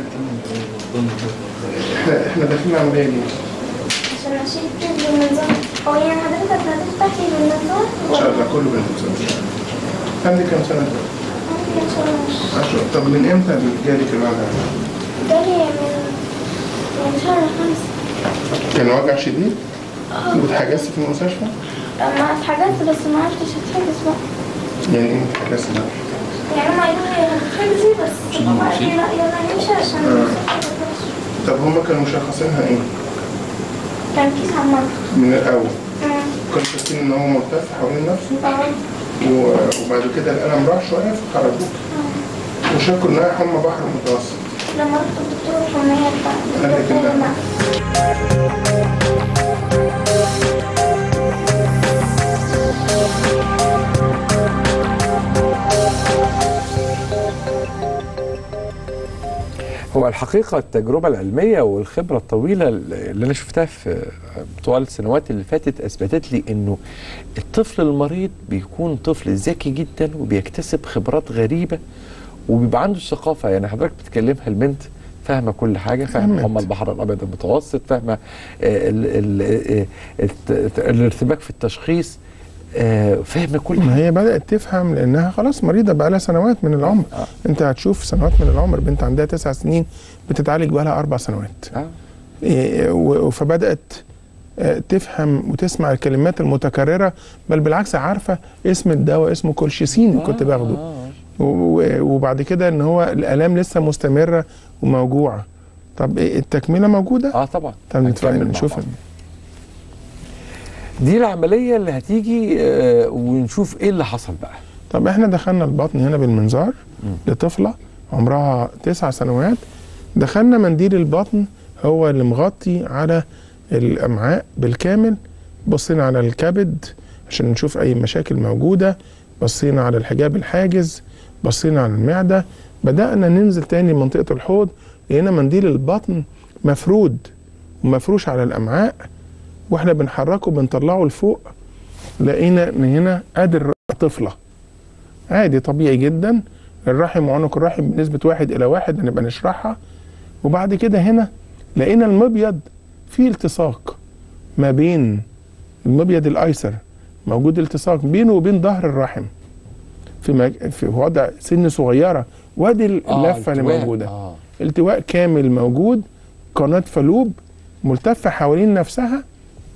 احنا احنا داخلين عمليه ليه؟ عشان اشيل بالمنظار هو يعني حضرتك هتفتحي بالمنظار ان شاء الله كله بالمنظار عندك كام سنه دلوقتي؟ ممكن شهر ونص 10 طب من امتى جالك الوجع؟ جالي من من شهر خمسة كان وجع شديد؟ واتحجزت في المستشفى؟ لما اتحجزت بس ما عرفتش اتحجز بقى يعني ايه اتحجزت بقى؟ يعني هما قالوا لي هتتحجزي بس عشان بابا قال نمشي؟ لي لا يلا نمشي عشان آه. طب هم كانوا مشخصينها ايه؟ كان كيس عمار من الاول كانوا شايفين ان هو ملتف حوالين نفسه و- وبعد كده الالم راح شويه فخرجوه وشكوا انها حمى بحر متوسط لما رحت الدكتور حمية قال لك انها هو الحقيقة التجربة العلمية والخبرة الطويلة اللي أنا شفتها في طوال السنوات اللي فاتت أثبتت لي إنه الطفل المريض بيكون طفل ذكي جدا وبيكتسب خبرات غريبة وبيبقى عنده الثقافة يعني حضرتك بتكلمها البنت فاهمة كل حاجة فاهمة فهمت. هم البحر الأبيض المتوسط فاهمة آه، ال- ال- آه، الت- الارتباك في التشخيص آه، فاهمة كل ما هي بدات تفهم لانها خلاص مريضه بقى لها سنوات من العمر انت هتشوف سنوات من العمر بنت عندها تسع سنين بتتعالج بقى لها اربع سنوات آه. إيه، و- فبدات آه، تفهم وتسمع الكلمات المتكرره بل بالعكس عارفه اسم الدواء اسمه كولشيسين اللي كنت باخده و- و- وبعد كده ان هو الالام لسه مستمره وموجوعه طب إيه التكمله موجوده اه طبعا طب نتفرج هنكمل مع نشوف بعض. دي العملية اللي هتيجي آه، ونشوف ايه اللي حصل بقى طب احنا دخلنا البطن هنا بالمنظار لطفله عمرها تسع سنوات دخلنا منديل البطن هو اللي مغطي على الامعاء بالكامل بصينا على الكبد عشان نشوف اي مشاكل موجوده بصينا على الحجاب الحاجز بصينا على المعده بدانا ننزل تاني منطقه الحوض لقينا منديل البطن مفرود ومفروش على الامعاء واحنا بنحركه بنطلعه لفوق لقينا ان هنا قادر طفله عادي طبيعي جدا الرحم وعنق الرحم بنسبة واحد إلى واحد هنبقى نشرحها وبعد كده هنا لقينا المبيض فيه التصاق ما بين المبيض الأيسر موجود التصاق بينه وبين ظهر الرحم في مج... في وضع سن صغيرة وادي اللفة اللي التواء. موجودة آه. التواء كامل موجود قناة فلوب ملتفة حوالين نفسها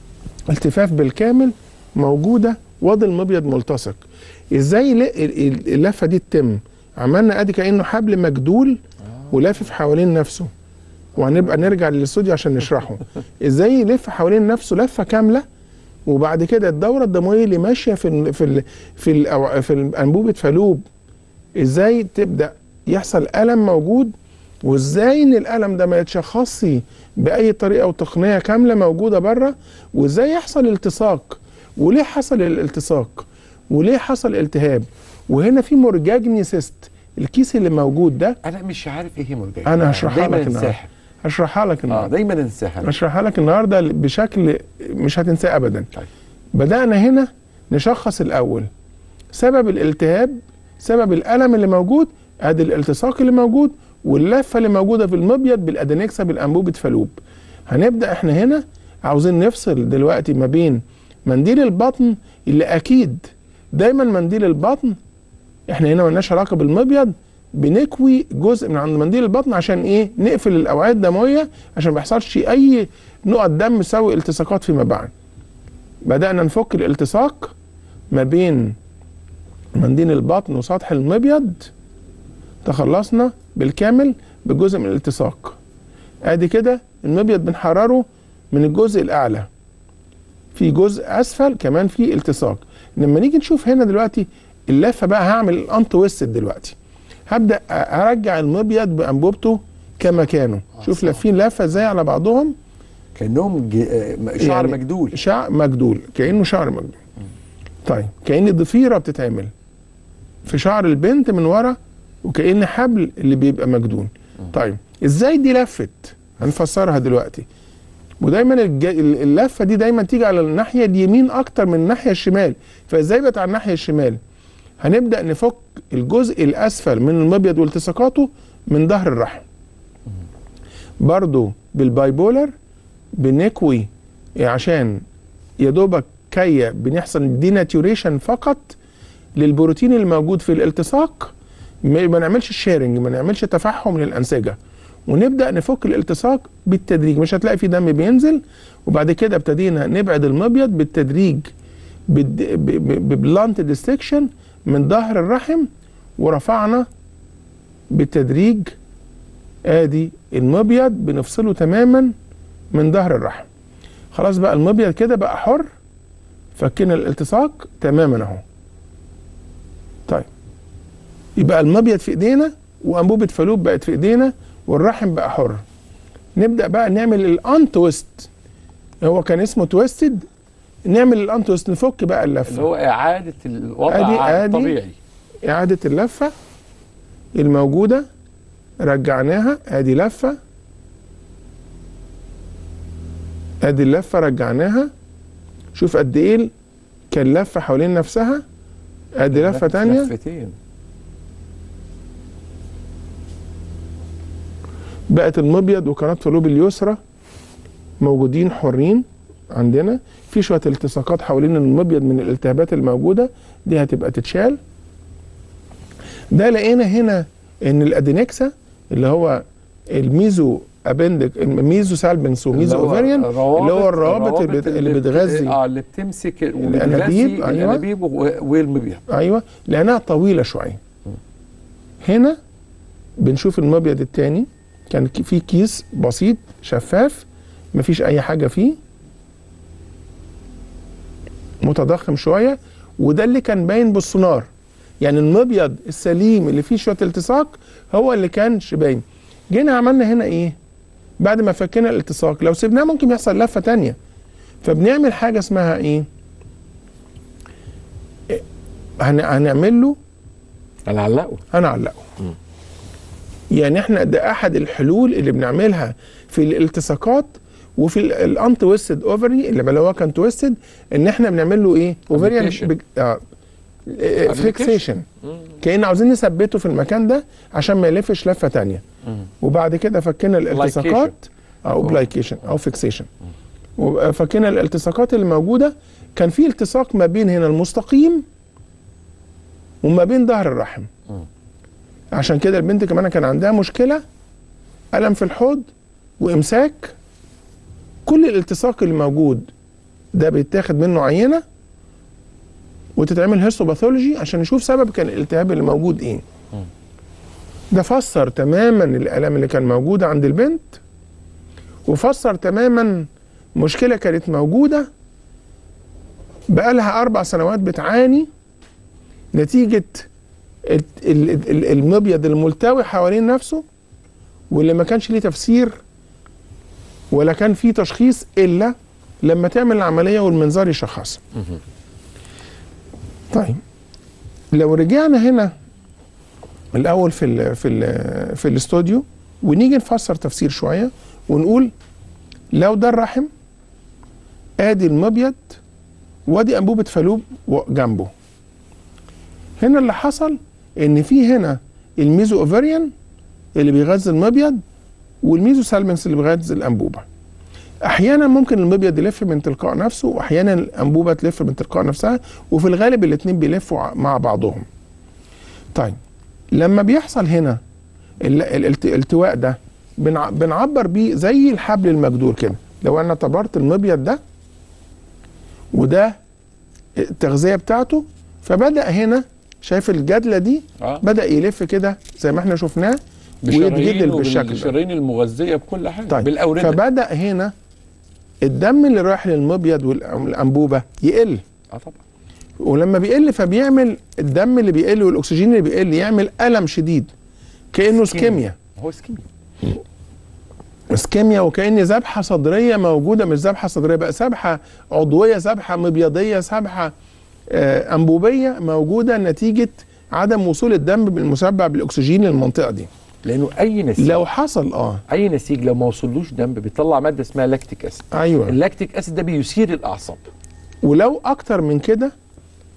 التفاف بالكامل موجودة وادي المبيض ملتصق ازاي ل- ال- ال- اللفة دي تتم عملنا ادي كأنه حبل مجدول ولافف حوالين نفسه وهنبقى نرجع للاستوديو عشان نشرحه ازاي يلف حوالين نفسه لفة كاملة وبعد كده الدورة الدموية اللي ماشية في ال في ال في ال في الأنبوبة فلوب ازاي تبدأ يحصل ألم موجود وازاي ان الالم ده ما يتشخصش باي طريقه او تقنيه كامله موجوده بره وازاي يحصل التصاق وليه حصل الالتصاق وليه حصل التهاب وهنا في مرججني سيست الكيس اللي موجود ده انا مش عارف ايه هي مرجعيه انا هشرحها دايما لك النهارده انساها هشرحها لك اه النهارده دايما انساها هشرحها لك النهارده بشكل مش هتنساه ابدا طيب. بدانا هنا نشخص الاول سبب الالتهاب سبب الالم اللي موجود ادي الالتصاق اللي موجود واللفه اللي موجوده في المبيض بالادينكسا بالانبوبه فالوب هنبدا احنا هنا عاوزين نفصل دلوقتي ما بين منديل البطن اللي اكيد دايما منديل البطن احنا هنا ملناش علاقه بالمبيض بنكوي جزء من عند منديل البطن عشان ايه نقفل الاوعيه الدمويه عشان ما يحصلش اي نقط دم تسوي التصاقات فيما بعد بدانا نفك الالتصاق ما بين منديل البطن وسطح المبيض تخلصنا بالكامل بجزء من الالتصاق ادي كده المبيض بنحرره من الجزء الاعلى في جزء اسفل كمان في التصاق لما نيجي نشوف هنا دلوقتي اللفه بقى هعمل الانت ويستد دلوقتي هبدا ارجع المبيض بانبوبته كمكانه شوف لافين لفه ازاي على بعضهم كانهم ج... آه، شعر يعني مجدول شعر مجدول كانه شعر مجدول طيب كان ضفيره بتتعمل في شعر البنت من ورا وكأن حبل اللي بيبقى مجدول طيب ازاي دي لفت هنفسرها دلوقتي ودايما الج- اللفه دي دايما تيجي على الناحيه اليمين اكتر من الناحيه الشمال فازاي بقت على الناحيه الشمال هنبدا نفك الجزء الاسفل من المبيض والتصاقاته من ظهر الرحم برضو بالبايبولر بنكوي عشان يا دوبك كي بنحصل ديناتوريشن فقط للبروتين الموجود في الالتصاق ما ما نعملش شيرنج ما نعملش تفحم للانسجه ونبدا نفك الالتصاق بالتدريج مش هتلاقي في دم بينزل وبعد كده ابتدينا نبعد المبيض بالتدريج ببلانت ديستكشن من ظهر الرحم ورفعنا بالتدريج ادي المبيض بنفصله تماما من ظهر الرحم خلاص بقى المبيض كده بقى حر فكنا الالتصاق تماما اهو طيب يبقى المبيض في ايدينا وانبوبه فالوب بقت في ايدينا والرحم بقى حر نبدا بقى نعمل الان تويست هو كان اسمه تويستد نعمل الان تويست نفك بقى اللفه اللي هو اعاده الوضع ادي ادي الطبيعي اعاده اللفه الموجوده رجعناها ادي لفه ادي اللفه رجعناها شوف قد ايه كان لفه حوالين نفسها ادي لفه تانية لفتين بقت المبيض وقناه فالوب اليسرى موجودين حرين عندنا في شويه التصاقات حوالين المبيض من الالتهابات الموجوده دي هتبقى تتشال ده لقينا هنا ان الادينكسا اللي هو الميزو ابندك الميزو سالبنس وميزو اللي هو اوفريان اللي هو الروابط اللي, الروابط بت- اللي بتغذي اه اللي بتمسك الأنابيب، وبتغذي أيوة. الانابيب و- والمبيض ايوه لانها طويله شويه هنا بنشوف المبيض التاني كان ك- في كيس بسيط شفاف مفيش اي حاجه فيه متضخم شويه وده اللي كان باين بالسونار يعني المبيض السليم اللي فيه شويه التصاق هو اللي كان باين جينا عملنا هنا ايه بعد ما فكينا الالتصاق لو سيبناه ممكن يحصل لفه تانية فبنعمل حاجه اسمها ايه هن... هنعمل له هنعلقه هنعلقه يعني احنا ده احد الحلول اللي بنعملها في الالتصاقات وفي الان تويستد اوفري اللي هو كان تويستد ان احنا بنعمل له ايه اوفريان Application. اه Application. فيكسيشن كأن عاوزين نثبته في المكان ده عشان ما يلفش لفه تانية وبعد كده فكنا الالتصاقات او بلايكيشن او فيكسيشن وفكنا الالتصاقات اللي موجوده كان في التصاق ما بين هنا المستقيم وما بين ظهر الرحم عشان كده البنت كمان كان عندها مشكله الم في الحوض وامساك كل الالتصاق اللي موجود ده بيتاخد منه عينه وتتعمل هيستوباثولوجي عشان نشوف سبب كان الالتهاب اللي موجود ايه ده فسر تماما الالام اللي كان موجوده عند البنت وفسر تماما مشكله كانت موجوده بقالها اربع سنوات بتعاني نتيجه ال- ال- ال- المبيض الملتوي حوالين نفسه واللي ما كانش ليه تفسير ولا كان فيه تشخيص الا لما تعمل العمليه والمنظار يشخصها طيب لو رجعنا هنا الاول في ال في ال في الاستوديو ونيجي نفسر تفسير شويه ونقول لو ده الرحم ادي المبيض وادي انبوبه فالوب و- جنبه هنا اللي حصل ان في هنا الميزو اوفريان اللي بيغذي المبيض والميزو سالمنس اللي بيغذي الانبوبه احيانا ممكن المبيض يلف من تلقاء نفسه واحيانا الانبوبه تلف من تلقاء نفسها وفي الغالب الاثنين بيلفوا ع- مع بعضهم طيب لما بيحصل هنا ال- ال- الالت- الالتواء ده بنع- بنعبر بيه زي الحبل المجدور كده لو انا اعتبرت المبيض ده وده التغذيه بتاعته فبدا هنا شايف الجدله دي آه. بدا يلف كده زي ما احنا شفناه ويتجدل بالشكل ده بالشرايين المغذيه بكل حاجه طيب بالاورده فبدا هنا الدم اللي رايح للمبيض والانبوبه يقل اه طبعا ولما بيقل فبيعمل الدم اللي بيقل والاكسجين اللي بيقل يعمل الم شديد كانه سكيميا هو سكيميا اسكيميا وكأن ذبحة صدرية موجودة مش ذبحة صدرية بقى ذبحة عضوية ذبحة مبيضية ذبحة آه، أنبوبية موجودة نتيجة عدم وصول الدم بالمسبب بالأكسجين للمنطقة دي لانه اي نسيج لو حصل اه اي نسيج لو ما وصلوش دم بيطلع ماده اسمها لاكتيك اسيد ايوه اللاكتيك اسيد ده بيثير الاعصاب ولو اكتر من كده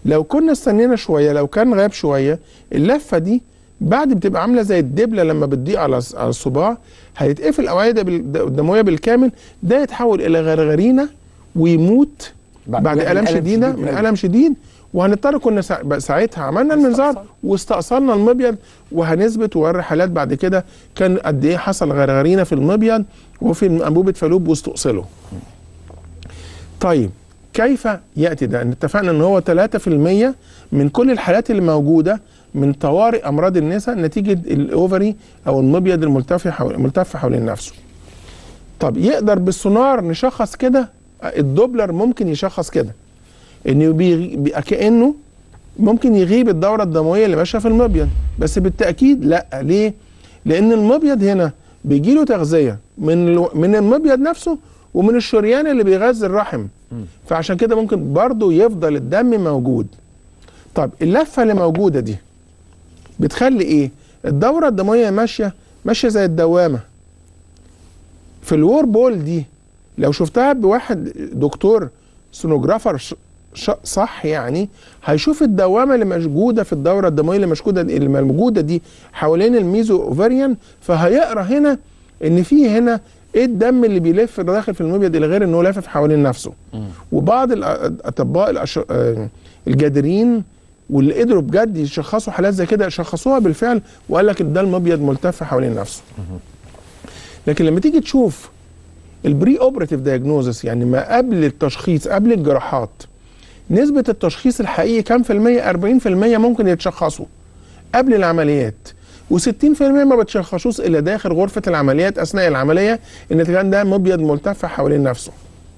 لو كنا استنينا شويه لو كان غاب شويه اللفه دي بعد بتبقى عامله زي الدبله لما بتضيق على على الصباع هيتقفل الاوعيه بال- الدمويه بالكامل ده يتحول الى غرغرينه ويموت بعد- بعد, من الم ألم شديده شديد من أوي. الم شديد وهنضطر كنا سا- بقى ساعتها عملنا المنظار واستأصلنا المبيض وهنثبت ووري حالات بعد كده كان قد ايه حصل غرغرينه في المبيض وفي انبوبه فالوب واستؤصله. طيب كيف ياتي ده؟ اتفقنا ان هو 3% من كل الحالات اللي موجوده من طوارئ امراض النساء نتيجه الاوفري او المبيض الملتف حول ملتف حوالين نفسه. طب يقدر بالسونار نشخص كده الدوبلر ممكن يشخص كده انه بيغي... بي... كانه ممكن يغيب الدوره الدمويه اللي ماشيه في المبيض بس بالتاكيد لا ليه؟ لان المبيض هنا بيجي له تغذيه من الو... من المبيض نفسه ومن الشريان اللي بيغذي الرحم فعشان كده ممكن برضه يفضل الدم موجود طب اللفه اللي موجوده دي بتخلي ايه الدوره الدمويه ماشيه ماشيه زي الدوامه في الور بول دي لو شفتها بواحد دكتور سونوجرافر ش- ش- صح يعني هيشوف الدوامه اللي موجوده في الدوره الدمويه اللي موجوده اللي موجوده دي حوالين الميزو اوفريان فهيقرا هنا ان في هنا ايه الدم اللي بيلف داخل في المبيض الى غير انه لافف حوالين نفسه وبعض الاطباء الأش- آه، الجادرين واللي قدروا بجد يشخصوا حالات زي كده شخصوها بالفعل وقال لك إن ده المبيض ملتف حوالين نفسه لكن لما تيجي تشوف البري اوبراتيف دايجنوزس يعني ما قبل التشخيص قبل الجراحات نسبة التشخيص الحقيقي كام في المية 40% ممكن يتشخصوا قبل العمليات و60% ما بتشخصوش الا داخل غرفة العمليات اثناء العملية ان كان ده مبيض ملتف حوالين نفسه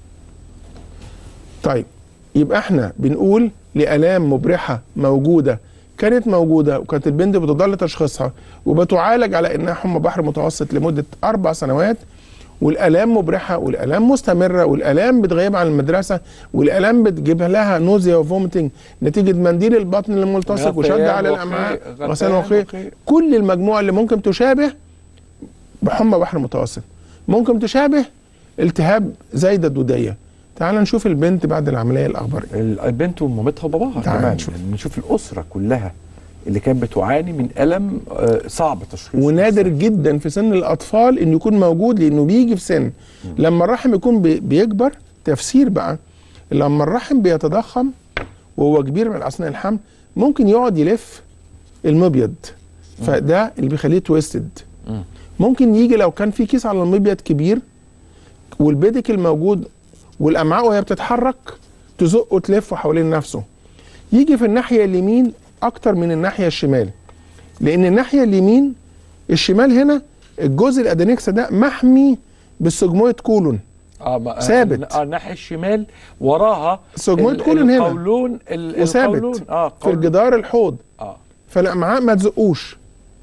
طيب يبقى احنا بنقول لآلام مبرحة موجودة كانت موجودة وكانت البنت بتضل تشخيصها وبتعالج على انها حمى بحر متوسط لمدة أربع سنوات والآلام مبرحة والآلام مستمرة والآلام بتغيب عن المدرسة والآلام بتجيب لها نوزيا وفومتنج نتيجة منديل البطن الملتصق وشد غثيان على وقيء، الأمعاء غثيان غثيان وقيء وقيء. كل المجموعة اللي ممكن تشابه بحمى بحر متوسط ممكن تشابه التهاب زايدة دودية تعال نشوف البنت بعد العملية الأخبار إيه. البنت ومامتها وباباها تعال كمان نشوف. يعني نشوف الاسره كلها اللي كانت بتعاني من الم آه، صعب تشخيصه ونادر جدا في سن الاطفال انه يكون موجود لانه بيجي في سن لما الرحم يكون بي- بيكبر تفسير بقى لما الرحم بيتضخم وهو كبير من اثناء الحمل ممكن يقعد يلف المبيض فده اللي بيخليه تويستد ممكن يجي لو كان في كيس على المبيض كبير والبيديكل موجود والامعاء وهي بتتحرك تزقه تلفه حوالين نفسه يجي في الناحيه اليمين اكتر من الناحيه الشمال لان الناحيه اليمين الشمال هنا الجزء الادينكس ده محمي بالسجمويد كولون اه ما- ثابت. اه الناحيه الشمال وراها سجمويد ال- كولون هنا. القولون ال- وثابت القولون اه في قولون. الجدار الحوض اه فالامعاء ما تزقوش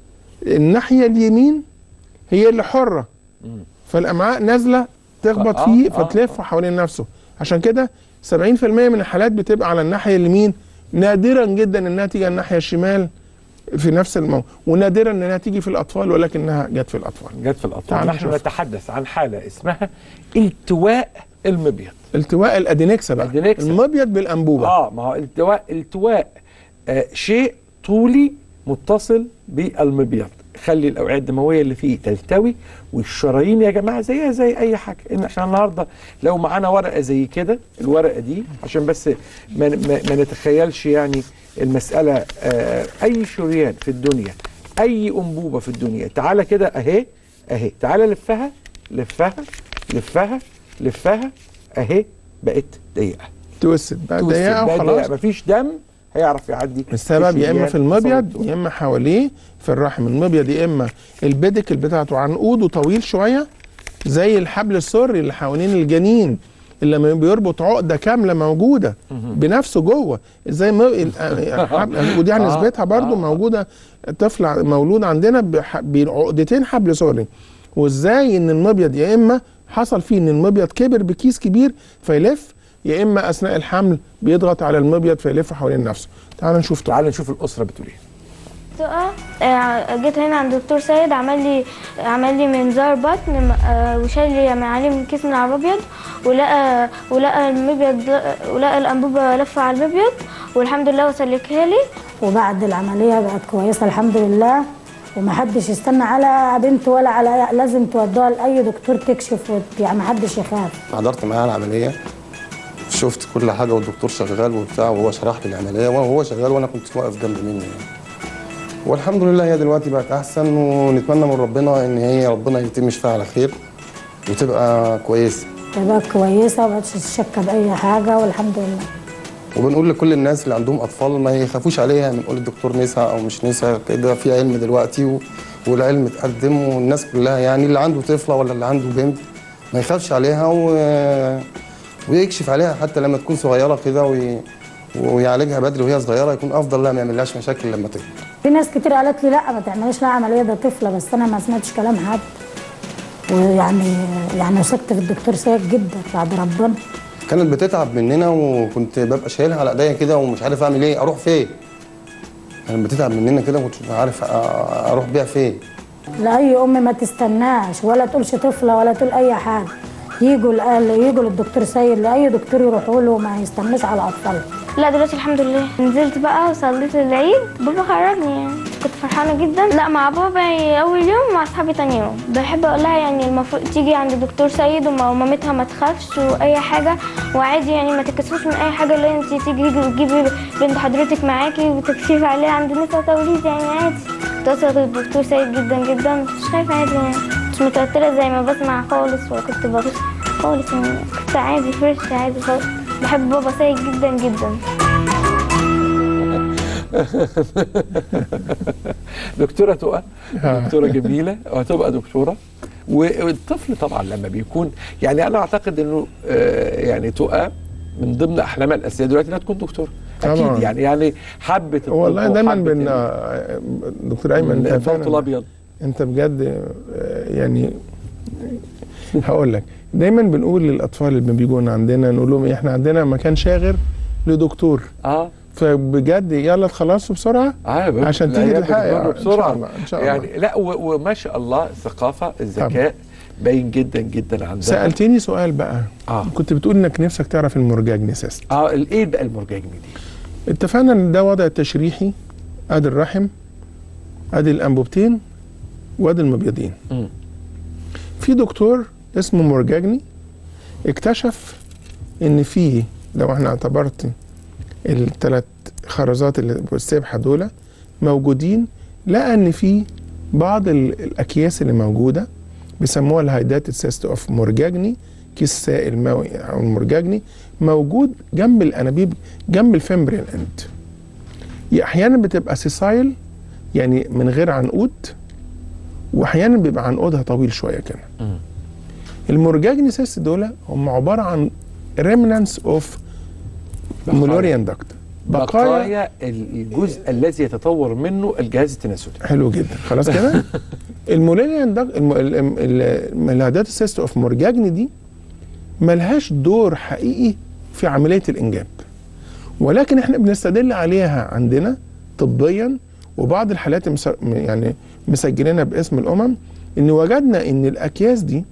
الناحيه اليمين هي اللي حره فالامعاء نازله تخبط آه، فيه آه، فتلف حوالين نفسه عشان كده 70% من الحالات بتبقى على الناحيه اليمين نادرا جدا انها تيجي على الناحيه الشمال في نفس الموضوع ونادرا انها تيجي في الاطفال ولكنها جت في الاطفال جت في الاطفال تعال نحن نشوف. نتحدث عن حاله اسمها التواء المبيض التواء الادينكسا بقى الأدينكسا. المبيض بالانبوبه اه ما هو التواء التواء آه شيء طولي متصل بالمبيض خلي الاوعيه الدمويه اللي فيه تلتوي والشرايين يا جماعه زيها زي اي حاجه ان احنا النهارده لو معانا ورقه زي كده الورقه دي عشان بس ما, ما, ما نتخيلش يعني المساله آه اي شريان في الدنيا اي انبوبه في الدنيا تعالى كده اهي اهي تعالى لفها لفها لفها لفها اهي بقت ضيقه توسد بقى توسد، ضيقه بقت وخلاص ضيقة. مفيش دم هيعرف يعدي السبب يا اما في الشريان المبيض صوته. يا اما حواليه في الرحم المبيض يا اما البيديكل بتاعته عنقوده طويل شويه زي الحبل السري اللي حوالين الجنين اللي لما بيربط عقده كامله موجوده بنفسه جوه زي ما ال- الحبل- ودي آه، هنثبتها برضو موجوده طفل مولود عندنا بح- بعقدتين حبل سري وازاي ان المبيض يا اما حصل فيه ان المبيض كبر بكيس كبير فيلف يا اما اثناء الحمل بيضغط على المبيض فيلف حوالين نفسه تعال نشوف تعال نشوف الاسره بتقول ايه تقع آه، جيت هنا عند الدكتور سيد عمل لي عمل لي منظار بطن آه، وشال لي من عليه من كيس من على المبيض ولقى ولقى المبيض ولقى الانبوبه لفه على المبيض والحمد لله وسلكها لي وبعد العملية بقت كويسة الحمد لله ومحدش يستنى على بنت ولا على لازم تودوها لأي دكتور تكشف وت- يعني محدش يخاف حضرت معاه العمليه شفت كل حاجه والدكتور شغال وبتاع وهو شرح لي العمليه وهو شغال وانا كنت واقف جنب منه يعني والحمد لله هي دلوقتي بقت احسن ونتمنى من ربنا ان هي ربنا يتم شفاها على خير وتبقى كويسه بقت كويسة ومبقتش تشكى بأي حاجة والحمد لله وبنقول لكل الناس اللي عندهم اطفال ما يخافوش عليها بنقول الدكتور نسا او مش نسا كده في علم دلوقتي و... والعلم اتقدم والناس كلها يعني اللي عنده طفله ولا اللي عنده بنت ما يخافش عليها و... ويكشف عليها حتى لما تكون صغيره كده وي... ويعالجها بدري وهي صغيره يكون افضل لها ما يعملهاش مشاكل لما تكبر في ناس كتير قالت لي لا ما تعمليش لها عملية ده طفلة بس أنا ما سمعتش كلام حد ويعني يعني وثقت في الدكتور سيد جدا بعد ربنا كانت بتتعب مننا وكنت ببقى شايلها على ايديا كده ومش عارف اعمل ايه اروح فين كانت بتتعب مننا كده ومش عارف أ- اروح بيها فين لأي أم ما تستناش ولا تقولش طفلة ولا تقول أي حاجة يجوا ل- يجوا للدكتور سيد لأي دكتور يروحوا له ما يستنوش على أطفالهم لا دلوقتي الحمد لله نزلت بقى وصليت العيد بابا خرجني يعني كنت فرحانه جدا لا مع بابا اول يوم مع اصحابي تاني يوم بحب اقول لها يعني المفروض تيجي عند الدكتور سيد وما- ومامتها ما تخافش واي حاجه وعادي يعني ما تكسفوش من اي حاجه اللي انت تيجي تجيبي بنت حضرتك معاكي وتكشفي عليها عند نساء توليد يعني عادي كنت واثقه في الدكتور سيد جدا جدا مش خايفه عادي يعني مش متوتره زي ما بسمع خالص ولا كنت بغش خالص يعني كنت عادي فريش عادي خالص بحب بابا سيد جدا جدا دكتوره تقى دكتوره جميله وهتبقى دكتوره والطفل طبعا لما بيكون يعني انا اعتقد انه آه، يعني تقى من ضمن احلامها الاساسيه دلوقتي انها تكون دكتوره طبعاً. اكيد يعني يعني حبت الطب والله دايما وحبت بن ال- دكتور ايمن انت الفلفل فعلاً- الابيض انت بجد آه، يعني هقول لك دايما بنقول للاطفال اللي بيجوا عندنا نقول لهم إيه، احنا عندنا مكان شاغر لدكتور اه فبجد يلا تخلصوا بسرعه آه عشان تيجي العيال تلحقي بتمر آه، بسرعه ان شاء الله ان شاء الله يعني لا و- وما شاء الله الثقافه الذكاء باين جدا جدا عندها سالتني سؤال بقى آه. كنت بتقول انك نفسك تعرف المرجاجني سيست اه ايه بقى المرجاجني دي اتفقنا ان ده وضع تشريحي ادي الرحم ادي الانبوبتين وادي المبيضين مم. في دكتور اسمه مورجاجني اكتشف ان في لو احنا اعتبرت الثلاث خرزات اللي بالسبحه دول موجودين لقى ان في بعض ال- الاكياس اللي موجوده بيسموها الهايداتد سيست اوف مورجاجني كيس سائل موي او المرجاجني موجود جنب الانابيب جنب الفمبرين اند احيانا بتبقى سيسايل يعني من غير عنقود واحيانا بيبقى عنقودها طويل شويه كده المرجاجني سيست دول هم عباره عن remnants اوف مولوريان داكت بقايا الجزء الذي يتطور منه الجهاز التناسلي حلو جدا خلاص كده المولاريان داكت الهادات السيست اوف مورجاجني دي ملهاش دور حقيقي في عمليه الانجاب ولكن احنا بنستدل عليها عندنا طبيا وبعض الحالات مس- يعني مسجلينها باسم الامم ان وجدنا ان الاكياس دي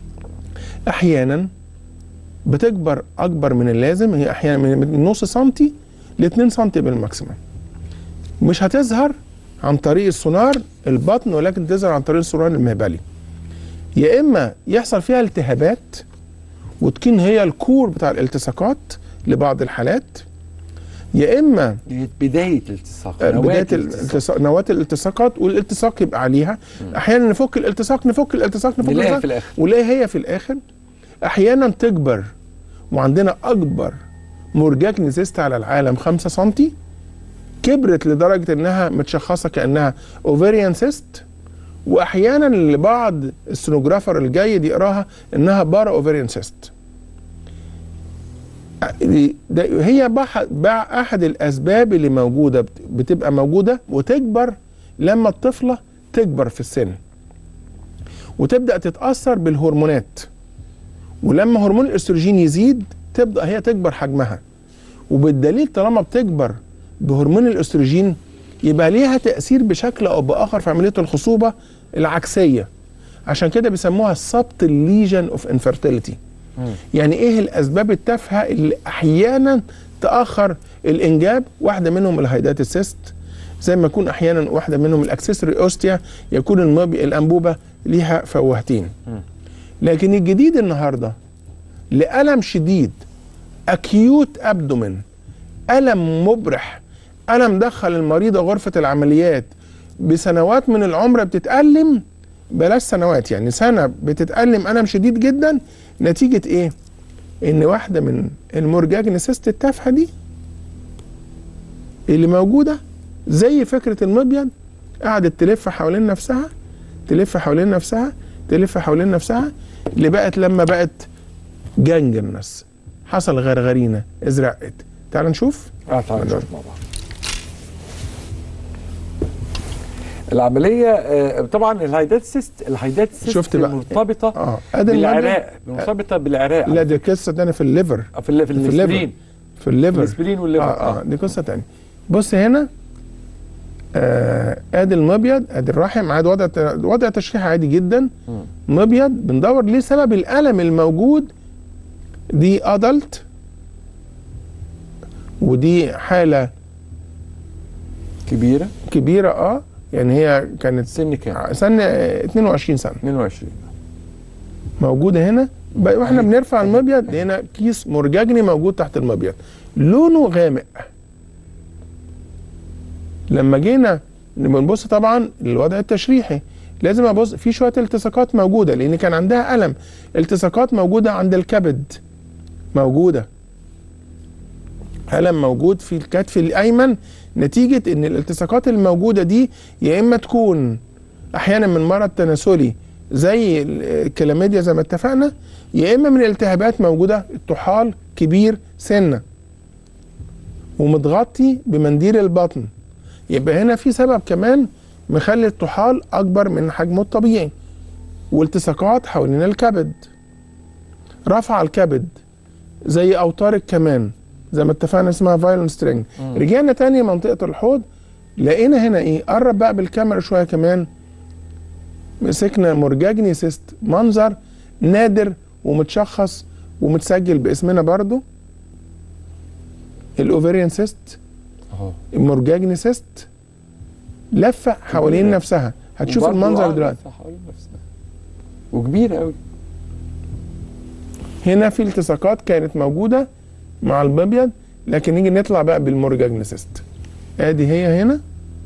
احيانا بتكبر اكبر من اللازم هي احيانا من من نص سنتي ل 2 سنتي بالماكسيمم مش هتظهر عن طريق السونار البطن ولكن تظهر عن طريق السونار المهبلي يا اما يحصل فيها التهابات وتكون هي الكور بتاع الالتصاقات لبعض الحالات يا اما دي بدايه الالتصاق آه، نواة بدايه الالتصاق. الالتصاق نواه الالتصاقات والالتصاق يبقى عليها احيانا نفك الالتصاق نفك الالتصاق نفك نلاقيها الالتصاق في الآخر. ونلاقي هي في الاخر احيانا تكبر وعندنا اكبر مرجاج سيست على العالم 5 سم كبرت لدرجه انها متشخصه كانها اوفيريان سيست واحيانا لبعض السونوجرافر الجيد يقراها انها بارا اوفيريان سيست ده هي بح- بع- احد الاسباب اللي موجوده بت- بتبقى موجوده وتكبر لما الطفله تكبر في السن وتبدا تتاثر بالهرمونات ولما هرمون الاستروجين يزيد تبدا هي تكبر حجمها وبالدليل طالما بتكبر بهرمون الاستروجين يبقى ليها تاثير بشكل او باخر في عمليه الخصوبه العكسيه عشان كده بيسموها السبت ليجن اوف انفيرتيليتي يعني ايه الاسباب التافهه اللي احيانا تاخر الانجاب واحده منهم الهيدات السيست زي ما يكون احيانا واحده منهم الاكسسوري اوستيا يكون المبي الانبوبه ليها فوهتين لكن الجديد النهارده لالم شديد اكيوت ابدومن الم مبرح الم دخل المريضه غرفه العمليات بسنوات من العمر بتتالم بلاش سنوات يعني سنه بتتالم الم شديد جدا نتيجه ايه ان واحده من المرجاجن سيست التافهه دي اللي موجوده زي فكره المبيض قعدت تلف حوالين نفسها تلف حوالين نفسها تلف حوالين نفسها اللي بقت لما بقت جانجرنس حصل غرغرينه ازرقت تعال نشوف اه تعال نشوف مع بعض العمليه آه، طبعا الهيدات سيست الهيدات سيست شفت بقى؟ مرتبطه اه ادي بالعراق مرتبطه بالعراق لا دي قصه تانية في الليفر في, ال- في الاسبرين في الليفر الاسبرين والليفر اه اه دي قصه تانية بص هنا آه ادي المبيض ادي الرحم عادي وضع وضع تشريح عادي جدا مبيض بندور ليه سبب الالم الموجود دي ادلت ودي حاله كبيره كبيره اه يعني هي كانت سن كام؟ سن آه، 22 سنه 22 موجوده هنا بقى واحنا بنرفع المبيض هنا كيس مرججني موجود تحت المبيض لونه غامق لما جينا بنبص طبعا للوضع التشريحي لازم ابص في شويه التصاقات موجوده لان كان عندها الم التصاقات موجوده عند الكبد موجوده الم موجود في الكتف الايمن نتيجه ان الالتصاقات الموجوده دي يا اما تكون احيانا من مرض تناسلي زي الكلاميديا زي ما اتفقنا يا اما من التهابات موجوده الطحال كبير سنه ومتغطي بمنديل البطن يبقى هنا في سبب كمان مخلي الطحال اكبر من حجمه الطبيعي والتصاقات حوالين الكبد رفع الكبد زي اوتار الكمان زي ما اتفقنا اسمها فايلون سترينج مم. رجعنا تاني منطقه الحوض لقينا هنا ايه قرب بقى بالكاميرا شويه كمان مسكنا مرججني سيست منظر نادر ومتشخص ومتسجل باسمنا برضو الاوفريان سيست اهو المرججني سيست لفه حوالين كبيرة. نفسها هتشوف وبرضو المنظر آه، دلوقتي لفة حوالين نفسها. وكبيره قوي هنا في التصاقات كانت موجوده مع المبيض لكن نيجي نطلع بقى بالمرججني سيست ادي هي هنا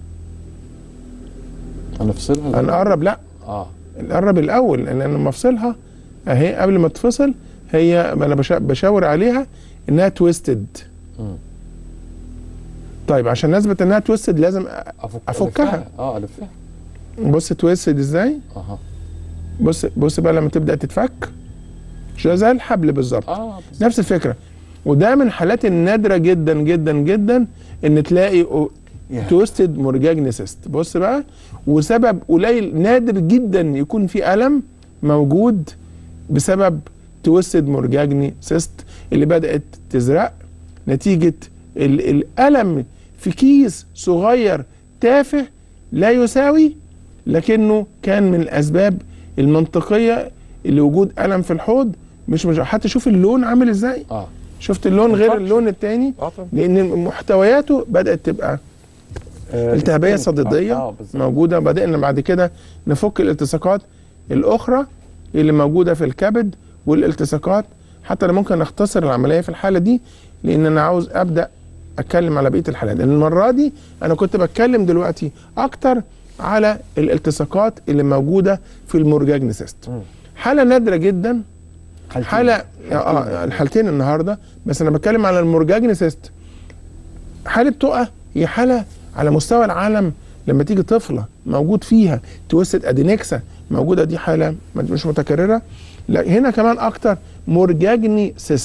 هنفصلها هنقرب لا اه نقرب الاول لان لما افصلها اهي قبل ما تفصل هي انا بشا- بشاور عليها انها تويستد مم. طيب عشان نثبت انها تويستد لازم أفك... افكها ألفها. اه الفها بص تويستد ازاي اها بص بص بقى لما تبدا تتفك شو زي الحبل بالظبط اه نفس الفكره وده من الحالات النادره جدا جدا جدا ان تلاقي تويستد مرججني سيست بص بقى وسبب قليل نادر جدا يكون في الم موجود بسبب تويستد مرججني سيست اللي بدات تزرق نتيجه ال- الالم في كيس صغير تافه لا يساوي لكنه كان من الاسباب المنطقيه لوجود الم في الحوض مش مش حتى شوف اللون عامل ازاي اه شفت اللون غير اللون التاني اه طبعا لان محتوياته بدات تبقى آه، التهابيه آه، صديديه آه، بالظبط. موجوده بدانا بعد كده نفك الالتصاقات الاخرى اللي موجوده في الكبد والالتصاقات حتى انا ممكن اختصر العمليه في الحاله دي لان انا عاوز ابدا اتكلم على بقيه الحالات لان المره دي انا كنت بتكلم دلوقتي اكتر على الالتصاقات اللي موجوده في المرججن سيست حاله نادره جدا حاله اه الحالتين النهارده بس انا بتكلم على المرججن سيست حاله تقى هي حاله على مستوى العالم لما تيجي طفله موجود فيها توسد ادينكسا موجوده دي حاله مش متكرره لا هنا كمان اكتر مرججني سيست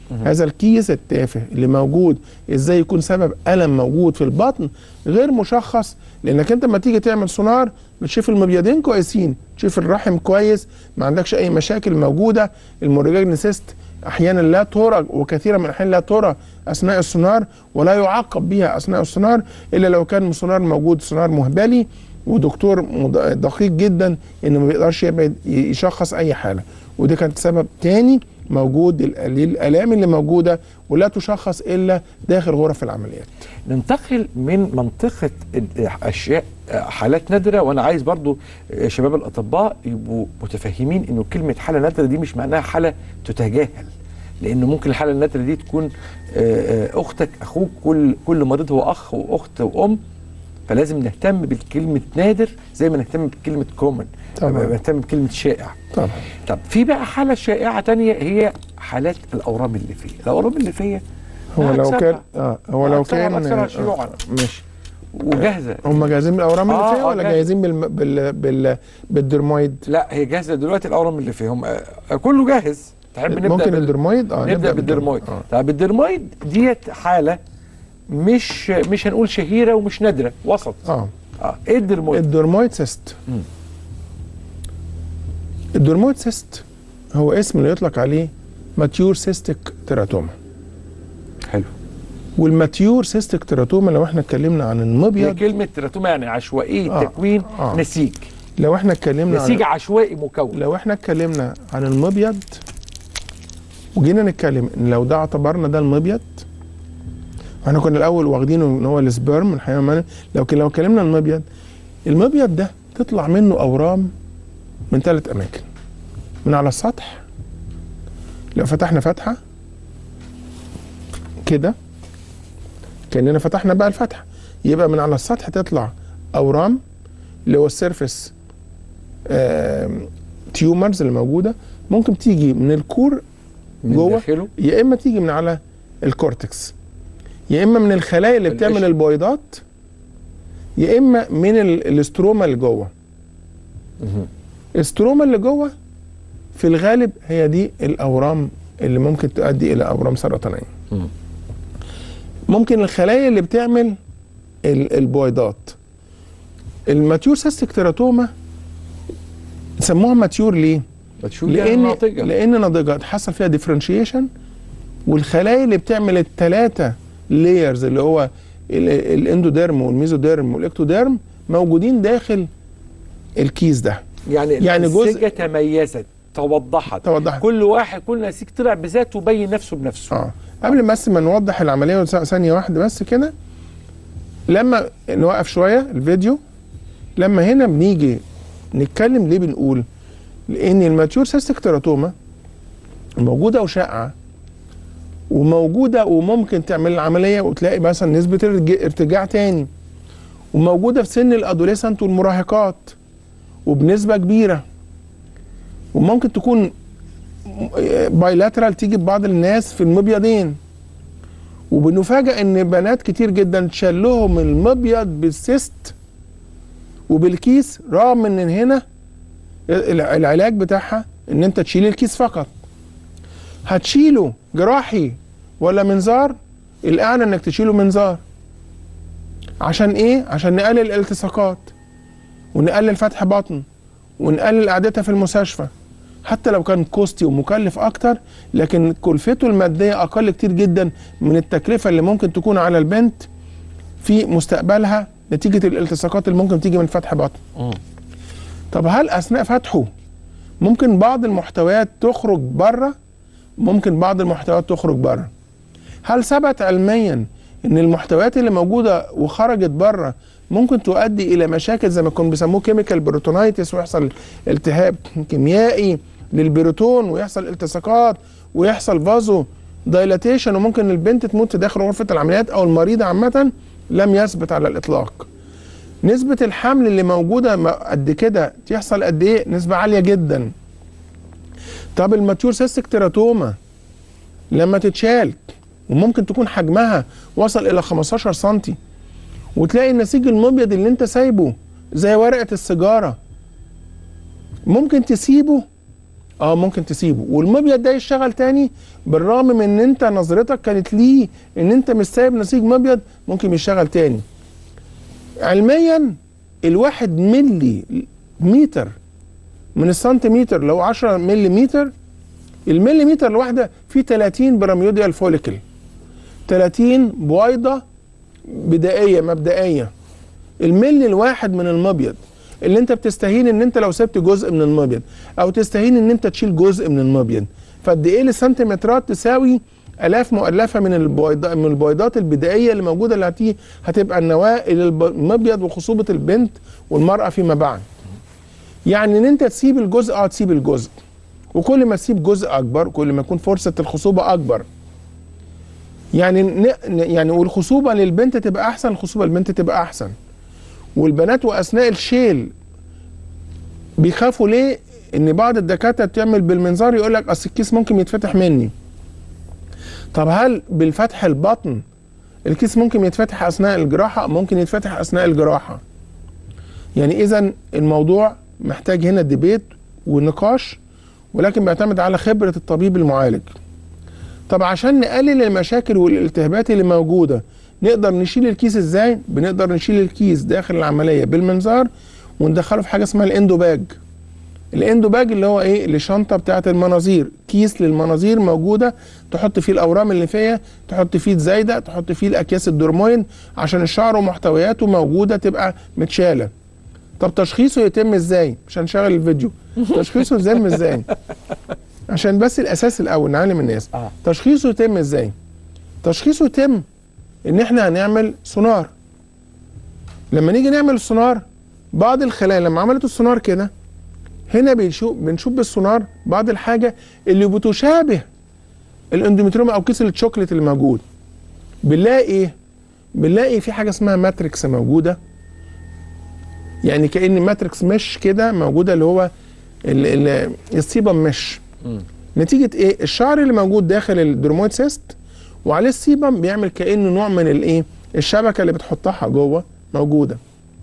هذا الكيس التافه اللي موجود ازاي يكون سبب الم موجود في البطن غير مشخص لانك انت لما تيجي تعمل سونار بتشوف المبيضين كويسين تشوف الرحم كويس ما عندكش اي مشاكل موجوده الموريجاجن سيست احيانا لا ترى وكثيرا من الاحيان لا ترى اثناء السونار ولا يعاقب بها اثناء السونار الا لو كان سونار موجود سونار مهبلي ودكتور مد- دقيق جدا انه ما بيقدرش يبعد يشخص اي حاله وده كان سبب تاني موجود ال- للالام اللي موجوده ولا تشخص الا داخل غرف العمليات ننتقل من منطقة أشياء حالات نادرة وأنا عايز برضو شباب الأطباء يبقوا متفهمين إنه كلمة حالة نادرة دي مش معناها حالة تتجاهل لأنه ممكن الحالة النادرة دي تكون آه، آه، أختك أخوك كل كل مريض هو أخ وأخت وأم فلازم نهتم بالكلمة نادر زي ما نهتم بكلمة كومن طبعاً. نهتم بكلمة شائع طبعا طب في بقى حالة شائعة تانية هي حالات الأورام الليفية الأورام الليفية هو لو أكثرها- كان اه هو لو أكثرها- كان أكثرها آه، شيوعا ماشي وجاهزة هم جاهزين بالاورام اللي آه، فيها آه، ولا جاهز. جاهزين بالم... بال... بال... بالدرمويد لا هي جاهزه دلوقتي الاورام اللي فيهم آه، كله جاهز تحب نبدا ممكن بال- الدرمويد اه نبدا بالدرمويد طب الدرمويد ديت حاله مش مش هنقول شهيره ومش نادره وسط اه اه ايه الدرمويد الدرمويد سيست الدرمويد سيست هو اسم اللي يطلق عليه ماتيور سيستيك تيراتوما حلو والماتيور سيستيك تيراتوما لو احنا اتكلمنا عن هي المبيض كلمه تراتوما يعني عشوائيه آه، تكوين آه. نسيج لو احنا اتكلمنا نسيج عن عشوائي مكون لو احنا اتكلمنا عن المبيض وجينا نتكلم ان لو ده اعتبرنا ده المبيض احنا كنا الاول واخدينه ان هو السبرم من حيوان المنوي لكن لو اتكلمنا عن المبيض المبيض ده تطلع منه اورام من ثلاث اماكن من على السطح لو فتحنا فتحه كده كاننا فتحنا بقى الفتحه يبقى من على السطح تطلع اورام اللي هو السيرفس تيومرز اللي موجوده ممكن تيجي من الكور من جوه داخله؟ يا اما تيجي من على الكورتكس يا اما من الخلايا اللي بتعمل القشر. البويضات يا اما من ال- الاستروما اللي جوه الاستروما اللي جوه في الغالب هي دي الاورام اللي ممكن تؤدي الى اورام سرطانيه ممكن الخلايا اللي بتعمل ال- البويضات الماتيور سيستيك تيراتوما سموها ماتيور ليه؟ ماتيور يعني ناضجة. لان ناضجه حصل فيها ديفرنشيشن والخلايا اللي بتعمل الثلاثه لايرز اللي هو ال- الاندوديرم والميزوديرم والاكتوديرم موجودين داخل الكيس ده يعني يعني جزء- الانسجه تميزت توضحت توضحت. كل واحد كل نسيج طلع بذاته وبين نفسه بنفسه اه قبل بس ما نوضح العمليه وث- ثانيه واحده بس كده لما نوقف شويه الفيديو لما هنا بنيجي نتكلم ليه بنقول لان الماتيور سيستيك تيراتوما موجوده وشائعه وموجوده وممكن تعمل العمليه وتلاقي مثلا نسبه الرج- ارتجاع تاني وموجوده في سن الادوليسنت والمراهقات وبنسبه كبيره وممكن تكون بايلاترال تيجي ببعض الناس في المبيضين وبنفاجئ ان بنات كتير جدا شال لهم المبيض بالسيست وبالكيس رغم ان هنا الع- العلاج بتاعها ان انت تشيل الكيس فقط هتشيله جراحي ولا منظار الاعلى انك تشيله منظار عشان ايه عشان نقلل الالتصاقات ونقلل فتح بطن ونقلل قعدتها في المستشفى حتى لو كان كوستي ومكلف اكتر لكن كلفته الماديه اقل كتير جدا من التكلفه اللي ممكن تكون على البنت في مستقبلها نتيجه الالتصاقات اللي ممكن تيجي من فتح بطن طب هل اثناء فتحه ممكن بعض المحتويات تخرج بره ممكن بعض المحتويات تخرج بره هل ثبت علميا ان المحتويات اللي موجوده وخرجت بره ممكن تؤدي الى مشاكل زي ما كانوا بيسموه كيميكال بروتونايتس ويحصل التهاب كيميائي للبروتون ويحصل التصاقات ويحصل فازو دايلاتيشن وممكن البنت تموت داخل غرفه العمليات او المريضه عامه لم يثبت على الاطلاق نسبة الحمل اللي موجودة م- قد كده تحصل قد ايه؟ نسبة عالية جدا. طب الماتيور سيستيك تيراتوما لما تتشال وممكن تكون حجمها وصل الى 15 سنتي وتلاقي النسيج المبيض اللي انت سايبه زي ورقة السيجارة ممكن تسيبه اه ممكن تسيبه والمبيض ده يشتغل تاني بالرغم من ان انت نظرتك كانت ليه ان انت مش سايب نسيج مبيض ممكن يشتغل تاني علميا الواحد ملي متر من السنتيمتر لو 10 مليمتر المليمتر الواحده فيه 30 براميوديال فوليكل 30 بويضه بدائيه مبدئيه الملي الواحد من المبيض اللي انت بتستهين ان انت لو سبت جزء من المبيض او تستهين ان انت تشيل جزء من المبيض فقد ايه السنتيمترات تساوي الاف مؤلفه من البويضات من البويضات البدائيه اللي موجوده اللي هتيجي هتبقى النواه الى الب- المبيض وخصوبه البنت والمراه فيما بعد يعني ان انت تسيب الجزء اه تسيب الجزء وكل ما تسيب جزء اكبر كل ما يكون فرصه الخصوبه اكبر يعني ن... ن- يعني والخصوبه للبنت تبقى احسن الخصوبه للبنت تبقى احسن والبنات واثناء الشيل بيخافوا ليه ان بعض الدكاتره تعمل بالمنظار يقول لك اصل الكيس ممكن يتفتح مني طب هل بالفتح البطن الكيس ممكن يتفتح اثناء الجراحه ممكن يتفتح اثناء الجراحه يعني اذا الموضوع محتاج هنا ديبيت ونقاش ولكن بيعتمد على خبره الطبيب المعالج طب عشان نقلل المشاكل والالتهابات اللي موجوده نقدر نشيل الكيس ازاي بنقدر نشيل الكيس داخل العمليه بالمنظار وندخله في حاجه اسمها الاندو باج الاندو باج اللي هو ايه الشنطه بتاعه المناظير كيس للمناظير موجوده تحط فيه الاورام الليفيه تحط فيه الزايده تحط فيه الاكياس الدرموين عشان الشعر ومحتوياته موجوده تبقى متشاله طب تشخيصه يتم ازاي مش هنشغل الفيديو تشخيصه يتم ازاي عشان بس الاساس الاول نعلم الناس آه. تشخيصه يتم ازاي تشخيصه يتم ان احنا هنعمل سونار لما نيجي نعمل السونار بعض الخلايا لما عملت السونار كده هنا بنشوف بنشوف بالسونار بعض الحاجه اللي بتشابه الاندوميتريوم او كيس الشوكليت اللي موجود بنلاقي ايه بنلاقي في حاجه اسمها ماتريكس موجوده يعني كان ماتريكس مش كده موجوده اللي هو ال- ال- السيبم مش نتيجه ايه الشعر اللي موجود داخل الدرمويد سيست وعليه السيبم بيعمل كانه نوع من الايه الشبكه اللي بتحطها جوه موجوده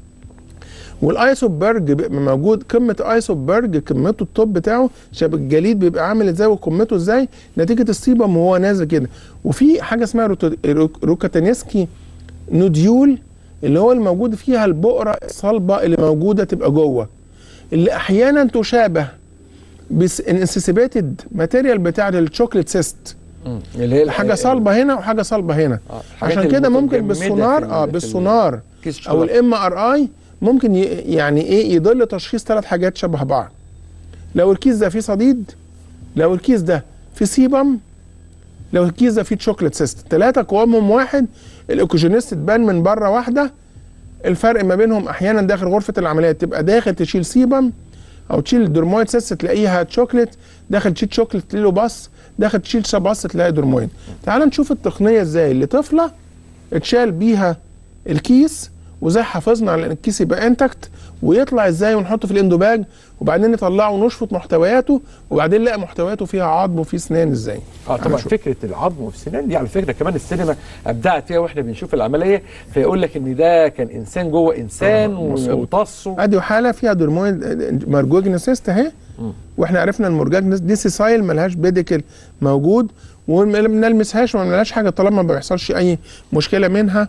والايسوبرج بيبقى موجود قمه ايسوبرج قمته التوب بتاعه شبه الجليد بيبقى عامل ازاي وقمته ازاي نتيجه السيبم وهو نازل كده وفي حاجه اسمها روتو- روك- روكاتانيسكي نوديول اللي هو الموجود فيها البقره الصلبه اللي موجوده تبقى جوه اللي احيانا تشابه بس الانسيسيبيتد ماتيريال بتاع الشوكليت سيست اللي هي حاجه صلبه هنا وحاجه صلبه هنا الحاجات عشان كده ممكن المتجمدة بالسونار في ال- اه في بالسونار كيس او الشوكولاتة. الام ار اي ممكن ي- يعني ايه يضل تشخيص ثلاث حاجات شبه بعض لو الكيس ده فيه صديد لو الكيس ده فيه سيبم لو الكيس ده فيه شوكليت سيست ثلاثه قوامهم واحد الاوكوجينيست تبان من بره واحده الفرق ما بينهم احيانا داخل غرفه العمليات تبقى داخل تشيل سيبم او تشيل درمويد سيست تلاقيها شوكليت داخل تشيل شوكليت تلاقي له باص داخل تشيل شباص تلاقي درمويد تعال نشوف التقنيه ازاي اللي طفله اتشال بيها الكيس وازاي حافظنا على ان الكيس يبقى انتكت ويطلع ازاي ونحطه في الاندوباج وبعدين نطلعه ونشفط محتوياته وبعدين نلاقي محتوياته فيها عظم وفيه اسنان ازاي اه طبعا فكره العظم والسنان دي على فكره كمان السينما ابدعت فيها واحنا بنشوف العمليه فيقول لك ان ده كان انسان جوه انسان وطصه ادي حاله فيها درمويد مرجوجنا سيست اهي واحنا عرفنا المرجاجنس دي سيسايل ملهاش بيديكل موجود وما نلمسهاش وما نعملهاش حاجه طالما ما بيحصلش اي مشكله منها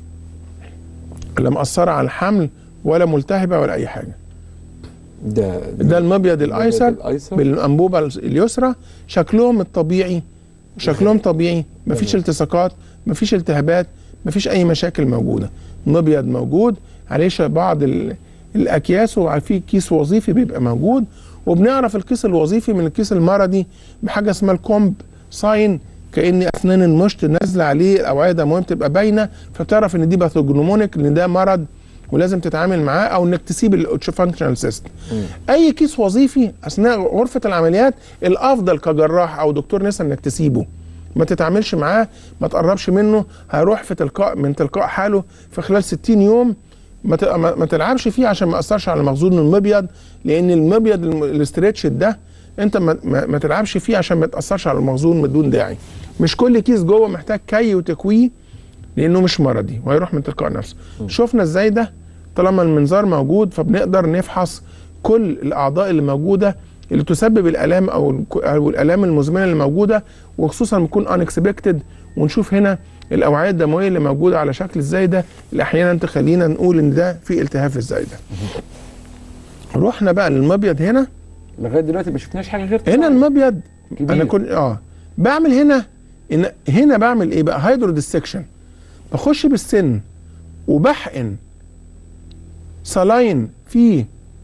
لا مأثره على الحمل ولا ملتهبه ولا اي حاجه ده ده المبيض الايسر الأيسر. بالانبوبه اليسرى شكلهم الطبيعي شكلهم طبيعي مفيش التصاقات مفيش التهابات مفيش اي مشاكل موجوده مبيض موجود عليه ش- بعض ال- الاكياس وفي كيس وظيفي بيبقى موجود وبنعرف الكيس الوظيفي من الكيس المرضي بحاجه اسمها الكومب ساين كان اسنان المشط نازله عليه الاوعيه الدمويه بتبقى باينه فبتعرف ان دي باثوجنومونيك ان ده مرض ولازم تتعامل معاه او انك تسيب الاوتشوفانكشنال سيست اي كيس وظيفي اثناء غرفه العمليات الافضل كجراح او دكتور نسا انك تسيبه ما تتعاملش معاه ما تقربش منه هيروح في تلقاء من تلقاء حاله في خلال 60 يوم ما ت- ما ما تلعبش فيه عشان ما ياثرش على مخزون المبيض لان المبيض الم- الاسترتش ده انت ما, ما, ما تلعبش فيه عشان ما تاثرش على المخزون بدون داعي مش كل كيس جوه محتاج كي وتكويه لانه مش مرضي وهيروح من تلقاء نفسه شفنا ازاي ده طالما المنظار موجود فبنقدر نفحص كل الاعضاء اللي موجوده اللي تسبب الالام او الك- او الالام المزمنه اللي موجوده وخصوصا بتكون انكسبكتد ونشوف هنا الاوعيه الدمويه اللي موجوده على شكل ازاي ده اللي احيانا تخلينا نقول ان ده في التهاب في الزايده. رحنا بقى للمبيض هنا لغايه دلوقتي ما شفناش حاجه غير هنا المبيض كبير. انا كنت اه بعمل هنا إن هنا بعمل ايه بقى هيدرو ديسكشن بخش بالسن وبحقن صلاين فيه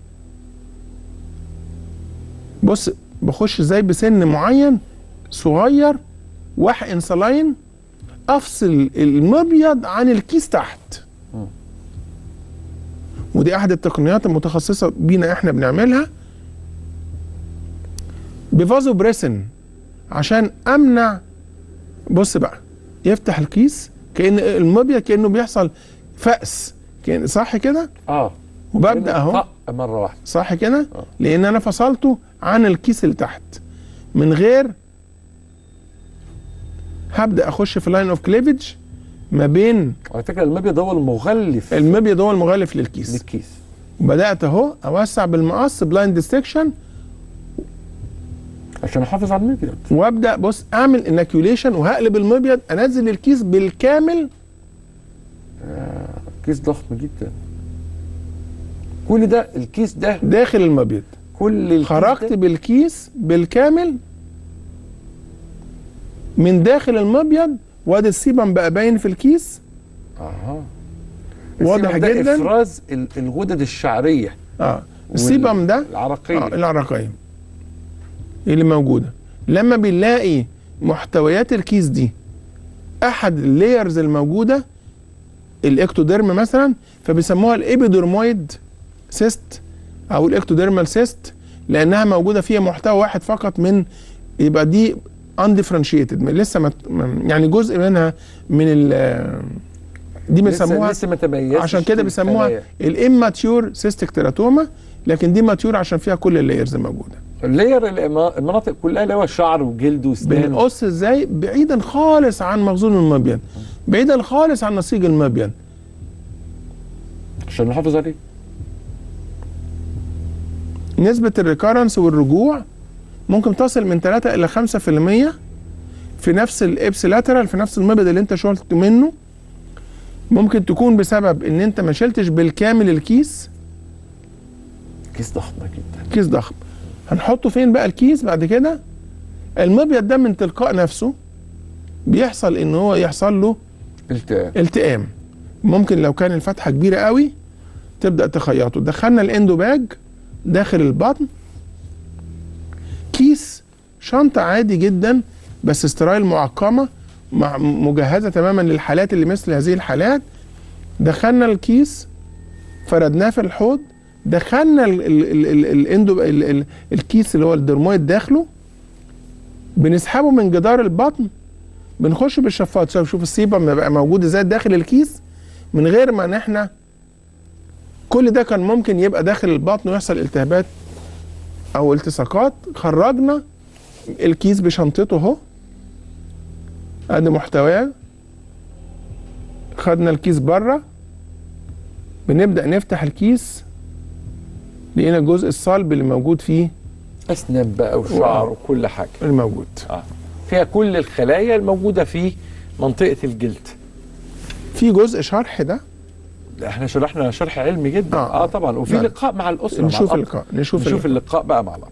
بص بخش ازاي بسن معين صغير واحقن صلاين افصل المبيض عن الكيس تحت ودي احد التقنيات المتخصصه بينا احنا بنعملها بفازو بريسن عشان امنع بص بقى يفتح الكيس كان المبيض كانه بيحصل فأس كان صح كده اه وببدا اهو طق مره واحده صح كده لان انا فصلته عن الكيس اللي تحت من غير هبدا اخش في لاين اوف كليفج ما بين على فكره المبيض هو المغلف المبيض هو المغلف للكيس للكيس بدات اهو اوسع بالمقص بلاين ديستكشن عشان احافظ على المبيض وابدا بص اعمل انكيوليشن وهقلب المبيض انزل الكيس بالكامل كيس ضخم جدا كل ده الكيس ده داخل المبيض كل الكيس خرجت ده بالكيس بالكامل من داخل المبيض وادي السيبم بقى باين في الكيس اها واضح السيبم ده جدا افراز ال- الغدد الشعريه اه السيبم ده العرقيه آه العرقيه اللي موجوده لما بنلاقي محتويات الكيس دي احد اللايرز الموجوده الاكتوديرم مثلا فبيسموها الابيدرمويد سيست او الاكتوديرمال سيست لانها موجوده فيها محتوى واحد فقط من يبقى دي انديفرنشيتد لسه ما يعني جزء منها من ال دي لسه- بنسموها لسه ما تميزش عشان كده بيسموها الخلايا. الاماتيور سيستيك تيراتوما لكن دي ماتيور عشان فيها كل اللايرز موجوده اللاير الإما- المناطق كلها اللي هو شعر وجلد واسنان بنقص ازاي بعيدا خالص عن مخزون المبيض بعيدا خالص عن نسيج المبيض عشان نحافظ عليه نسبة الريكارنس والرجوع ممكن تصل من 3 إلى 5% في نفس الإبس لاترال في نفس المبيض اللي أنت شلت منه ممكن تكون بسبب إن أنت ما شلتش بالكامل الكيس كيس ضخمه جدا كيس ضخم هنحطه فين بقى الكيس بعد كده المبيض ده من تلقاء نفسه بيحصل ان هو يحصل له التئام التئام ممكن لو كان الفتحه كبيره قوي تبدا تخيطه دخلنا الاندوباج داخل البطن كيس شنطه عادي جدا بس استرايل معقمه مع مجهزه تماما للحالات اللي مثل هذه الحالات دخلنا الكيس فردناه في الحوض دخلنا ال ال ال ال الاندو ال ال الكيس اللي هو الدرمويد داخله بنسحبه من جدار البطن بنخش بالشفاط شوف شوف السيبم بقى موجود ازاي داخل الكيس من غير ما ان احنا كل ده كان ممكن يبقى داخل البطن ويحصل التهابات او التصاقات خرجنا الكيس بشنطته اهو ادي محتواه خدنا الكيس بره بنبدا نفتح الكيس لقينا الجزء الصلب اللي موجود فيه اسنان بقى وشعر وكل حاجه الموجود اه فيها كل الخلايا الموجوده في منطقه الجلد في جزء شرح ده احنا شرحنا شرح علمي جدا اه, آه طبعا وفي نعم. لقاء مع الاسره نشوف مع الأب. اللقاء، نشوف نشوف اللقاء. اللقاء بقى مع الاب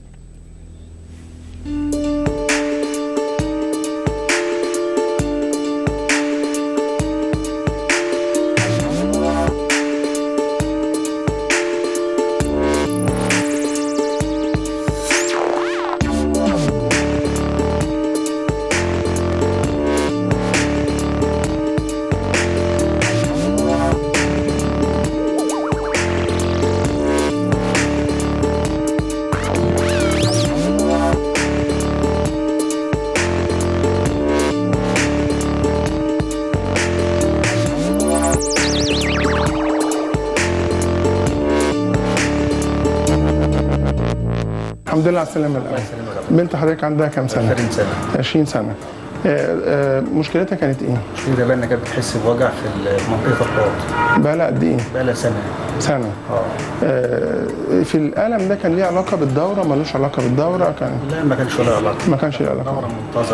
الحمد لله على السلامه الاول بنت حضرتك عندها كام سنه 20 سنه 20 سنه آه، آه، مشكلتها كانت ايه؟ مشكلتها بقى انها كانت بتحس بوجع في منطقه الحوض بقى لها قد ايه؟ بقى لها سنه سنه آه، في الالم ده كان ليه علاقه بالدوره ملوش علاقه بالدوره كان لا ما كانش ولا علاقه ما كانش ليه علاقه دوره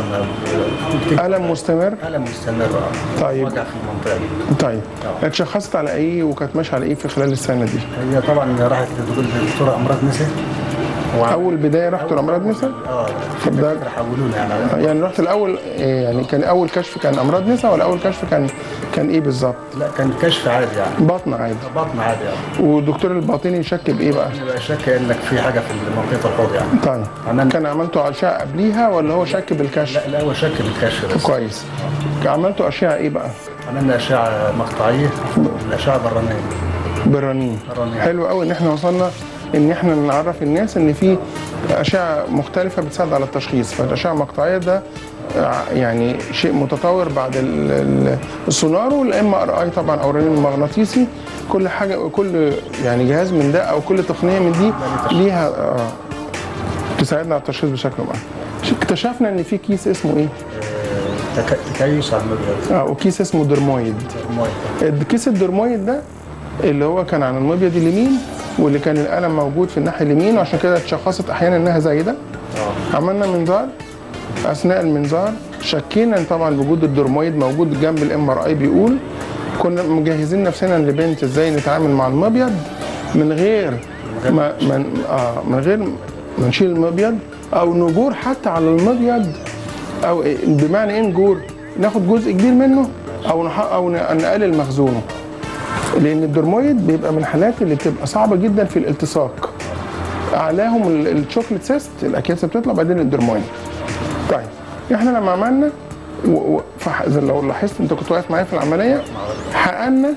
منتظمه الم مستمر الم مستمر اه طيب وجع في المنطقه دي طيب اتشخصت على ايه وكانت ماشيه على ايه في خلال السنه دي؟ هي طبعا راحت لدكتوره امراض نساء اول بدايه رحت لامراض نساء؟ اه طب ده حولونا يعني يعني رحت الاول إيه يعني كان اول كشف كان امراض نساء ولا اول كشف كان كان ايه بالظبط؟ لا كان كشف عادي يعني بطن عادي بطن عادي يعني والدكتور الباطني شك بايه بقى؟ يبقى شك انك في حاجه في منطقه الحوض يعني طيب كان عملته اشعه قبليها ولا هو شك بالكشف؟ لا لا هو شك بالكشف بس كويس عملتوا اشعه ايه بقى؟ عملنا اشعه مقطعيه الاشعه برانيه برانين برانين. حلو قوي ان احنا وصلنا ان احنا نعرف الناس ان في اشعه مختلفه بتساعد على التشخيص فالاشعه المقطعيه ده ع- يعني شيء متطور بعد ال- ال- السونار والام ار اي طبعا او الرنين المغناطيسي كل حاجه كل يعني جهاز من ده او كل تقنيه من دي ليها آه تساعدنا على التشخيص بشكل معين اكتشفنا ان في كيس اسمه ايه؟ تك- تكيس على المبيض اه وكيس اسمه درمويد الكيس الدرمويد ده اللي هو كان عن المبيض اليمين واللي كان الالم موجود في الناحيه اليمين وعشان كده اتشخصت احيانا انها زايده عملنا منظار اثناء المنظار شكينا ان طبعا وجود الدرمويد موجود جنب الام ار اي بيقول كنا مجهزين نفسنا لبنت ازاي نتعامل مع المبيض من غير ما من اه من غير ما نشيل المبيض او نجور حتى على المبيض او إيه- بمعنى ايه نجور ناخد جزء كبير منه او نح او ن- نقلل مخزونه لان الدرمويد بيبقى من الحالات اللي بتبقى صعبه جدا في الالتصاق اعلاهم ال- الشوكليت سيست الاكياس بتطلع بعدين الدرمويد طيب احنا لما عملنا و... و... فح... زي لو لاحظت انت كنت واقف معايا في العمليه حقنا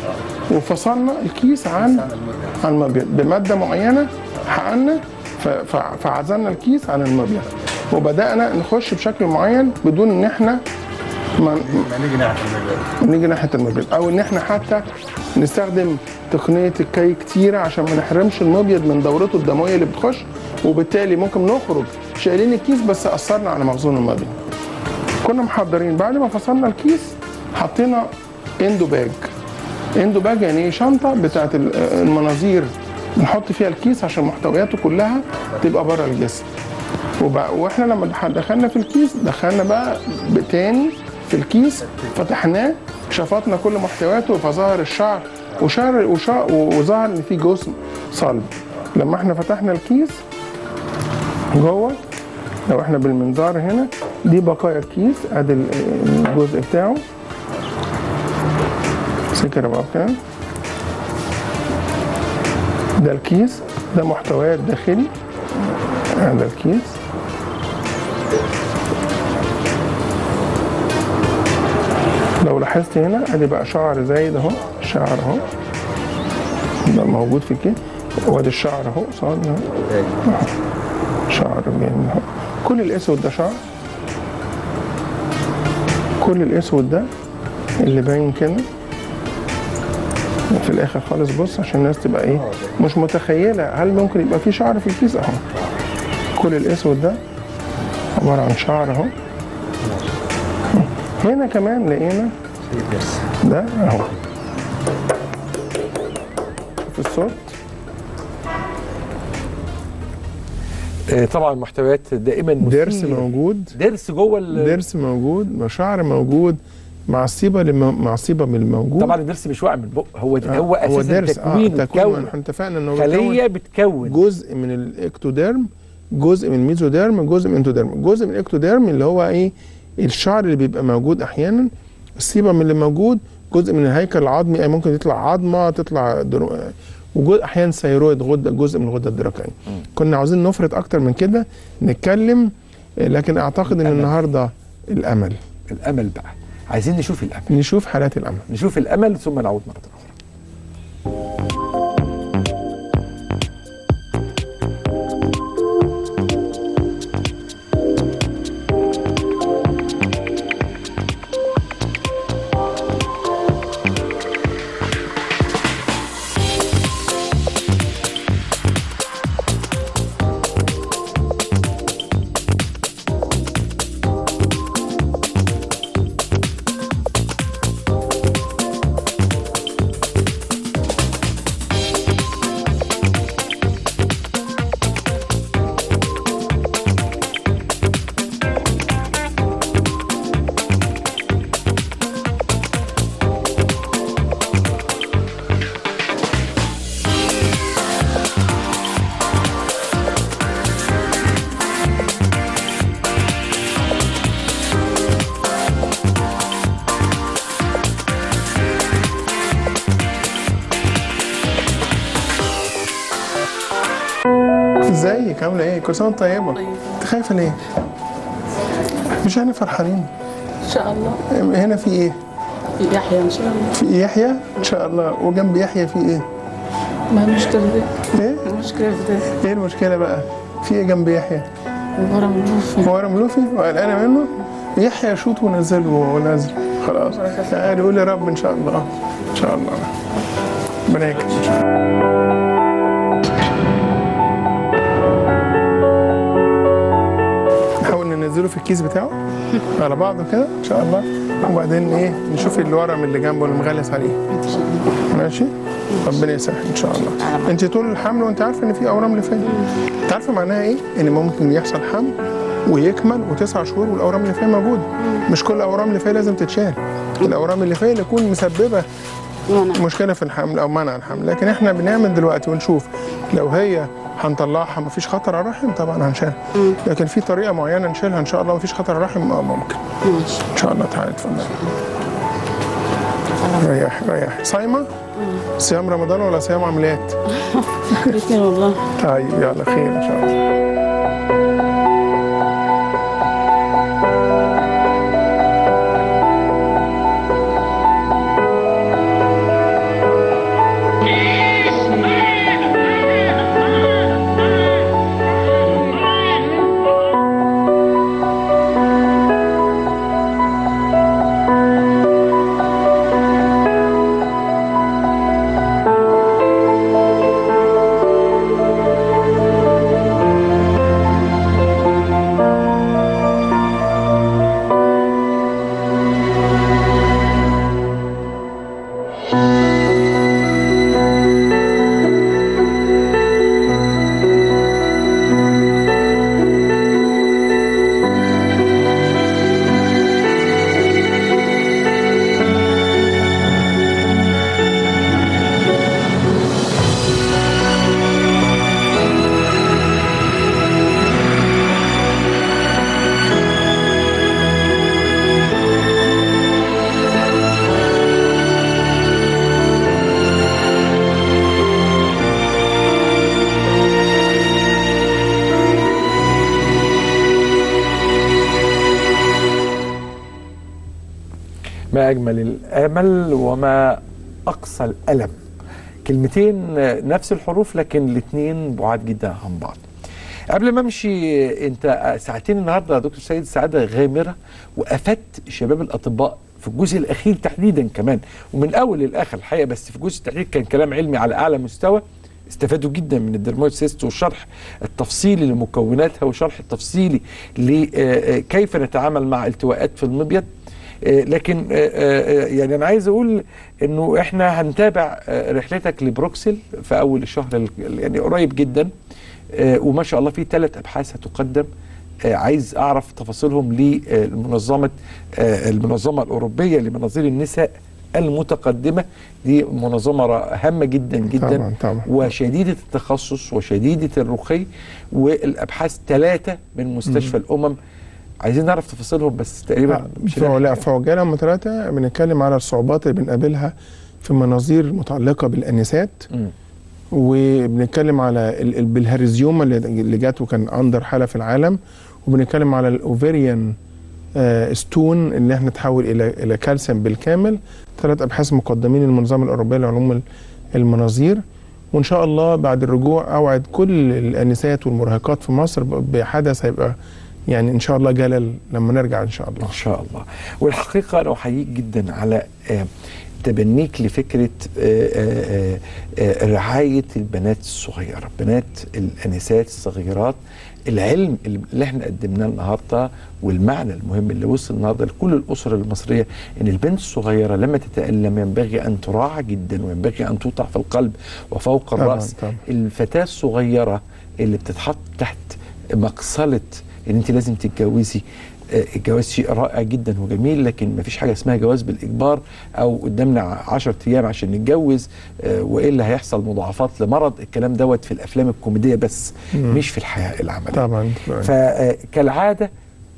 وفصلنا الكيس عن عن المبيض بماده معينه حقنا ف... ف... فعزلنا الكيس عن المبيض وبدانا نخش بشكل معين بدون ان احنا ما ما نيجي ناحيه المبيض نيجي ناحيه المبيض او ان احنا حتى نستخدم تقنيه الكي كتيره عشان ما نحرمش المبيض من دورته الدمويه اللي بتخش وبالتالي ممكن نخرج شايلين الكيس بس اثرنا على مخزون المبيض كنا محضرين بعد ما فصلنا الكيس حطينا اندو باج اندو باج يعني ايه شنطه بتاعت ال- المناظير نحط فيها الكيس عشان محتوياته كلها تبقى بره الجسم وبقى واحنا لما دخ- دخلنا في الكيس دخلنا بقى تاني في الكيس فتحناه شفطنا كل محتوياته فظهر الشعر وشعر وشعر وظهر ان في جسم صلب لما احنا فتحنا الكيس جوه لو احنا بالمنظار هنا دي بقايا الكيس ادي ال- الجزء بتاعه سكر بقى كده ده الكيس ده محتواه الداخلي هذا الكيس لو لاحظت هنا ادي بقى شعر زايد اهو شعر اهو ده موجود في الكيس وادي الشعر اهو قصاد اهو أهو. شعر جامد اهو كل الاسود ده شعر كل الاسود ده اللي باين كده في الاخر خالص بص عشان الناس تبقى ايه مش متخيله هل ممكن يبقى في شعر في الكيس اهو كل الاسود ده عباره عن شعر اهو هنا كمان لقينا ده اهو في الصوت آه، طبعا محتويات دائما ضرس مثيرة. موجود ضرس جوه ال- ضرس موجود شعر موجود معصيبه لم... معصيبه من الموجود طبعا الضرس مش واقع من بق هو آه، هو اساسا ضرس تكوين اه تكوين وتكون احنا اتفقنا انه خليه بيكون بتكون جزء من الاكتوديرم جزء من الميزوديرم جزء من الانتوديرم جزء من الاكتوديرم اللي هو ايه الشعر اللي بيبقى موجود احيانا السيبه من اللي موجود جزء من الهيكل العظمي يعني ممكن يطلع عظمه تطلع درو... وجزء احيانا ثيرويد غده جزء من الغده الدرقيه كنا عاوزين نفرط اكتر من كده نتكلم آه، لكن اعتقد ان النهارده الامل الامل بقى عايزين نشوف الامل نشوف حالات الامل نشوف الامل ثم نعود مره اخرى ازيك عامله ايه كل سنه وانت طيبه انت خايفه ليه مش احنا فرحانين ان شاء الله هنا في ايه يحيى ان شاء الله في يحيى ان شاء الله وجنب يحيى في ايه ما المشكله دي ايه المشكله في ده ايه المشكله بقى في ايه جنب يحيى ورا ملوفي ورا ملوفي وقلقانه منه يحيى شوط ونزله وهو نازل خلاص يعني قول يا رب ان شاء الله ان شاء الله ربنا يكرمك ان شاء الله نحاول ننزله في الكيس بتاعه على بعضه كده ان شاء الله وبعدين ايه نشوف الورم اللي جنبه اللي مغلس عليه ماشي ربنا يسهل ان شاء الله انت طول الحمل وانت عارفه ان في اورام لفيه انت عارفه معناها ايه ان ممكن يحصل حمل ويكمل وتسع شهور والاورام اللي فيه موجوده مش كل الاورام اللي فيه لازم تتشال الاورام اللي فيه اللي تكون مسببه مشكله في الحمل او منع الحمل لكن احنا بنعمل دلوقتي ونشوف لو هي هنطلعها مفيش خطر على الرحم طبعا هنشيلها لكن في طريقه معينه نشيلها ان شاء الله مفيش خطر على الرحم اه ممكن ماشي ان شاء الله تعالى اتفضل ريح ريح صايمه صيام رمضان ولا صيام عمليات الاثنين والله طيب يلا خير ان شاء الله ما أجمل الأمل وما أقصى الألم كلمتين نفس الحروف لكن الاثنين بعاد جدا عن بعض قبل ما امشي انت ساعتين النهارده يا دكتور سيد سعاده غامره وافدت شباب الاطباء في الجزء الاخير تحديدا كمان ومن الاول للاخر الحقيقه بس في الجزء التحديد كان كلام علمي على اعلى مستوى استفادوا جدا من الدرمويد سيست والشرح التفصيلي لمكوناتها والشرح التفصيلي لكيف نتعامل مع التواءات في المبيض آه، لكن آه، آه، يعني انا عايز اقول انه احنا هنتابع آه، رحلتك لبروكسل في اول الشهر ال- يعني قريب جدا آه، وما شاء الله في ثلاث ابحاث هتقدم آه، عايز اعرف تفاصيلهم للمنظمه المنظمه الاوروبيه لمناظير النساء المتقدمه دي منظمه را- هامه جدا جدا طبعاً، طبعاً. وشديده التخصص وشديده الرقي والابحاث ثلاثه من مستشفى الامم عايزين نعرف تفاصيلهم بس تقريبا مش في علا- في عجاله هم ثلاثه بنتكلم على الصعوبات اللي بنقابلها في مناظير متعلقه بالانسات مم. وبنتكلم على ال- ال- بالهرزيوما اللي اللي جات وكان اندر حاله في العالم وبنتكلم على الاوفيريان آه، ستون اللي احنا تحول الى الى كالسيوم بالكامل ثلاث ابحاث مقدمين المنظمه الاوروبيه لعلوم ال- المناظير وان شاء الله بعد الرجوع اوعد كل الانسات والمراهقات في مصر ب- بحدث هيبقى يعني ان شاء الله جلل لما نرجع ان شاء الله ان شاء الله والحقيقه انا احييك جدا على آه، تبنيك لفكره آه، آه، آه، رعايه البنات الصغيره بنات الانسات الصغيرات العلم اللي احنا قدمناه النهارده والمعنى المهم اللي وصل النهارده لكل الاسر المصريه ان البنت الصغيره لما تتالم ينبغي ان تراعى جدا وينبغي ان توضع في القلب وفوق طبعاً، الراس طبعاً. الفتاه الصغيره اللي بتتحط تحت مقصله ان انت لازم تتجوزي آه، الجواز شيء رائع جدا وجميل لكن ما فيش حاجه اسمها جواز بالاجبار او قدامنا 10 ايام عشان نتجوز آه، والا هيحصل مضاعفات لمرض الكلام دوت في الافلام الكوميديه بس مم. مش في الحياه العمليه طبعا فكالعاده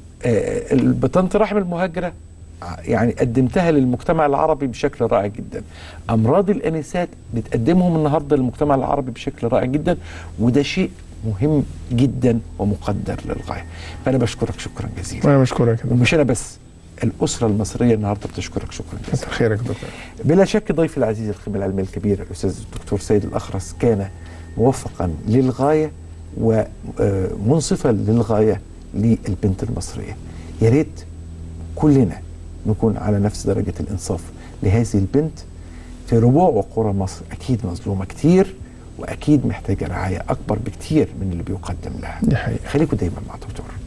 بطانه الرحم المهاجره ع- يعني قدمتها للمجتمع العربي بشكل رائع جدا امراض الانسات بتقدمهم النهارده للمجتمع العربي بشكل رائع جدا وده شيء مهم جدا ومقدر للغايه فانا بشكرك شكرا جزيلا وانا بشكرك يا ومش انا بس الاسره المصريه النهارده بتشكرك شكرا جزيلا كتر خيرك يا دكتور بلا شك ضيفي العزيز القيمه العلميه الكبيره الاستاذ الدكتور سيد الاخرس كان موفقا للغايه ومنصفا للغايه للبنت المصريه يا ريت كلنا نكون على نفس درجه الانصاف لهذه البنت في ربوع وقرى مصر اكيد مظلومه كتير واكيد محتاجه رعايه اكبر بكتير من اللي بيقدم لها دي حقيقه خليكم دايما مع دكتور